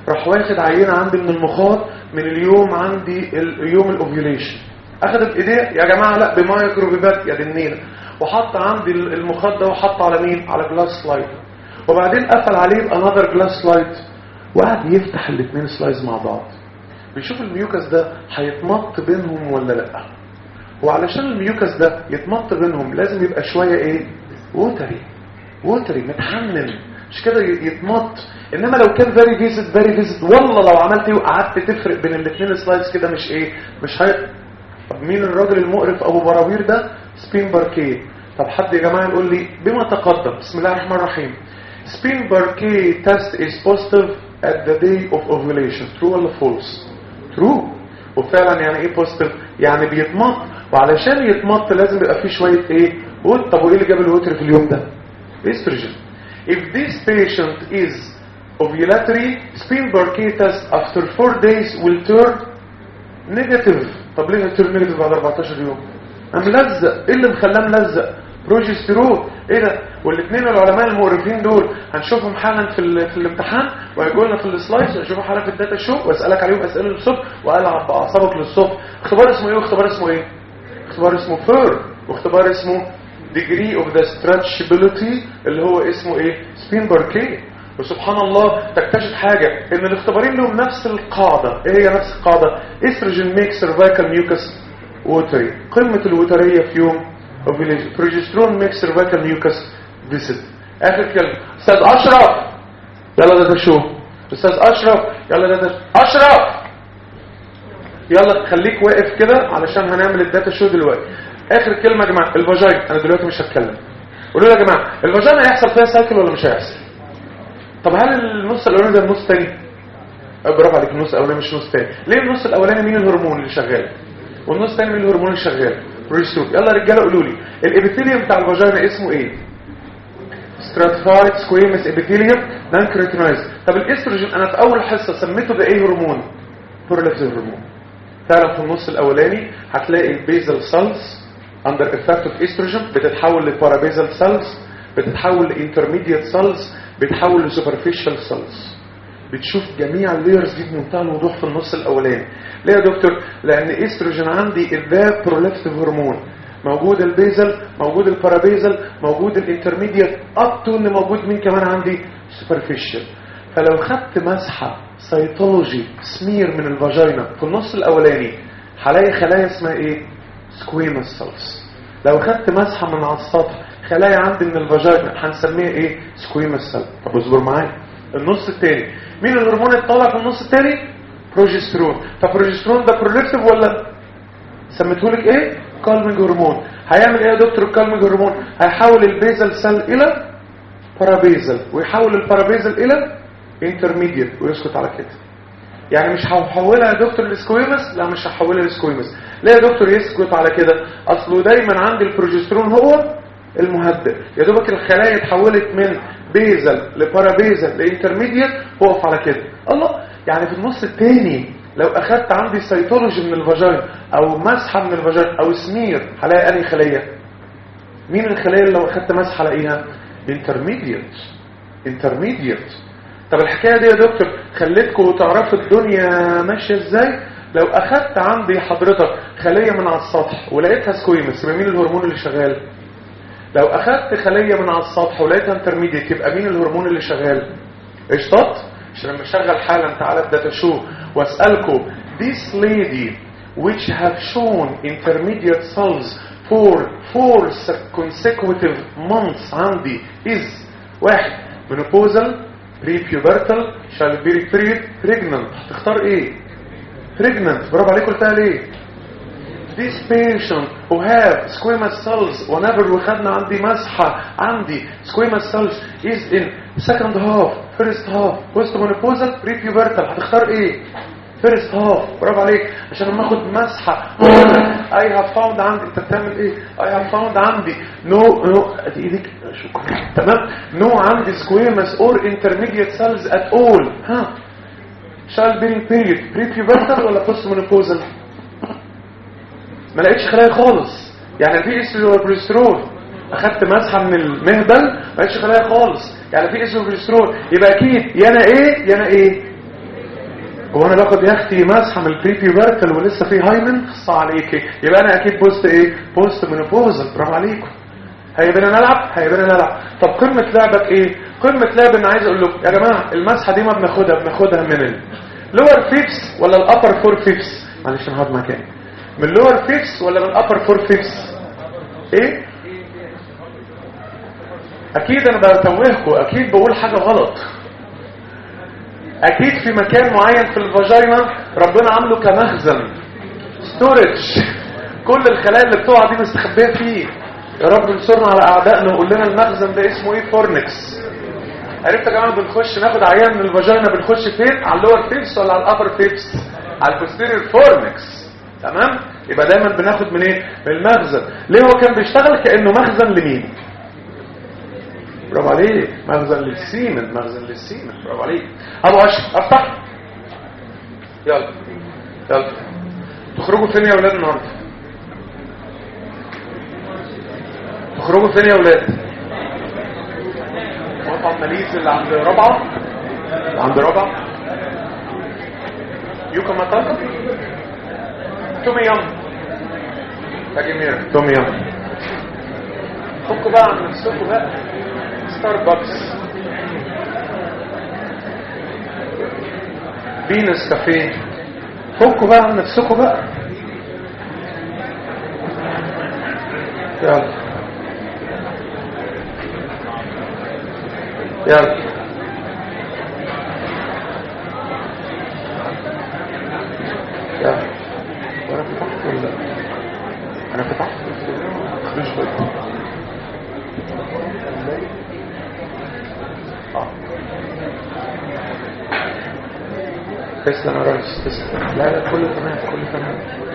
راح واخد عينه عندي من المخاط من اليوم عندي ال- يوم الاوفيوليشن اخدت ايديه يا جماعه لا بمايكروبيبات يا دنينا وحط عندي ال- المخاط ده وحطه على مين على جلاس سلايد وبعدين قفل عليه بانذر جلاس سلايد وقعد يفتح الاثنين سلايز مع بعض بيشوف الميوكس ده هيتمط بينهم ولا لا وعلشان الميوكس ده يتمط بينهم لازم يبقى شويه ايه ووتري ووتري متحنن مش كده ي- يتمط انما لو كان فيري فيزيت فيري فيزيت والله لو عملت ايه وقعدت تفرق بين الاثنين سلايدز كده مش ايه مش هي طب مين الراجل المقرف ابو براوير ده سبين باركيه طب حد يا جماعه يقول لي بما تقدم بسم الله الرحمن الرحيم سبين باركيه تيست is positive at the day of ovulation true ولا false true وفعلا يعني ايه positive يعني بيتمط وعلشان يتمط لازم يبقى فيه شويه ايه ووت طب وايه اللي جاب الوتر في اليوم ده estrogen if this patient is ovulatory spin Barkey test after 4 days will turn negative طب ليه هتturn negative بعد 14 يوم قام ملزق ايه اللي مخلاه ملزق بروجستيرون ايه ده والاثنين العلماء المقرفين دول هنشوفهم حالا في ال- في الامتحان وهيجوا لنا في السلايدز هنشوفهم حالا في الداتا شو واسالك عليهم اسئله للصبح والعب باعصابك للصبح اختبار اسمه ايه واختبار اسمه ايه اختبار اسمه فير واختبار اسمه degree of the stretchability اللي هو اسمه ايه سبين باركيه وسبحان الله تكتشف حاجة ان الاختبارين لهم نفس القاعدة ايه هي نفس القاعدة estrogen makes cervical mucus watery قمة الوترية في يوم ovulation progesterone makes cervical mucus viscid اخر كلمة استاذ اشرف يلا ده شو استاذ اشرف يلا ده اشرف يلا خليك واقف كده علشان هنعمل الداتا شو دلوقتي اخر كلمه يا جماعه الفاجاين انا دلوقتي مش هتكلم قولوا لي يا جماعه الفاجاين هيحصل فيها سايكل ولا مش هيحصل طب هل النص الاولاني ده النص الثاني برافو عليك النص الاولاني مش النص الثاني ليه النص الاولاني مين الهرمون اللي شغال والنص الثاني مين الهرمون اللي شغال بروجسترون يلا يا رجاله قولوا لي الابيثيليوم بتاع الفاجينا اسمه ايه stratified squamous epithelium non keratinized طب الاستروجين انا في اول حصه سميته ده ايه هرمون prolactin هرمون فعلا في النص الاولاني هتلاقي البيزل سيلز اندر افكت اوف استروجين بتتحول لبارابيزل سيلز بتتحول لانترميديت سيلز بتتحول لسوبرفيشال سيلز بتشوف جميع اللايرز دي بمنتهى الوضوح في النص الاولاني ليه يا دكتور لان استروجين عندي الذا برولكتيف هرمون موجود البيزل موجود البارابيزل موجود الانترميديت اب تو ان موجود مين كمان عندي سوبرفيشال فلو خدت مسحه سيتولوجي سمير من الفاجينا في النص الاولاني هلاقي خلايا اسمها ايه سكويموس سيلز لو خدت مسحه من على السطح خلايا عندي من الفاجينا هنسميها ايه سكويموس سيل طب اصبر معايا النص الثاني مين الهرمون اللي طالع في النص الثاني بروجسترون طب بروجسترون ده برولكتيف ولا سميتهولك ايه كالمينج هرمون هيعمل ايه يا دكتور الكالمينج هرمون هيحول البيزل سيل الى بارابيزل ويحول البارابيزل الى انترميديت ويسكت على كده يعني مش هحولها يا دكتور لسكويمس لا مش هحولها لسكويمس ليه يا دكتور يسكت على كده اصله دايما عندي البروجسترون هو المهدئ يا دوبك الخلايا اتحولت من بيزل لبارابيزل لانترميديت وقف على كده الله يعني في النص الثاني لو اخدت عندي سيتولوجي من الفاجين او مسحه من الفاجين او سمير هلاقي انهي خليه مين الخلايا اللي لو اخدت مسحه الاقيها انترميديت انترميديت طب الحكايه دي يا دكتور خليتكم تعرفوا الدنيا ماشيه ازاي لو اخدت عندي حضرتك خليه من على السطح ولقيتها سكويمس يبقى مين الهرمون اللي شغال لو اخدت خليه من على السطح ولقيتها انترميديت يبقى مين الهرمون اللي شغال قشطات عشان لما اشغل حالا تعالى الداتا شو واسالكم this lady which have shown intermediate cells for four consecutive months عندي is واحد menopausal pre-pubertal shall be period pregnant هتختار ايه pregnant برافو عليكم قلتها ليه this patient who have squamous cells whenever وخدنا عندي مسحة عندي squamous cells is in second half first half post menopausal pre-pubertal هتختار ايه first half برافو عليك عشان لما اخد مسحة I have found عندي انت بتعمل ايه I have found عندي no no ادي ايدك شكرا تمام no عندي squamous or intermediate cells at all ها shall be period pre-pubertal ولا post menopausal ما لقيتش خلايا خالص يعني في استروجين اخدت مسحه من المهبل ما لقيتش خلايا خالص يعني في استروجين يبقى اكيد يا انا ايه يا انا ايه هو انا باخد يا اختي مسحه من البريبي بيركل ولسه في هايمن خص عليكي يبقى انا اكيد بوست ايه بوست منوبوزل برافو عليكم هيبقى نلعب هيبقى نلعب طب قمه لعبك ايه قمه لعب انا عايز اقول لكم يا جماعه المسحه دي ما بناخدها بناخدها من اللور فيفس ولا الابر فور فيفس معلش انا هقعد مكاني من اللور فيفس ولا من الابر فور فيفس ايه اكيد انا بتوهكم اكيد بقول حاجه غلط اكيد في مكان معين في الفاجينا ربنا عامله كمخزن ستورج كل الخلايا اللي بتقع دي مستخبيه فيه يا رب انصرنا على اعدائنا وقول لنا المخزن ده اسمه ايه فورنكس عرفت يا جماعه بنخش ناخد عيان من الفاجينا بنخش فين على اللور فيبس ولا على الابر فيبس على البوستيريور فورنكس تمام يبقى دايما بناخد من ايه من المخزن ليه هو كان بيشتغل كانه مخزن لمين برافو عليك مخزن للسيمن مخزن للسيمن برافو عليك ابو اشرف افتح يلا يلا تخرجوا فين يا اولاد النهارده تخرجوا فين يا اولاد مطعم ماليز اللي عند رابعه اللي عند رابعه يوكا ماتاكا تومي يام تاجمير تومي يام فكوا بقى عن نفسكم بقى ستاربكس فينوس كافيه فكوا بقى عن نفسكم بقى يلا يلا يلا وانا فتحت ولا لا؟ انا فتحت مش فتحت اه تسلم يا ريس تسلم لا لا كله تمام كله تمام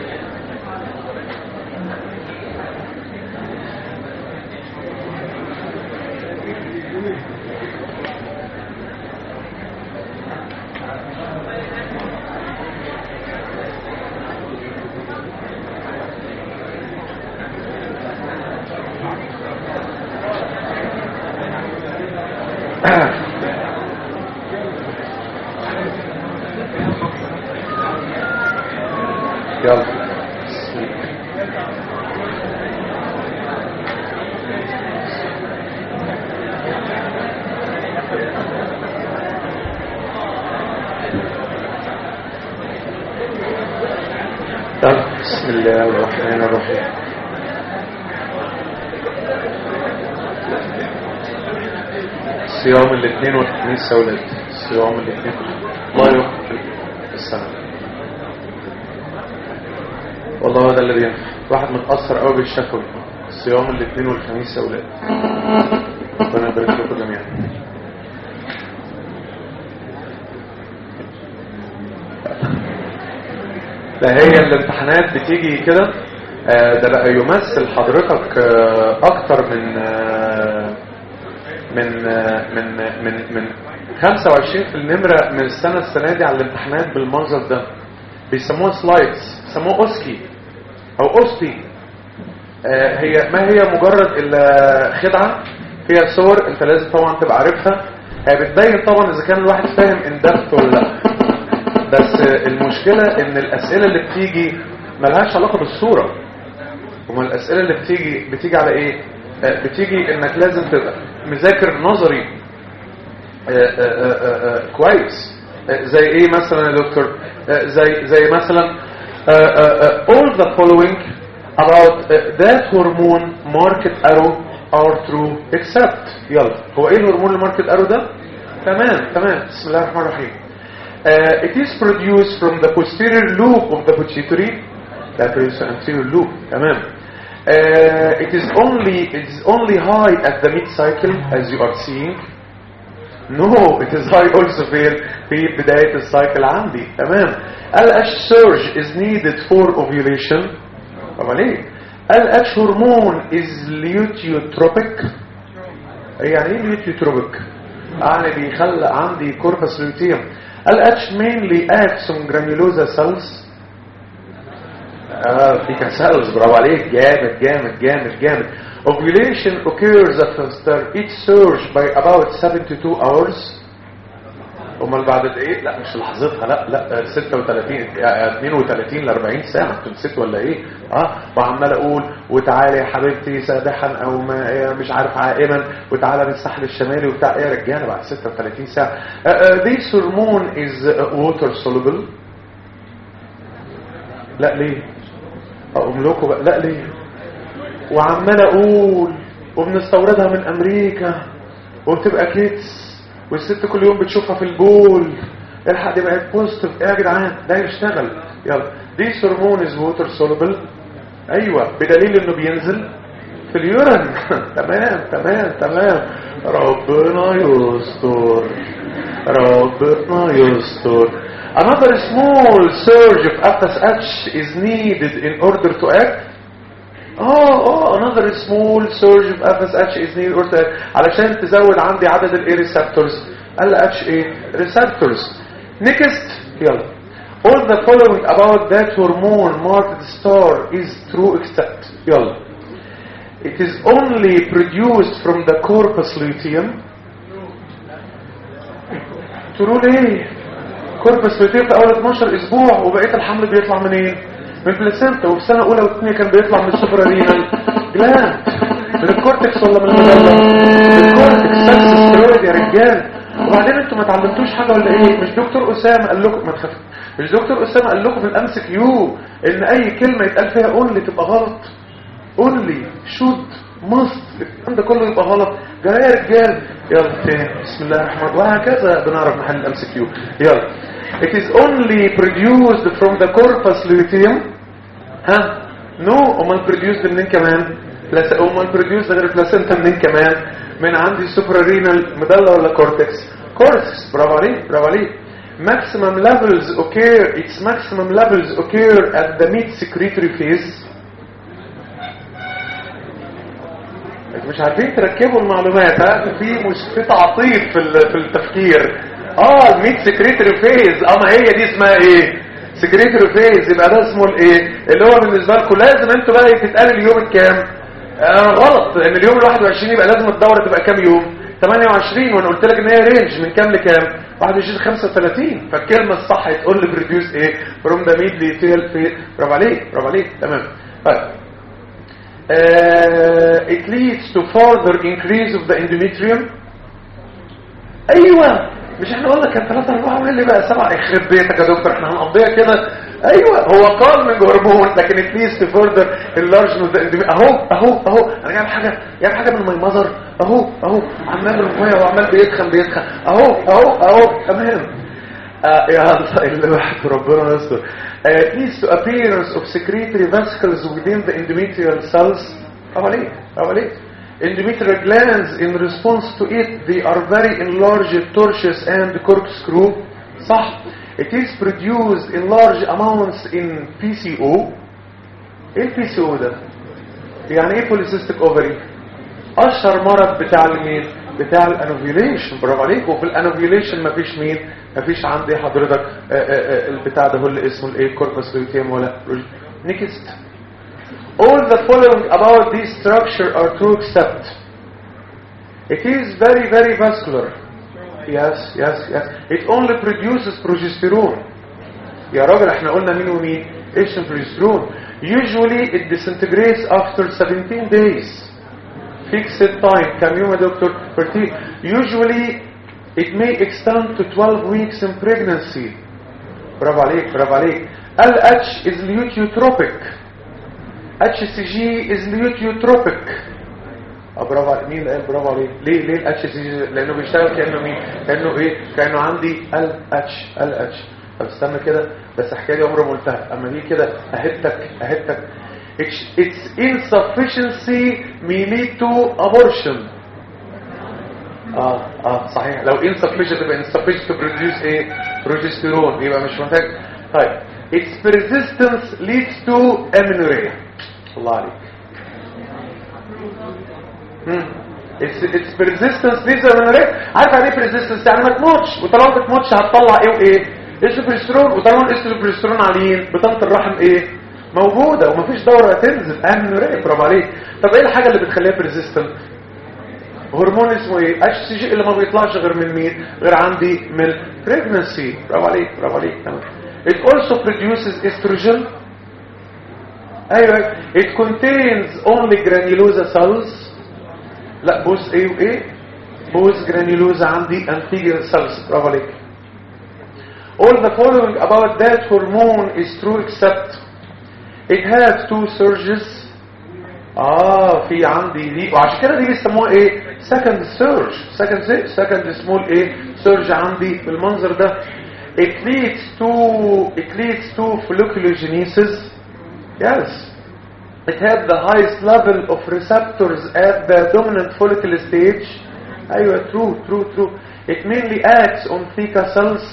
يلا يلا بسم الله الرحمن الرحيم صيام الاثنين والخميس يا ولاد صيام الاثنين الله يوفقك في السنه والله ده اللي بينفع واحد متأثر قوي بالشكوى صيام الاثنين والخميس يا اولاد ربنا يبارك لكم جميعا ده هي الامتحانات بتيجي كده آه، ده بقى يمثل حضرتك آه، اكتر من آه، من آه، من من من 25 في النمرة من السنة السنة دي على الامتحانات بالمنظر ده بيسموها سلايدز بيسموها اوسكي او اوسبي آه، هي ما هي مجرد الا خدعة هي صور انت لازم طبعا تبقى عارفها هي بتبين طبعا اذا كان الواحد فاهم ان دبت ولا لا بس آه، المشكلة ان الاسئلة اللي بتيجي ملهاش علاقة بالصورة وما الاسئلة اللي بتيجي بتيجي على ايه آه، بتيجي انك لازم تبقى مذاكر نظري آه، آه، آه، آه، كويس آه، زي ايه مثلا يا دكتور آه، زي زي مثلا آه، آه، آه، all the following about uh, that hormone market arrow are true except يلا هو ايه الهرمون الماركت arrow ده تمام تمام بسم الله الرحمن الرحيم uh, it is produced from the posterior loop of the pituitary lateral anterior loop تمام uh, it is only it is only high at the mid cycle as you are seeing No, it is high also في في بداية السايكل عندي تمام ال H surge is needed for ovulation طبعا ليه ال H hormone is luteotropic يعني ايه luteotropic يعني بيخلق عندي corpus luteum ال H mainly acts on granulosa cells اه في cells برافو عليك جامد جامد جامد جامد Ovulation occurs after each surge by about 72 hours امال بعد قد ايه لا مش لحظتها لا لا 36 آه، 32 ل 40 ساعه انت نسيت ولا ايه اه وعمال اقول وتعالي يا حبيبتي سابحا او ما إيه مش عارف عائما وتعالى من الساحل الشمالي وبتاع ايه يا رجاله بعد 36 ساعه uh, uh, this hormone is uh, water soluble لا ليه اقوم لكم بقى لا ليه وعمال اقول وبنستوردها من امريكا وبتبقى كيتس والست كل يوم بتشوفها في البول الحق دي بقت بوزيتيف ايه يا جدعان ده يشتغل يلا دي هرمون از ووتر سولوبل ايوه بدليل انه بينزل في اليورين تمام تمام تمام ربنا يستر ربنا يستر another small surge of FSH is needed in order to act اه اه another small surge of FSH is needed in order to act علشان تزود عندي عدد الاي receptors ال اتش ايه receptors next يلا all the following about that hormone marked star is true except يلا it is only produced from the corpus luteum true ليه كوربس لوتيم في اول 12 اسبوع وبقيه الحمل بيطلع منين من البلاسينتا وفي سنه اولى وثانيه كان بيطلع من السوبرارينال جلاند من الكورتكس ولا من المجلة من الكورتكس سكس سترويد يا رجال وبعدين انتوا ما اتعلمتوش حاجه ولا ايه مش دكتور اسامه قال لكم ما تخافوا مش دكتور اسامه قال لكم في الام سي كيو ان اي كلمه يتقال فيها اونلي تبقى غلط اونلي شود ماست الكلام ده كله يبقى غلط جاي يا رجال يلا تاني بسم الله الرحمن الرحيم وهكذا بنعرف محل الام سي كيو يلا it is only produced from the corpus luteum ها نو امال produced منين كمان بلاس امال produced غير البلاسينتا منين كمان من عندي سوبرارينال مدلة ولا كورتكس كورتكس برافو عليك برافو عليك maximum levels occur its maximum levels occur at the mid secretory phase انتوا مش عارفين تركبوا المعلومات ها في مش في تعطيل في ال- في التفكير اه الميد سكريتري فيز اه ما هي دي اسمها ايه سكريتري فيز يبقى ده اسمه الايه اللي هو بالنسبه لكم لازم انتوا بقى تتقال اليوم الكام آه غلط لان اليوم ال 21 يبقى لازم الدوره تبقى كام يوم 28 وانا قلت لك ان هي رينج من كام لكام 21 35 فالكلمه الصح تقول لي بروديوس ايه فروم ذا ميد ليتيل في برافو عليك برافو عليك تمام طيب uh, it leads to further increase of the endometrium ايوه مش احنا قلنا كان 3 4 مللي بقى 7 يخرب بيتك يا دكتور احنا هنقضيها كده ايوه هو قال من هرمون لكن it leads to further enlargement of the endometrium اهو اهو اهو انا جايب حاجه جايب حاجه من ماي ماذر اهو اهو عمال بالميه وعمال بيتخن بيتخن اهو اهو اهو تمام آه يا الله اللي واحد ربنا يستر uh, it leads to appearance of secretory vesicles within the endometrial cells برافو عليك برافو عليك endometrial glands in response to it they are very enlarged tortuous and corkscrew صح it is produced in large amounts in PCO ايه ال PCO ده يعني ايه polycystic ovary اشهر مرض بتاع المين بتاع الانوفيوليشن برافو عليك وفي الانوفيوليشن مفيش مين مفيش عندي حضرتك آه، آه، آه، البتاع ده هو اللي اسمه الايه كوربس لوتيم ولا نيكست all the following about this structure are true except it is very very vascular yes yes yes it only produces progesterone يا راجل احنا قلنا مين ومين ايش البروجسترون usually it disintegrates after 17 days fixed time كم يوم يا دكتور 13 usually it may extend to 12 weeks in pregnancy برافو عليك برافو عليك LH is luteotropic HCG is luteotropic اه برافو عليك مين اللي قال برافو عليك ليه ليه الاتش سي جي لانه بيشتغل كانه مين كانه ايه كانه عندي ال اتش ال اتش طب استنى كده بس الحكايه دي عمري ما قلتها اما دي كده اهدتك اهدتك its its insufficiency may lead to abortion اه اه صحيح لو insufficient يبقى insufficient to produce ايه progesterone يبقى مش محتاج طيب its persistence leads to amenorrhea الله عليك مم. its its persistance leads to amenorrhea عارف يعني ايه persistence يعني ما تموتش وطالما ما تموتش هتطلع ايه وايه الاستروجسترون وطالما الاستروجسترون عاليين بطانه الرحم ايه موجوده ومفيش دوره تنزل amenorrhea برافو عليك طب ايه الحاجه اللي بتخليها persistent هرمون اسمه ايه اتش سي جي اللي ما بيطلعش غير من مين غير عندي من pregnancy برافو عليك برافو عليك تمام it also produces estrogen ايوه it contains only granulosa cells لا بوز ايه وايه بوز granulosa عندي antigen cells برافو عليك all the following about that hormone is true except it has two surges اه في عندي دي وعشان كده دي بيسموها ايه second surge second second small ايه surge عندي بالمنظر ده it leads to it leads to folliculogenesis yes it had the highest level of receptors at the dominant follicle stage ايوه true true true it mainly acts on theca cells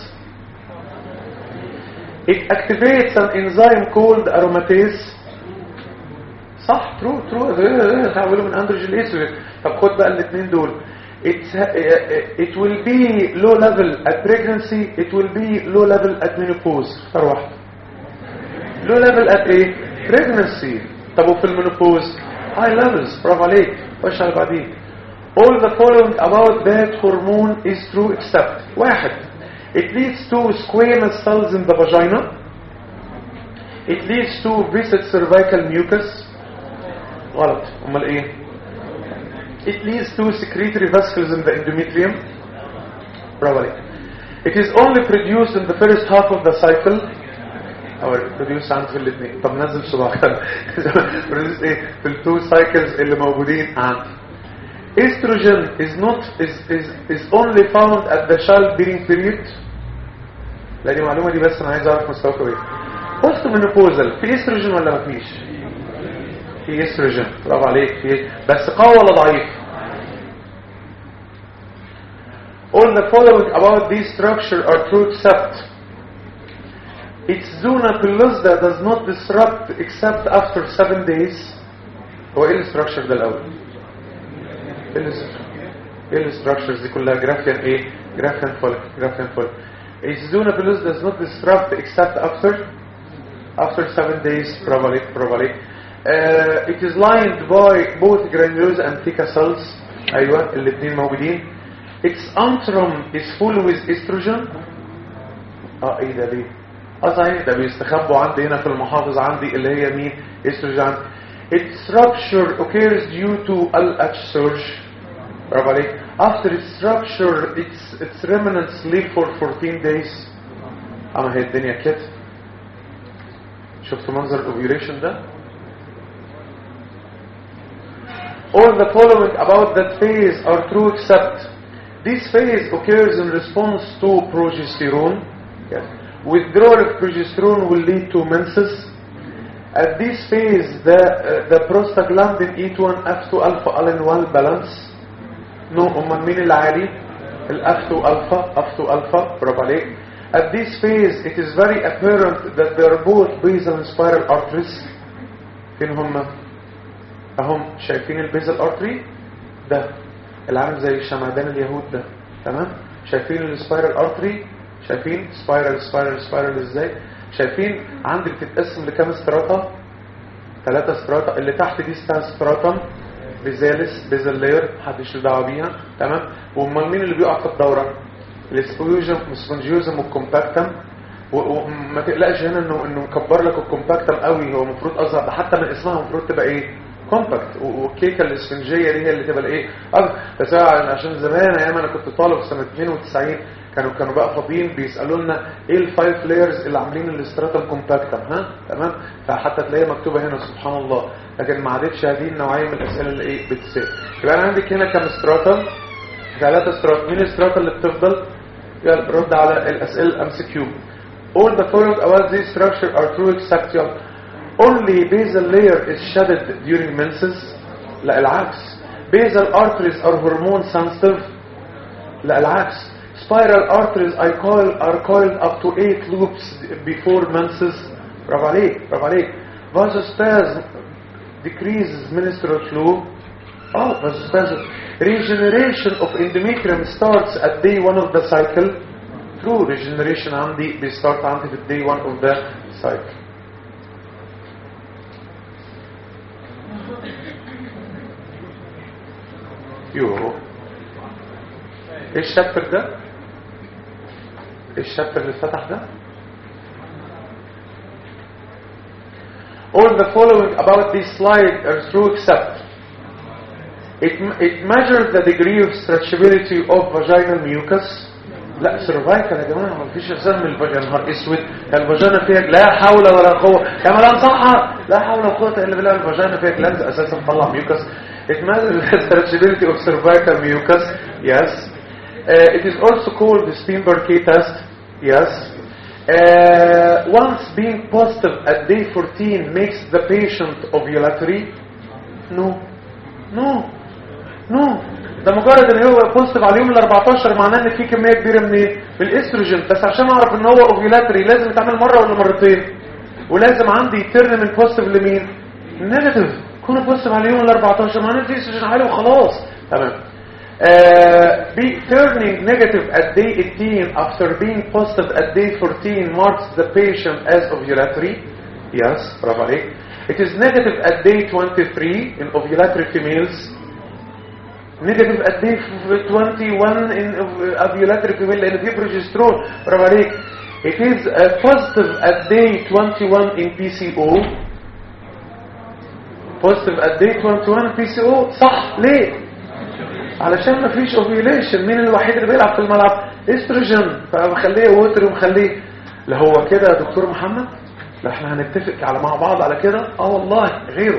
it activates an enzyme called aromatase صح ترو ترو هعمله من اندروجين اسود طب خد بقى الاثنين دول It's, it will be low level at pregnancy it will be low level at menopause اختار واحده low level at ايه pregnancy طب وفي المينوبوز high levels برافو عليك خش على بعدين all the following about that hormone is true except واحد it leads to squamous cells in the vagina it leads to viscid cervical mucus غلط امال ايه it leads to secretory vesicles in the endometrium برافو عليك it is only produced in the first half of the cycle او produce عند في الاثنين طب نزل صباعك produce ايه في التو cycles اللي موجودين عندي estrogen is not is is is only found at the childbearing period لا دي معلومه دي بس انا عايز اعرف مستواكم ايه بوست منوبوزال في استروجين ولا مفيش في استروجين برافو عليك في بس قوي ولا ضعيف all the following about this structure are true except its zona pellucida does not disrupt except after 7 days هو ايه الستراكشر ده الاول ايه ايه الستراكشرز دي كلها جرافيان ايه جرافيان فولك جرافيان فولك its zona pellucida does not disrupt except after after 7 days برافو عليك برافو عليك Uh, it is lined by both granulosa and theca cells ايوه الاثنين موجودين its antrum is full with estrogen اه ايه ده ليه اه صحيح ده بيستخبوا عندي هنا في المحافظ عندي اللي هي مين estrogen عندي its rupture occurs due to LH surge برافو عليك after its rupture its its remnants live for 14 days اما هي الدنيا كده شفتوا منظر الاوفيوليشن ده all the following about that phase are true except this phase occurs in response to progesterone. Yes. Withdrawal of progesterone will lead to menses. At this phase, the, uh, the prostaglandin E1 F2 alpha allen well balance. No, أمال مين العالي؟ ال F2 alpha F2 alpha برافو عليك. At this phase, it is very apparent that they are both basal and spiral arteries. فين هما؟ اهم شايفين البيزل ارتري ده العامل زي الشمعدان اليهود ده تمام شايفين السبايرال ارتري شايفين سبايرال سبايرال سبايرال ازاي شايفين عندي بتتقسم لكام استراتا ثلاثة استراتا اللي تحت دي اسمها استراتم بيزالس بيزل لاير محدش له دعوه بيها تمام وامال مين اللي بيقع في الدوره الاسبوجم والسبونجيوزم والكومباكتم وما تقلقش هنا انه انه مكبر لك الكومباكتم قوي هو المفروض اصغر ده حتى من اسمها المفروض تبقى ايه كومباكت والكيكه الاسفنجيه دي هي اللي تبقى الايه بس عشان زمان ايام انا كنت طالب سنه 92 كانوا كانوا بقى فاضيين بيسالوا لنا ايه الفايف لايرز اللي عاملين الاستراتم كومباكتم ها تمام فحتى تلاقيها مكتوبه هنا سبحان الله لكن ما عادتش هذه النوعيه من الاسئله اللي ايه بتسال يبقى انا عندك هنا كام استراتم ثلاثه استراتم مين الاستراتم اللي بتفضل يلا رد على الاسئله الام سي كيو all the following about this structure are true except يلا only basal layer is shedded during menses لا العكس basal arteries are hormone sensitive لا العكس spiral arteries are coiled, are coiled up to 8 loops before menses برافو عليك برافو عليك vasospasm decreases menstrual flow oh vasospasm regeneration of endometrium starts at day 1 of the cycle true regeneration عندي بيستارت عندي في day 1 of the cycle يو ايه الشابتر ده ايه الشابتر اللي اتفتح ده All the following about this slide are true except it, it measures the degree of stretchability of vaginal mucus لا سيرفايكال يا جماعه ما فيش احسن من الفاجينا نهار اسود الفاجينا فيها لا حول ولا قوه يا ملان صحه لا حول ولا قوه الا بالله الفاجينا فيها جلاند اساسا بتطلع ميوكس it measures the stretchability of cervical mucus yes uh, it is also called the Steenberg test yes uh, once being positive at day 14 makes the patient ovulatory no no no ده مجرد ان هو بوزيتيف على اليوم ال 14 معناه ان في كميه كبيره من ايه؟ من الاستروجين بس عشان اعرف ان هو اوفيلاتري لازم يتعمل مره ولا مرتين ولازم عندي يترن من بوزيتيف لمين؟ نيجاتيف كون بوزيتيف على اليوم ال 14 معناه ان في استروجين عالي وخلاص تمام Uh, be turning negative at day 18 after being positive at day 14 marks the patient as ovulatory. Yes, برافو عليك. It is negative at day 23 in ovulatory females. Negative at day 21 in ovulatory female لأن في progesterone. برافو عليك. It is uh, positive at day 21 in PCO. Positive at day 21 PCO. صح ليه؟ علشان ما فيش اوفيوليشن مين الوحيد اللي بيلعب في الملعب استروجين فمخليه ووتر ومخليه لا هو كده يا دكتور محمد لا احنا هنتفق على مع بعض على كده اه والله غيره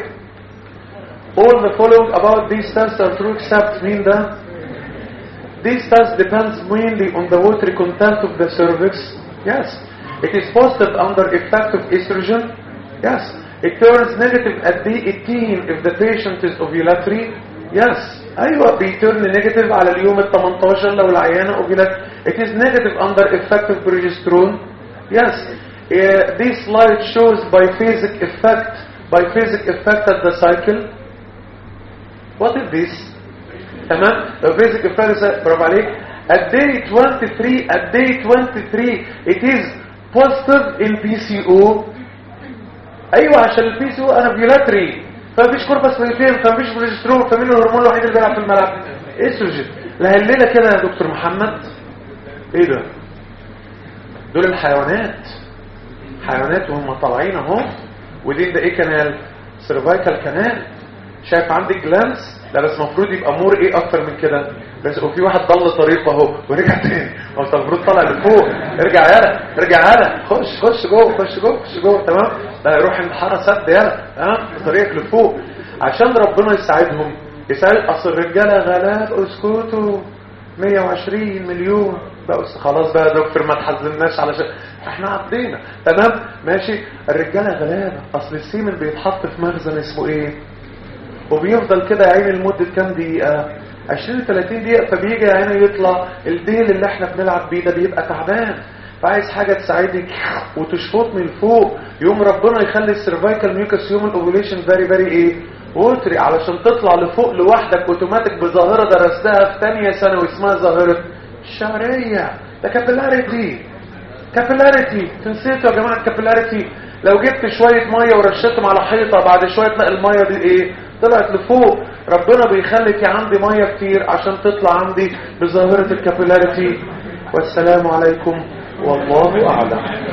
all the following about these tests are true except مين ده these tests depends mainly on the watery content of the cervix yes it is positive under effect of estrogen yes it turns negative at day 18 if the patient is ovulatory yes ايوه بيترن نيجاتيف على اليوم ال 18 لو العيانه اوفيلات it is negative under effective progesterone yes uh, this slide shows biphasic effect biphasic effect at the cycle what is this تمام biphasic effect برافو عليك at day 23 at day 23 it is positive in PCO ايوه عشان البي سي او انا فيولاتري فمفيش كوربس فيتين فمفيش بروجسترون فمين الهرمون الوحيد اللي بيلعب في الملعب استروجين لا الليله كده يا دكتور محمد ايه ده دول الحيوانات حيوانات وهم طالعين اهو ودي ده ايه كانال سيرفايكال كانال شايف عندك جلانس لا بس المفروض يبقى مور ايه اكتر من كده بس وفي واحد ضل طريقه اهو ورجع تاني هو انت المفروض طالع لفوق ارجع يالا ارجع يالا خش خش جوه خش جوه خش جوه تمام لا يروح الحاره سد يالا تمام طريقك لفوق عشان ربنا يساعدهم يساعد اصل الرجاله غلاب اسكتوا 120 مليون بقى خلاص بقى يا دكتور ما تحزناش علشان احنا عدينا تمام ماشي الرجاله غلابه اصل السيمن بيتحط في مخزن اسمه ايه وبيفضل كده يا عيني لمده كام دقيقه 20 30 دقيقه فبيجي يا عيني يطلع الديل اللي احنا بنلعب بيه ده بيبقى تعبان فعايز حاجه تساعدك وتشفط من فوق يوم ربنا يخلي السيرفايكال ميوكس يوم الاوفيليشن فيري فيري ايه ووتري علشان تطلع لفوق لوحدك اوتوماتيك بظاهره درستها في ثانيه ثانوي اسمها ظاهره الشعريه ده كابيلاريتي كابيلاريتي تنسيتوا يا جماعه الكابيلاريتي لو جبت شويه ميه ورشيتهم على حيطه بعد شويه تلاقي الميه دي ايه طلعت لفوق ربنا بيخليك عندي ميه كتير عشان تطلع عندي بظاهره الكابيلاريتي والسلام عليكم والله اعلم